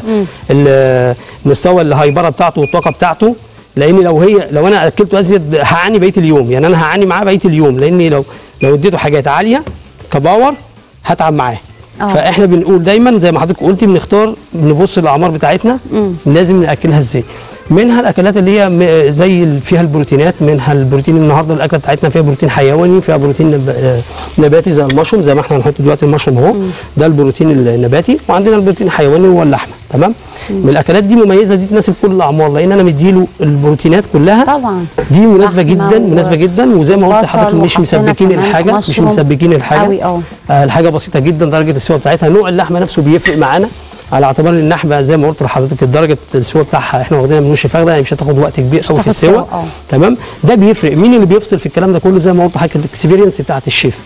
Q: ال- مستوى الهيبره بتاعته والطاقه بتاعته لان لو هي لو انا اكلته ازيد هعاني بقيه اليوم يعني انا هعاني معاه بقيه اليوم لاني لو لو اديته حاجات عاليه كباور هتعب معاه
B: آه.
Q: فاحنا بنقول دايما زي ما حضرتك قلتي بنختار نبص للاعمار بتاعتنا لازم ناكلها ازاي منها الاكلات اللي هي م- زي ال- فيها البروتينات منها البروتين النهارده الاكله بتاعتنا فيها بروتين حيواني فيها بروتين نب... آه، نباتي زي المشروم زي ما احنا هنحط دلوقتي المشروم اهو ده البروتين النباتي وعندنا البروتين الحيواني هو اللحمه تمام من الاكلات دي مميزه دي تناسب كل الاعمار لان انا مديله البروتينات كلها
B: طبعا
Q: دي مناسبه
B: لحمة
Q: جدا
B: و-
Q: مناسبه جدا وزي ما قلت
B: بصل
Q: لحضرتك مش
B: وحطينا
Q: مسبكين
B: كمان
Q: الحاجه مش
B: مشروم
Q: مسبكين الحاجه
B: قوي اه
Q: آه، الحاجه بسيطه جدا درجه السوا بتاعتها نوع اللحمه نفسه بيفرق معانا على اعتبار ان اللحمه زي ما قلت لحضرتك درجه السوا بتاعها احنا واخدينها من وش فخده يعني مش هتاخد وقت كبير قوي في
B: هتاخد سوا،
Q: السوا
B: اه.
Q: تمام ده بيفرق مين اللي بيفصل في الكلام ده كله زي ما قلت لحضرتك الاكسبيرينس بتاعت الشيف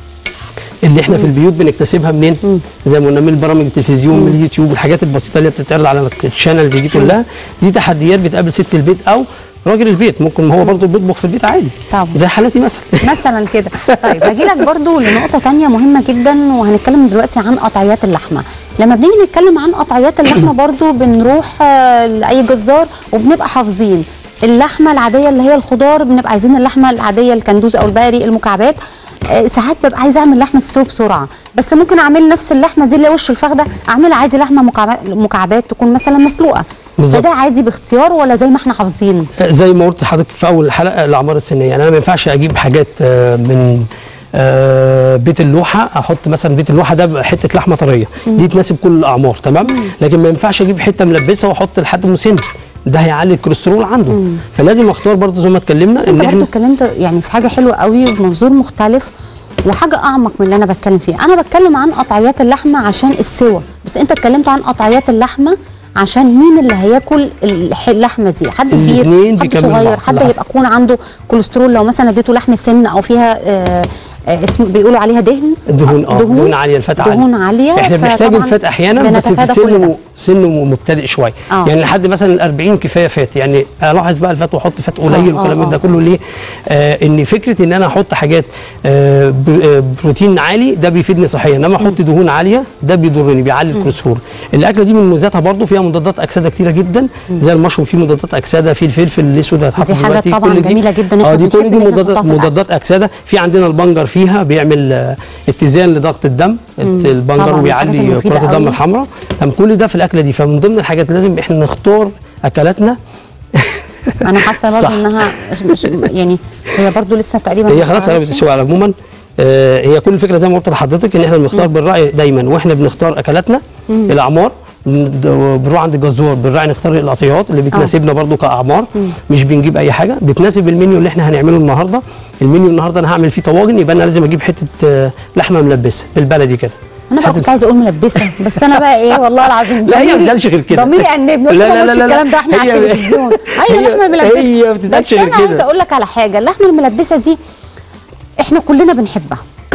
Q: اللي احنا في البيوت بنكتسبها منين؟ زي ما قلنا من برامج التلفزيون من اليوتيوب الحاجات البسيطه اللي بتتعرض على الشانلز دي كلها دي تحديات بتقابل ست البيت او راجل البيت ممكن هو برضه بيطبخ في البيت عادي
B: طبعا
Q: زي حالتي مثلا
B: مثلا كده طيب هجي لك برضو لنقطه تانية مهمه جدا وهنتكلم دلوقتي عن قطعيات اللحمه لما بنيجي نتكلم عن قطعيات اللحمه برضو بنروح آه، لاي جزار وبنبقى حافظين اللحمه العاديه اللي هي الخضار بنبقى عايزين اللحمه العاديه الكندوز او البقري المكعبات آه، ساعات ببقى عايزه اعمل لحمه تستوي بسرعه بس ممكن اعمل نفس اللحمه دي اللي هي وش الفخده اعملها عادي لحمه مكعبات مكعبات تكون مثلا مسلوقه
Q: بالظبط.
B: فده عادي باختيار ولا زي ما احنا حافظين
Q: زي ما قلت لحضرتك في اول الحلقه الاعمار السنيه يعني انا ما ينفعش اجيب حاجات آه، من آه، بيت اللوحه احط مثلا بيت اللوحه ده حته لحمه طريه دي تناسب كل الاعمار تمام لكن ما ينفعش اجيب حته ملبسه واحط لحد مسن ده هيعلي الكوليسترول عنده فلازم اختار برضه زي ما اتكلمنا
B: بس
Q: ان
B: انت برضه
Q: احنا
B: اتكلمت يعني في حاجه حلوه قوي وبمنظور مختلف وحاجه اعمق من اللي انا بتكلم فيه انا بتكلم عن قطعيات اللحمه عشان السوى بس انت اتكلمت عن قطعيات اللحمه عشان مين اللي هياكل الح- اللحمه دي حد كبير
Q: الاتنين
B: حد
Q: بيكملوا
B: صغير
Q: بعض.
B: حد
Q: بالعكس.
B: هيبقى يكون عنده كوليسترول لو مثلا اديته لحم سن او فيها آه آه اسم بيقولوا عليها دهن
Q: الدهون اه دهون عاليه الفات عالي
B: دهون عاليه
Q: احنا بنحتاج
B: فطبعاً
Q: الفات احيانا بس في
B: بنتفادى كل ده.
Q: سنه سنه مبتدئ شويه
B: آه.
Q: يعني لحد مثلا ال 40 كفايه فات يعني الاحظ بقى الفات واحط فات قليل
B: آه،
Q: والكلام
B: آه،
Q: من ده
B: آه.
Q: كله ليه؟ آه ان فكره ان انا احط حاجات آه بر- آه، بروتين عالي ده بيفيدني صحيا انما احط دهون عاليه ده بيضرني بيعلي الكوليسترول الاكله دي من مميزاتها برضو فيها مضادات اكسده كتيره جدا زي المشروم فيه مضادات اكسده فيه الفلفل الاسود هيتحط
B: دي حاجة
Q: دلوقتي
B: طبعاً
Q: كل دي-
B: جميلة جداً،
Q: اه
B: إحنا
Q: دي كل
B: بنحب
Q: دي
B: إن إحنا
Q: مضادات
B: نحطها في الأكل.
Q: مضادات اكسده في عندنا البنجر فيها بيعمل آه، اتزان لضغط الدم
B: مم.
Q: البنجر
B: طبعاً،
Q: وبيعلي
B: الحاجات المفيدة
Q: كرات الدم
B: قوي.
Q: الحمراء طب كل ده في الاكله دي فمن ضمن الحاجات اللي لازم احنا نختار اكلاتنا
B: انا حاسه برضه
Q: صح.
B: انها مش مش يعني هي برضه لسه تقريبا
Q: هي
B: ما
Q: خلاص قربت
B: اشتغلتش.
Q: تسوي على عموما آه هي كل الفكره زي ما قلت لحضرتك ان احنا بنختار بالراي دايما واحنا بنختار اكلاتنا
B: مم.
Q: الاعمار بن- بنروح عند الجزار بالراعي نختار القطيعات اللي بتناسبنا برضو كاعمار مش بنجيب اي حاجه بتناسب المنيو اللي احنا هنعمله النهارده المنيو النهارده انا هعمل فيه طواجن يبقى انا لازم اجيب حته آه، لحمه ملبسه بالبلدي كده
B: انا بقى كنت عايزه اقول ملبسه بس انا بقى ايه والله العظيم
Q: لا هي ما
B: ضميري-
Q: بتتقالش غير كده
B: ضميري انبني قلت
Q: لا،
B: ما
Q: لا،
B: اقولش
Q: لا، لا.
B: الكلام ده احنا على
Q: هي-
B: التلفزيون ايوه
Q: هي-
B: اللحمه الملبسه
Q: هي ما
B: بس
Q: بتتقالش غير
B: انا عايزه
Q: كده.
B: اقول لك على حاجه اللحمه الملبسه دي احنا كلنا بنحبها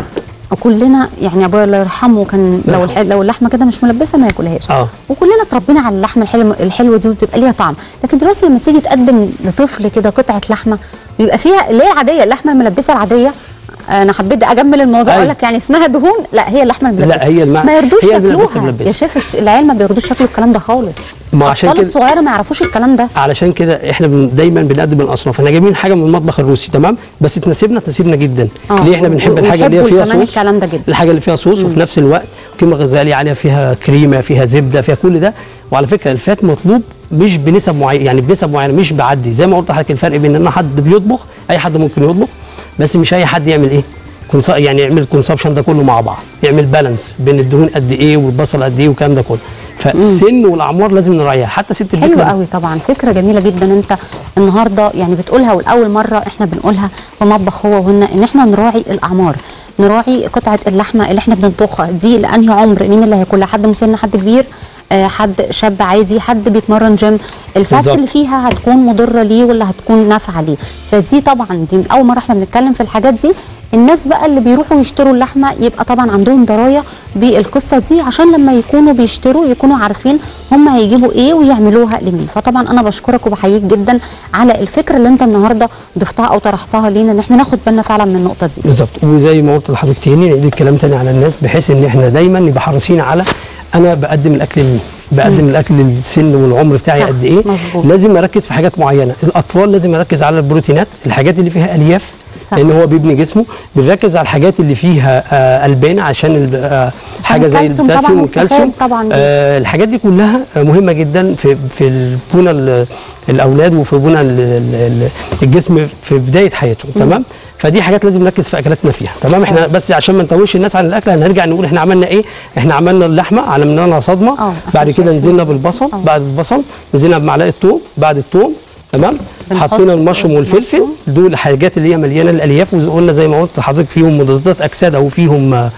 B: وكلنا يعني ابويا الله يرحمه كان لو الح- لو اللحمه كده مش ملبسه ما ياكلهاش
Q: اه
B: وكلنا اتربينا على اللحمه الحلوه الحلوه دي وبتبقى ليها طعم لكن دلوقتي لما تيجي تقدم لطفل كده قطعه لحمه بيبقى فيها اللي هي العاديه اللحمه الملبسه العاديه انا حبيت اجمل الموضوع اقول لك يعني اسمها دهون لا هي اللحمه الملبسه
Q: لا، هي الم-
B: ما يرضوش
Q: هي الملبسة
B: ياكلوها
Q: ملبسة.
B: يا شيف الش- العيال ما بيرضوش ياكلوا الكلام ده خالص
Q: ما عشان
B: الاطفال
Q: كده
B: الصغيره ما يعرفوش الكلام ده
Q: علشان كده احنا بن دايما بنقدم الاصناف احنا جايبين حاجه من المطبخ الروسي تمام بس تناسبنا تناسبنا جدا
B: آه،
Q: ليه احنا بنحب الحاجه اللي هي
B: ويحبوا
Q: فيها
B: كمان
Q: صوص
B: الكلام ده جدا
Q: الحاجه اللي فيها صوص وفي نفس الوقت قيمه غذائيه عاليه فيها كريمه فيها زبده فيها كل ده وعلى فكره الفات مطلوب مش بنسب معينه يعني بنسب معينه مش بعدي زي ما قلت لحضرتك الفرق بين ان حد بيطبخ اي حد ممكن يطبخ بس مش اي حد يعمل ايه كونس- يعني يعمل الكونسبشن ده كله مع بعض يعمل بالانس بين الدهون قد ايه والبصل قد ايه والكلام ده كله فالسن والاعمار لازم نراعيها حتى ست البيت
B: حلو
Q: لما-
B: قوي طبعا فكره جميله جدا انت النهارده يعني بتقولها والاول مره احنا بنقولها في مطبخ هو وهنا ان احنا نراعي الاعمار نراعي قطعه اللحمه اللي احنا بنطبخها دي لانهي عمر مين اللي هياكلها حد مسن حد كبير آه حد شاب عادي حد بيتمرن جيم الفات
R: بالظبط.
B: اللي فيها هتكون مضره ليه ولا هتكون نافعه ليه فدي طبعا دي من اول مره احنا بنتكلم في الحاجات دي الناس بقى اللي بيروحوا يشتروا اللحمه يبقى طبعا عندهم درايه بالقصه دي عشان لما يكونوا بيشتروا يكونوا عارفين هم هيجيبوا ايه ويعملوها لمين فطبعا انا بشكرك وبحييك جدا على الفكره اللي انت النهارده ضفتها او طرحتها لينا ان احنا ناخد بالنا فعلا من النقطه دي
Q: بالظبط وزي ما قلت لحضرتك تاني نعيد الكلام تاني على الناس بحيث ان احنا دايما نبقى حريصين على انا بقدم الاكل لمين بقدم الاكل للسن والعمر بتاعي
B: صح،
Q: قد ايه
B: مظبوط.
Q: لازم اركز في حاجات معينه الاطفال لازم اركز على البروتينات الحاجات اللي فيها الياف
B: صح.
Q: لان هو بيبني جسمه بنركز على الحاجات اللي فيها آه البان عشان ال- آه حاجه زي
B: الكالسيوم طبعاً
Q: البوتاسيوم
B: مستفاد
Q: والكالسيوم
B: طبعاً جداً.
Q: آه الحاجات دي كلها آه، مهمه جدا في في البنى ال- الاولاد وفي بنى ال- ال- ال- الجسم في بدايه حياته
B: مم.
Q: تمام فدي حاجات لازم نركز في اكلاتنا فيها تمام احنا بس عشان ما نتوهش الناس عن الاكل هنرجع نقول احنا عملنا ايه احنا عملنا اللحمه عملنا لها صدمه بعد كده نزلنا بالبصل بعد البصل نزلنا بمعلقه ثوم بعد الثوم تمام
B: بنحط
Q: حطينا المشروم والفلفل دول الحاجات اللي هي مليانه الالياف وقلنا زي ما قلت لحضرتك فيهم مضادات اكسده وفيهم آه،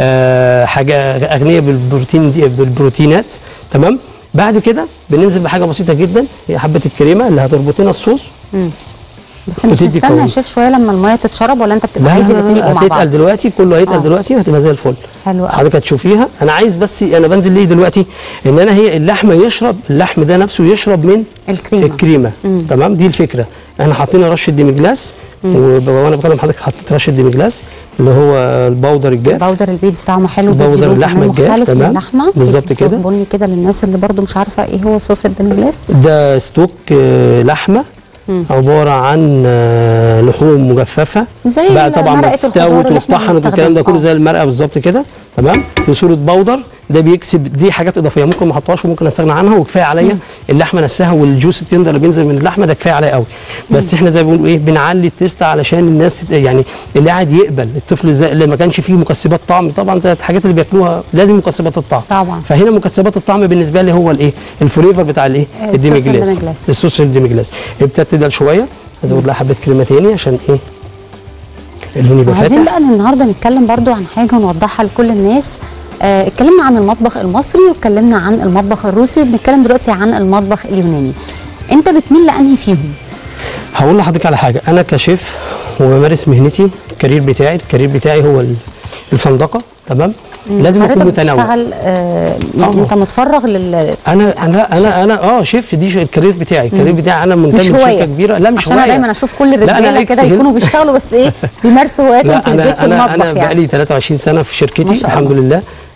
Q: آه، حاجه اغنيه بالبروتين دي بالبروتينات تمام بعد كده بننزل بحاجه بسيطه جدا هي حبه الكريمه اللي هتربط لنا الصوص
B: مم. بس مش
Q: وتدي
B: مستنى يا
Q: قوام.
B: شيف شويه لما الميه تتشرب ولا انت بتبقى عايز الاثنين يبقوا مع بعض
Q: هتتقل دلوقتي كله هيتقل
B: آه.
Q: دلوقتي وهتبقى زي الفل
B: حلو قوي
Q: حضرتك هتشوفيها انا عايز بس انا بنزل ليه دلوقتي ان انا هي اللحمه يشرب اللحم ده نفسه يشرب من
B: الكريمه
Q: الكريمه
B: مم.
Q: تمام دي الفكره احنا حاطين رشه ديمجلاس وب- وانا بكلم حضرتك حطيت رشه ديمجلاس اللي هو البودر الجاف
B: البودر البيتز طعمه حلو
Q: بودر
B: بيدي لون
Q: اللحمة
B: كمان
Q: الجاف،
B: مختلف
Q: تمام.
B: للحمه
Q: بالظبط
B: بيدي صوص
Q: كده.
B: بني كده للناس اللي برضو مش عارفه ايه هو صوص الدمجلاس
Q: ده ستوك آه، لحمه
B: مم.
Q: عباره عن آه، لحوم مجففه
B: زي
Q: بقى طبعا ما
B: مرقة الخضار
Q: تستوت
B: اللي احنا
Q: واتطحنت والكلام ده كله
B: بنستخدمه.
Q: زي المرقه بالظبط كده تمام في صوره بودر ده بيكسب دي حاجات اضافيه ممكن ما احطهاش وممكن استغنى عنها وكفايه عليا اللحمه نفسها والجوس التندر اللي بينزل من اللحمه ده كفايه عليا قوي بس احنا زي ما بنقول ايه بنعلي التيست علشان الناس يعني اللي قاعد يقبل الطفل زي اللي ما كانش فيه مكسبات طعم طبعا زي الحاجات اللي بياكلوها لازم مكسبات الطعم
B: طبعا
Q: فهنا مكسبات الطعم بالنسبه لي هو الايه الفليفر بتاع الايه
B: الصوص
Q: الديمجلاس
B: الديمجلاس.
Q: الصوص الديمجلاس ابتدت تدل شويه ازود لها حبه كريمه تاني عشان ايه اللون يبقى
B: عايزين
Q: فاتح
B: بقى النهارده نتكلم برضو عن حاجه نوضحها لكل الناس آه، اتكلمنا عن المطبخ المصري واتكلمنا عن المطبخ الروسي وبنتكلم دلوقتي عن المطبخ اليوناني انت بتميل لانهي فيهم
Q: هقول لحضرتك على حاجه انا كشيف وبمارس مهنتي الكارير بتاعي الكارير بتاعي هو ال- الفندقه تمام لازم اكون
B: حضرتك
Q: متنوع
B: بتشتغل آه يعني
Q: آه.
B: انت متفرغ لل
Q: انا انا انا انا اه شيف دي ش- الكارير بتاعي الكارير
B: مم.
Q: بتاعي انا
B: مش
Q: منتمي لشركه
B: هوايه
Q: كبيره لا مش
B: عشان انا
Q: هوايه
B: دايما اشوف كل
Q: لا، أنا
B: الرجاله كده
Q: إكس
B: يكونوا
Q: هنا.
B: بيشتغلوا بس ايه بيمارسوا هواياتهم
Q: لا
B: في
Q: انا
B: البيت في
Q: انا
B: المطبخ
Q: انا
B: يعني
Q: بقالي 23 سنه في
B: ما
Q: شركتي
B: شاء
Q: الحمد
B: الله.
Q: لله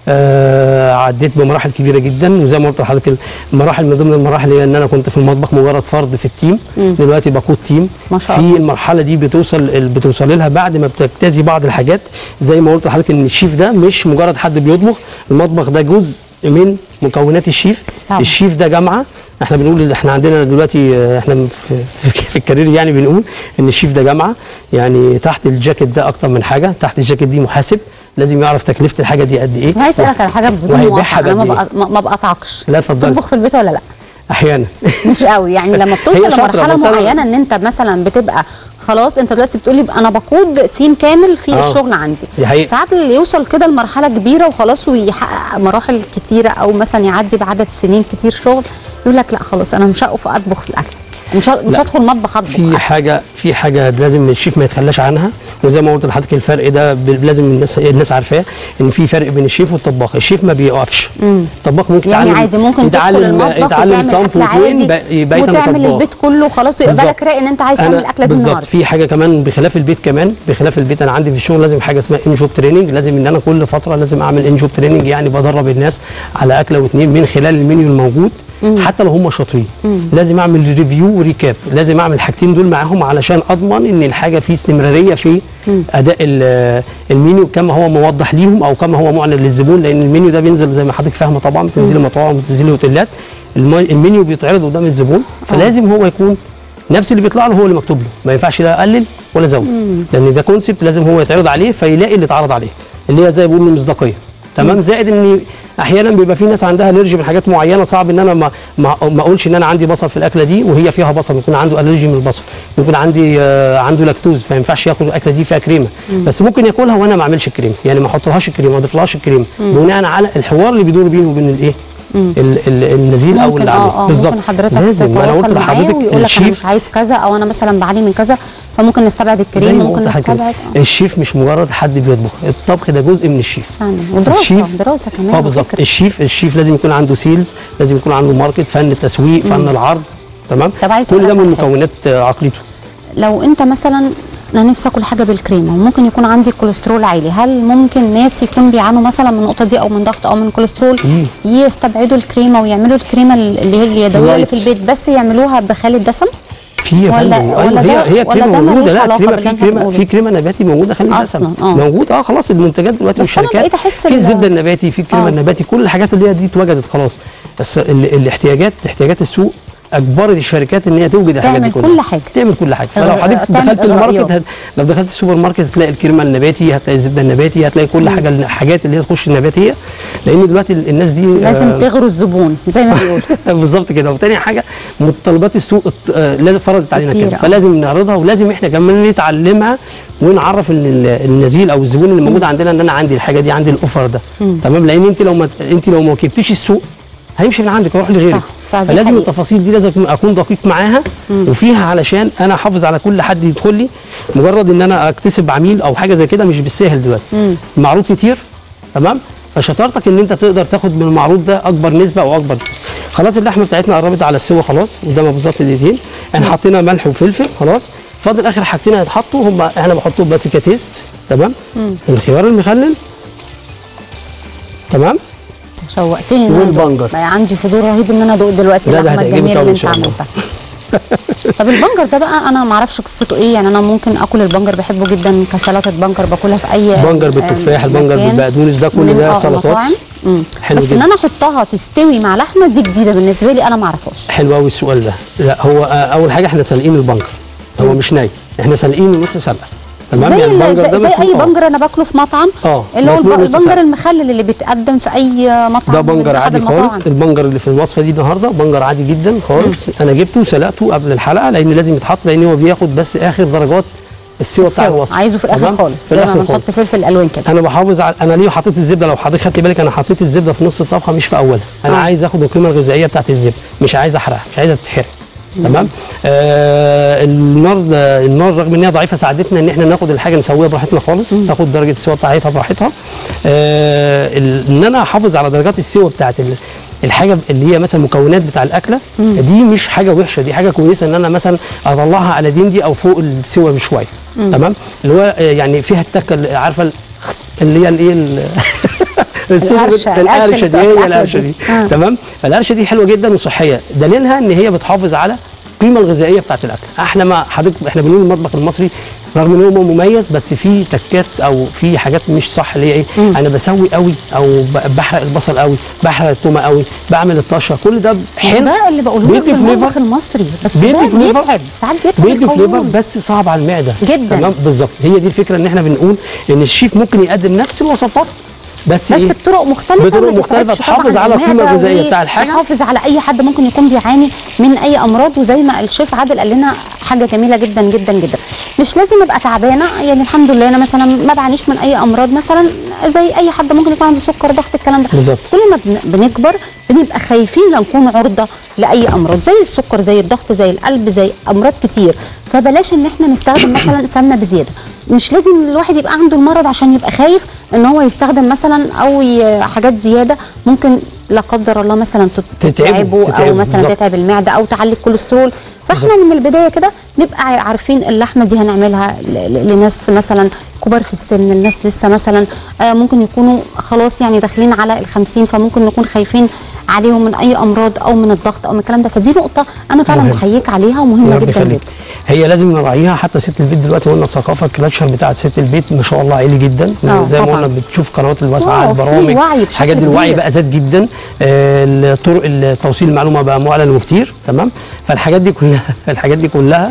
Q: آه عديت بمراحل كبيره جدا وزي ما قلت لحضرتك المراحل من ضمن المراحل هي ان انا كنت في المطبخ مجرد فرد في التيم
B: مم.
Q: دلوقتي بقود تيم
B: ما شاء
Q: في
B: الله.
Q: المرحله دي بتوصل بتوصل لها بعد ما بتجتازي بعض الحاجات زي ما قلت لحضرتك ان الشيف ده مش مجرد حد بيطبخ المطبخ ده جزء من مكونات الشيف
B: طبعا.
Q: الشيف ده جامعه احنا بنقول ان احنا عندنا دلوقتي آه، احنا في, في, في الكارير يعني بنقول ان الشيف ده جامعه يعني تحت الجاكيت ده اكتر من حاجه تحت الجاكيت دي محاسب لازم يعرف تكلفه الحاجه دي قد ايه
B: انا عايز اسالك على حاجه بدون
Q: وهيبيعها
B: موافقه انا ما
Q: بقد إيه؟
B: بقى- ما ما بقطعكش
Q: لا اتفضلي
B: تطبخ في البيت ولا لا
Q: احيانا
B: مش قوي يعني لما
Q: هي
B: بتوصل
Q: شاطرة،
B: لمرحله
Q: بس أنا-
B: معينه ان انت مثلا بتبقى خلاص انت دلوقتي بتقولي انا بقود تيم كامل في
Q: آه.
B: الشغل عندي
Q: دي حقيقة.
B: ساعات اللي يوصل كده لمرحله كبيره وخلاص ويحقق مراحل كتيره او مثلا يعدي بعدد سنين كتير شغل يقول لك لا خلاص انا مش هقف اطبخ الاكل مش ه- مش
Q: لا.
B: هدخل مطبخ اطبخ
Q: في حاجه في حاجه لازم الشيف ما يتخلاش عنها وزي ما قلت لحضرتك الفرق ده ب- لازم الناس الناس عارفاه ان في فرق بين الشيف والطباخ الشيف ما بيوقفش
B: مم.
Q: الطباخ ممكن
B: يعني
Q: يتعلم
B: عادي ممكن تدخل
Q: يتعلم
B: المطبخ
Q: يتعلم
B: وتعمل
Q: صنف
B: اكل
Q: واثنين
B: عادي
Q: يبقى أنا
B: وتعمل
Q: طباخ.
B: البيت كله خلاص ويبقى
Q: بالظبط.
B: بالك رايق ان انت عايز
Q: أنا-
B: تعمل الاكله دي
Q: بالظبط
B: النهارده
Q: في حاجه كمان بخلاف البيت كمان بخلاف البيت انا عندي في الشغل لازم حاجه اسمها ان جوب تريننج لازم ان انا كل فتره لازم اعمل ان جوب تريننج يعني بدرب الناس على اكله واثنين من خلال المنيو الموجود حتى لو هم شاطرين لازم اعمل ريفيو وريكاب لازم اعمل الحاجتين دول معاهم علشان اضمن ان الحاجه في استمراريه في اداء ال- المنيو كما هو موضح ليهم او كما هو معلن للزبون لان المنيو ده بينزل زي ما حضرتك فاهمه طبعا بتنزلي مطاعم وبتنزلي اوتيلات الم- المنيو بيتعرض قدام الزبون فلازم هو يكون نفس اللي بيطلع له هو اللي مكتوب له ما ينفعش لا اقلل ولا ازود لان ده كونسبت لازم هو يتعرض عليه فيلاقي اللي اتعرض عليه اللي هي زي بيقولوا المصداقيه تمام زائد ان احيانا بيبقى في ناس عندها الرجي من حاجات معينه صعب ان انا ما ما, ما اقولش ان انا عندي بصل في الاكله دي وهي فيها بصل يكون عنده الرجي من البصل يكون عندي آه عنده لاكتوز فما ينفعش ياكل الاكله دي فيها كريمه بس ممكن ياكلها وانا ما اعملش الكريمه يعني ما احطلهاش الكريمه ما اضيفلهاش الكريمه بناء على الحوار اللي بيدور بينه وبين الايه ال- ال- النزيل او
B: ممكن
Q: اللي
B: اه
Q: عليه
B: اه ممكن حضرتك
Q: لازم وأنا قلت
B: تتواصل معاه
Q: لحضرتك
B: ويقول لك انا
Q: الشيف
B: مش عايز كذا او انا مثلا بعاني من كذا فممكن نستبعد
Q: زي
B: الكريم
Q: ما
B: ممكن
Q: قلت لحضرتك
B: نستبعد
Q: كده، الشيف مش مجرد حد بيطبخ الطبخ ده جزء من الشيف
B: فعلا ودراسه
Q: الشيف-
B: دراسه كمان
Q: اه بالظبط
B: وفكر.
Q: الشيف الشيف لازم يكون عنده سيلز لازم يكون عنده ماركت فن التسويق فن العرض تمام
B: طب عايز
Q: كل ده
B: أسألك
Q: من
B: على حاجة.
Q: مكونات آه، عقليته
B: لو انت مثلا انا نفسي اكل حاجه بالكريمه وممكن يكون عندي كوليسترول عالي هل ممكن ناس يكون بيعانوا مثلا من النقطه دي او من ضغط او من كوليسترول يستبعدوا الكريمه ويعملوا الكريمه اللي هي اليدويه اللي في
Q: لايت.
B: البيت بس يعملوها بخالي الدسم
Q: في يا
B: ولا-
Q: فندم أيوة
B: ولا ده-
Q: هي هي
B: ولا
Q: كريمه
B: ده
Q: موجوده
B: ملوش
Q: لا
B: علاقة
Q: كريمه
B: باللي
Q: في
B: احنا
Q: كريمه
B: بنقوله؟
Q: في كريمه نباتي موجوده خلي
B: أصلاً،
Q: دسم
B: آه.
Q: موجود اه خلاص المنتجات دلوقتي
B: بس أنا
Q: والشركات
B: بقيت أحس
Q: في
B: ال-
Q: الزبده النباتي في الكريمه
B: آه.
Q: النباتي كل الحاجات اللي هي دي اتوجدت خلاص بس ال- الاحتياجات احتياجات السوق اجبرت الشركات ان هي توجد الحاجات دي
B: تعمل
Q: كلها
B: كل حاجة.
Q: تعمل كل حاجه فلو
B: آه،
Q: حضرتك
B: تعمل
Q: دخلت
B: إغرائيات.
Q: الماركت هت... لو دخلت السوبر ماركت هتلاقي الكريمه النباتي هتلاقي الزبده النباتي هتلاقي كل حاجه الحاجات اللي هي تخش النباتيه لان دلوقتي الناس دي
B: لازم
Q: آه،
B: تغروا الزبون زي ما بيقولوا
Q: بالظبط كده وتاني حاجه متطلبات السوق آه، لازم فرضت علينا
B: كتير،
Q: كده
B: آه.
Q: فلازم نعرضها ولازم احنا كمان نتعلمها ونعرف ان ال- النزيل او الزبون اللي موجود عندنا ان انا عندي الحاجه دي عندي الاوفر ده
B: مم.
Q: تمام لان انت لو ما انت لو ما ركبتيش السوق هيمشي من عندك ويروح لغيرك
B: صح، صح، دي
Q: فلازم
B: حقيقة.
Q: التفاصيل دي لازم أكون- اكون دقيق معاها وفيها علشان انا احافظ على كل حد يدخل لي مجرد ان انا اكتسب عميل او حاجه زي كده مش بالسهل دلوقتي
B: مم.
Q: معروض كتير تمام فشطارتك ان انت تقدر تاخد من المعروض ده اكبر نسبه او اكبر جزء. خلاص اللحمه بتاعتنا قربت على السوا خلاص قدامها بالظبط دقيقتين احنا حطينا ملح وفلفل خلاص فاضل اخر حاجتين هيتحطوا هم احنا بنحطهم بس كتيست تمام
B: مم.
Q: الخيار المخلل تمام
B: شوقتني ان انا أدوق.
Q: والبنجر.
B: بقى عندي فضول رهيب ان انا ادوق دلوقتي
Q: لا، ده
B: اللحمه
Q: هتعجبك
B: الجميله
Q: أوي
B: اللي
Q: إن
B: انت
Q: شاء الله.
B: عملتها طب البنجر ده بقى انا ما اعرفش قصته ايه يعني انا ممكن اكل البنجر بحبه جدا كسلطه بنجر باكلها في اي
Q: بنجر
B: آم،
Q: بالتفاح البنجر
B: مكان
Q: بالبقدونس ده كل
B: من
Q: ده
B: آه،
Q: سلطات
B: مطاعم. مم.
Q: حلو
B: بس ان
Q: جدا.
B: انا احطها تستوي مع لحمه دي جديده بالنسبه لي انا ما اعرفهاش
Q: حلو قوي السؤال ده لا هو آه، اول حاجه احنا سالقين البنجر هو مش ناي احنا سالقينه نص سلقه تمام
B: زي,
Q: يعني
B: ال-
Q: البنجر ده
B: زي, زي اي
Q: مسلوق، آه.
B: بنجر انا باكله في مطعم
Q: اه
B: اللي هو
Q: مسلوق
B: الب-
Q: نص
B: البنجر
Q: سلقة.
B: المخلل اللي بيتقدم في اي مطعم
Q: ده
B: من
Q: بنجر
B: أحد
Q: عادي
B: المطاعم.
Q: خالص البنجر اللي في الوصفه دي النهارده بنجر عادي جدا خالص انا جبته وسلقته قبل الحلقه لان لازم يتحط لان هو بياخد بس اخر درجات السوا بتاع
B: السوا.
Q: الوصفه
B: عايزه في الاخر
Q: تمام؟
B: خالص
Q: في
B: زي ما
Q: الاخر خالص
B: بنحط فلفل الوان كده
Q: انا بحافظ على انا ليه حطيت الزبده لو حضرتك خدت بالك انا حطيت الزبده في نص الطبخه مش في اولها انا
B: آه.
Q: عايز اخد القيمه الغذائيه بتاعت الزبده مش عايز احرقها مش عايزها تتحرق تمام آه النار النار رغم ان هي ضعيفه ساعدتنا ان احنا ناخد الحاجه نسويها براحتنا خالص تاخد درجه السوا بتاعتها براحتها آه ال- ان انا احافظ على درجات السوا بتاعت ال- الحاجه اللي هي مثلا مكونات بتاع الاكله دي مش حاجه وحشه دي حاجه كويسه ان انا مثلا اطلعها على دي او فوق السوا بشويه
B: مم.
Q: تمام اللي هو آه، يعني فيها التكه اللي- عارفه ال- اللي هي الايه ال- السر
B: القرشة- القرشة
Q: القرشه
B: اللي
Q: دي
B: بتبقى في
Q: هي
B: الأكلة
Q: القرشه
B: دي.
Q: دي
B: آه.
Q: تمام فالقرشه دي حلوه جدا وصحيه دليلها ان هي بتحافظ على القيمه الغذائيه بتاعت الاكل احنا ما حضرتك احنا بنقول المطبخ المصري رغم ان هو مميز بس في تكات او في حاجات مش صح اللي هي ايه انا بسوي قوي او ب- بحرق البصل قوي بحرق التومه قوي بعمل الطشه كل ده حلو
B: ده اللي بقوله لك
Q: بيدي
B: في المطبخ
Q: flavor.
B: المصري بس
Q: بيدي
B: ده
Q: فليفر
B: بيتعب ساعات بيتعب
Q: بيدي فليفر
B: القولون.
Q: بس صعب على المعده
B: جدا.
Q: تمام بالظبط هي دي الفكره ان احنا بنقول ان الشيف ممكن يقدم نفس الوصفات بس
B: بس
Q: إيه؟
B: بطرق مختلفه
Q: بطرق
B: ما
Q: مختلفة
B: تتعبش
Q: تحافظ
B: طبعاً
Q: على القيمة
B: المعدة
Q: الغذائية بتاع الحاجة.
B: وتحافظ على اي حد ممكن يكون بيعاني من اي امراض وزي ما الشيف عادل قال لنا حاجه جميله جدا جدا جدا مش لازم ابقى تعبانه يعني الحمد لله انا مثلا ما بعانيش من اي امراض مثلا زي اي حد ممكن يكون عنده سكر ضغط الكلام ده
Q: بالظبط.
B: بس كل ما بن- بنكبر بنبقى خايفين لا نكون عرضه لاي امراض زي السكر زي الضغط زي القلب زي امراض كتير فبلاش ان احنا نستخدم مثلا سمنه بزياده مش لازم الواحد يبقى عنده المرض عشان يبقى خايف ان هو يستخدم مثلا او ي- حاجات زياده ممكن لا قدر الله مثلا تت-
Q: تتعبه،
B: تتعبه او
Q: تتعبه،
B: مثلا
Q: بالظبط.
B: تتعب المعده او تعلي الكوليسترول فاحنا من البدايه كده نبقى عارفين اللحمه دي هنعملها ل- ل- لناس مثلا كبار في السن الناس لسه مثلا آه، ممكن يكونوا خلاص يعني داخلين على الخمسين فممكن نكون خايفين عليهم من اي امراض او من الضغط او من الكلام ده فدي نقطه انا فعلا
Q: مهم.
B: بحييك عليها
Q: يا
B: ومهمه
Q: رب
B: جدا
Q: يخليك.
B: جدا
Q: هي لازم نراعيها حتى ست البيت دلوقتي قلنا الثقافه الكلاتشر بتاعت ست البيت ما شاء الله عالي جدا
B: آه،
Q: زي ما
B: طبعاً.
Q: قلنا بتشوف قنوات الواسعه
B: آه، في
Q: البرامج
B: وعي بشكل
Q: حاجات دي الوعي
B: كبير.
Q: بقى زاد جدا آه، طرق توصيل المعلومه بقى معلن وكتير تمام فالحاجات دي كلها الحاجات دي كلها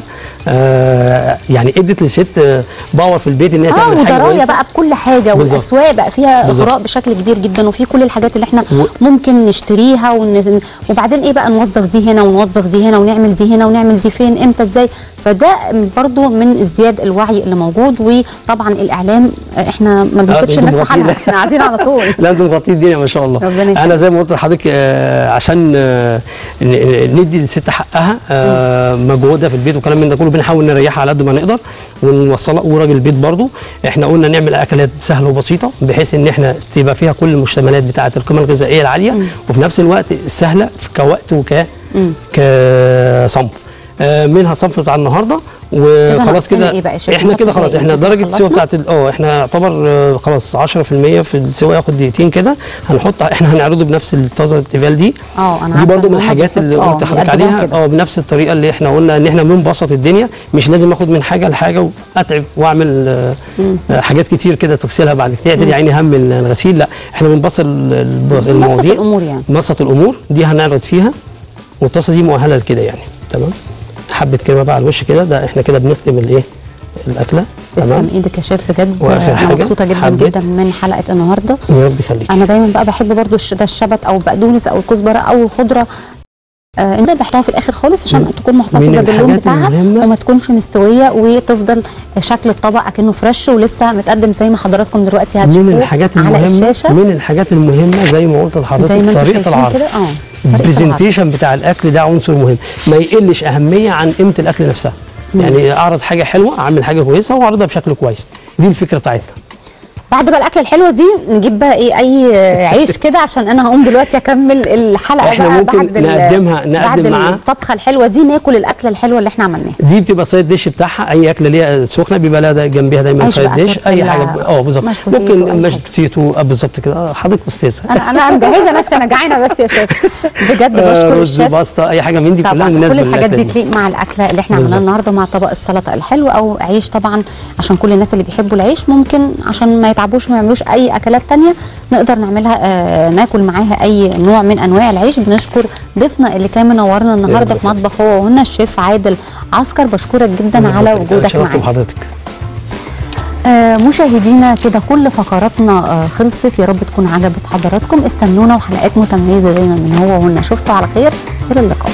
Q: آه، يعني ادت للست آه، باور في البيت ان هي
B: اه
Q: تعمل حاجه
B: ودرايه
Q: كويسة.
B: بقى بكل حاجه
Q: بالظبط.
B: والاسواق بقى فيها
Q: بالظبط.
B: اغراء بشكل كبير جدا وفي كل الحاجات اللي احنا ممكن نشتريها ون... وبعدين ايه بقى نوظف دي هنا ونوظف دي هنا ونعمل دي هنا ونعمل دي فين امتى ازاي فده برضو من ازدياد الوعي اللي موجود وطبعا الاعلام آه، احنا ما بنسيبش
Q: انتوا
B: الناس في
Q: مغطين.
B: حالها احنا عايزين على طول
Q: لا انتوا مغطين الدنيا ما شاء الله
B: ربنا يخليك.
Q: انا زي ما قلت لحضرتك آه، عشان آه، ن- ن- ندي للست حقها آه، مجهودها في البيت وكلام من ده كله بنحاول نريحها على قد ما نقدر ونوصلها وراجل البيت برضو احنا قلنا نعمل اكلات سهله وبسيطه بحيث ان احنا تبقى فيها كل المشتملات بتاعه القيمه الغذائيه العاليه وفي نفس الوقت سهله في كوقت وك كصنف آه، منها الصنف بتاع النهارده وخلاص
B: ناقصنا
Q: كده
B: إيه بقى يا شيخ؟
Q: احنا كده
B: نحط
Q: خلاص
B: زي
Q: احنا
B: إيه؟
Q: درجه السوا
B: خلصنا؟
Q: بتاعت ال- اه احنا يعتبر آه، خلاص 10% في السوا ياخد دقيقتين كده هنحط احنا هنعرضه بنفس الطازه التيفال دي
B: اه انا
Q: دي
B: عارفة
Q: برضو
B: إن
Q: من
B: هما
Q: الحاجات اللي
B: بيحطوا-
Q: قلت
B: آه،
Q: لحضرتك
B: بيقدموها
Q: عليها
B: كده.
Q: اه بنفس الطريقه اللي احنا قلنا ان احنا بنبسط الدنيا مش لازم اخد من حاجه لحاجه واتعب واعمل آه، آه، حاجات كتير كده تغسلها بعد كده تعتل يعني هم الغسيل لا احنا بنبسط ال- الب- المواضيع
B: الأمور يعني.
Q: نبسط الامور دي هنعرض فيها والطاسه دي مؤهله لكده يعني تمام حبه كريمه بقى على الوش كده ده احنا كده بنختم الايه الاكله
B: تسلم ايدك يا شيف بجد
Q: وآخر
B: انا
Q: حاجة
B: مبسوطه جدا
Q: حبيت.
B: جدا من حلقه النهارده
Q: يا رب يخليك
B: انا دايما بقى بحب برضو الش- ده الشبت او البقدونس او الكزبره او الخضره آه انت بحطها في الاخر خالص عشان تكون محتفظه
Q: من
B: باللون
Q: الحاجات
B: بتاعها
Q: المهمة.
B: وما تكونش مستويه وتفضل شكل الطبق اكنه فريش ولسه متقدم زي ما حضراتكم دلوقتي
Q: من
B: هتشوفوه
Q: الحاجات
B: على
Q: المهمه
B: الشاشه
Q: من الحاجات المهمه زي ما قلت لحضرتك
B: زي ما انتم
Q: طريقه
B: شايفين
Q: العرض
B: كده اه طريقة العرض.
Q: البرزنتيشن بتاع الاكل ده عنصر مهم ما يقلش اهميه عن قيمه الاكل نفسها يعني اعرض حاجه حلوه اعمل حاجه كويسه واعرضها بشكل كويس دي الفكره بتاعتنا
B: بعد بقى الاكله الحلوه دي نجيب بقى ايه اي عيش كده عشان انا هقوم دلوقتي اكمل الحلقه
Q: إحنا
B: بقى
Q: ممكن
B: بعد ال-
Q: نقدمها- نقدم
B: بعد
Q: معاه.
B: الطبخه الحلوه دي ناكل الاكله الحلوه اللي احنا عملناها
Q: دي بتبقى سايد ديش بتاعها اي اكله ليها سخنه بيبقى لها ده جنبيها دايما
B: عيش
Q: سايد
B: بقى
Q: ديش اي
B: تورتيلا،
Q: حاجه اه بالظبط
B: مشوي تيتو، أي
Q: ممكن مش تيتو آه، بالظبط كده آه، حضرتك استاذه
B: انا انا مجهزه نفسي انا جعانه بس يا شيف بجد
Q: آه،
B: بشكر
Q: رز
B: الشيف
Q: باستا اي حاجه من دي كلها
B: طبعا
Q: مناسبه
B: كل الحاجات دي
Q: للأكلة
B: تليق مع الاكله اللي احنا عملناها
Q: بالظبط.
B: النهارده مع طبق السلطه الحلو او عيش طبعا عشان كل الناس اللي بيحبوا العيش ممكن عشان ما يتعبوش وما يعملوش اي اكلات تانية نقدر نعملها آه ناكل معاها اي نوع من انواع العيش بنشكر ضيفنا اللي كان منورنا النهارده في مطبخ هو وهنا الشيف عادل عسكر بشكرك جدا على وجودك
Q: شرفت
B: معانا
Q: بحضرتك
B: آه مشاهدينا كده كل فقراتنا آه خلصت يا رب تكون عجبت حضراتكم استنونا وحلقات متميزه دايما من هو وهنا شفتوا على خير الى اللقاء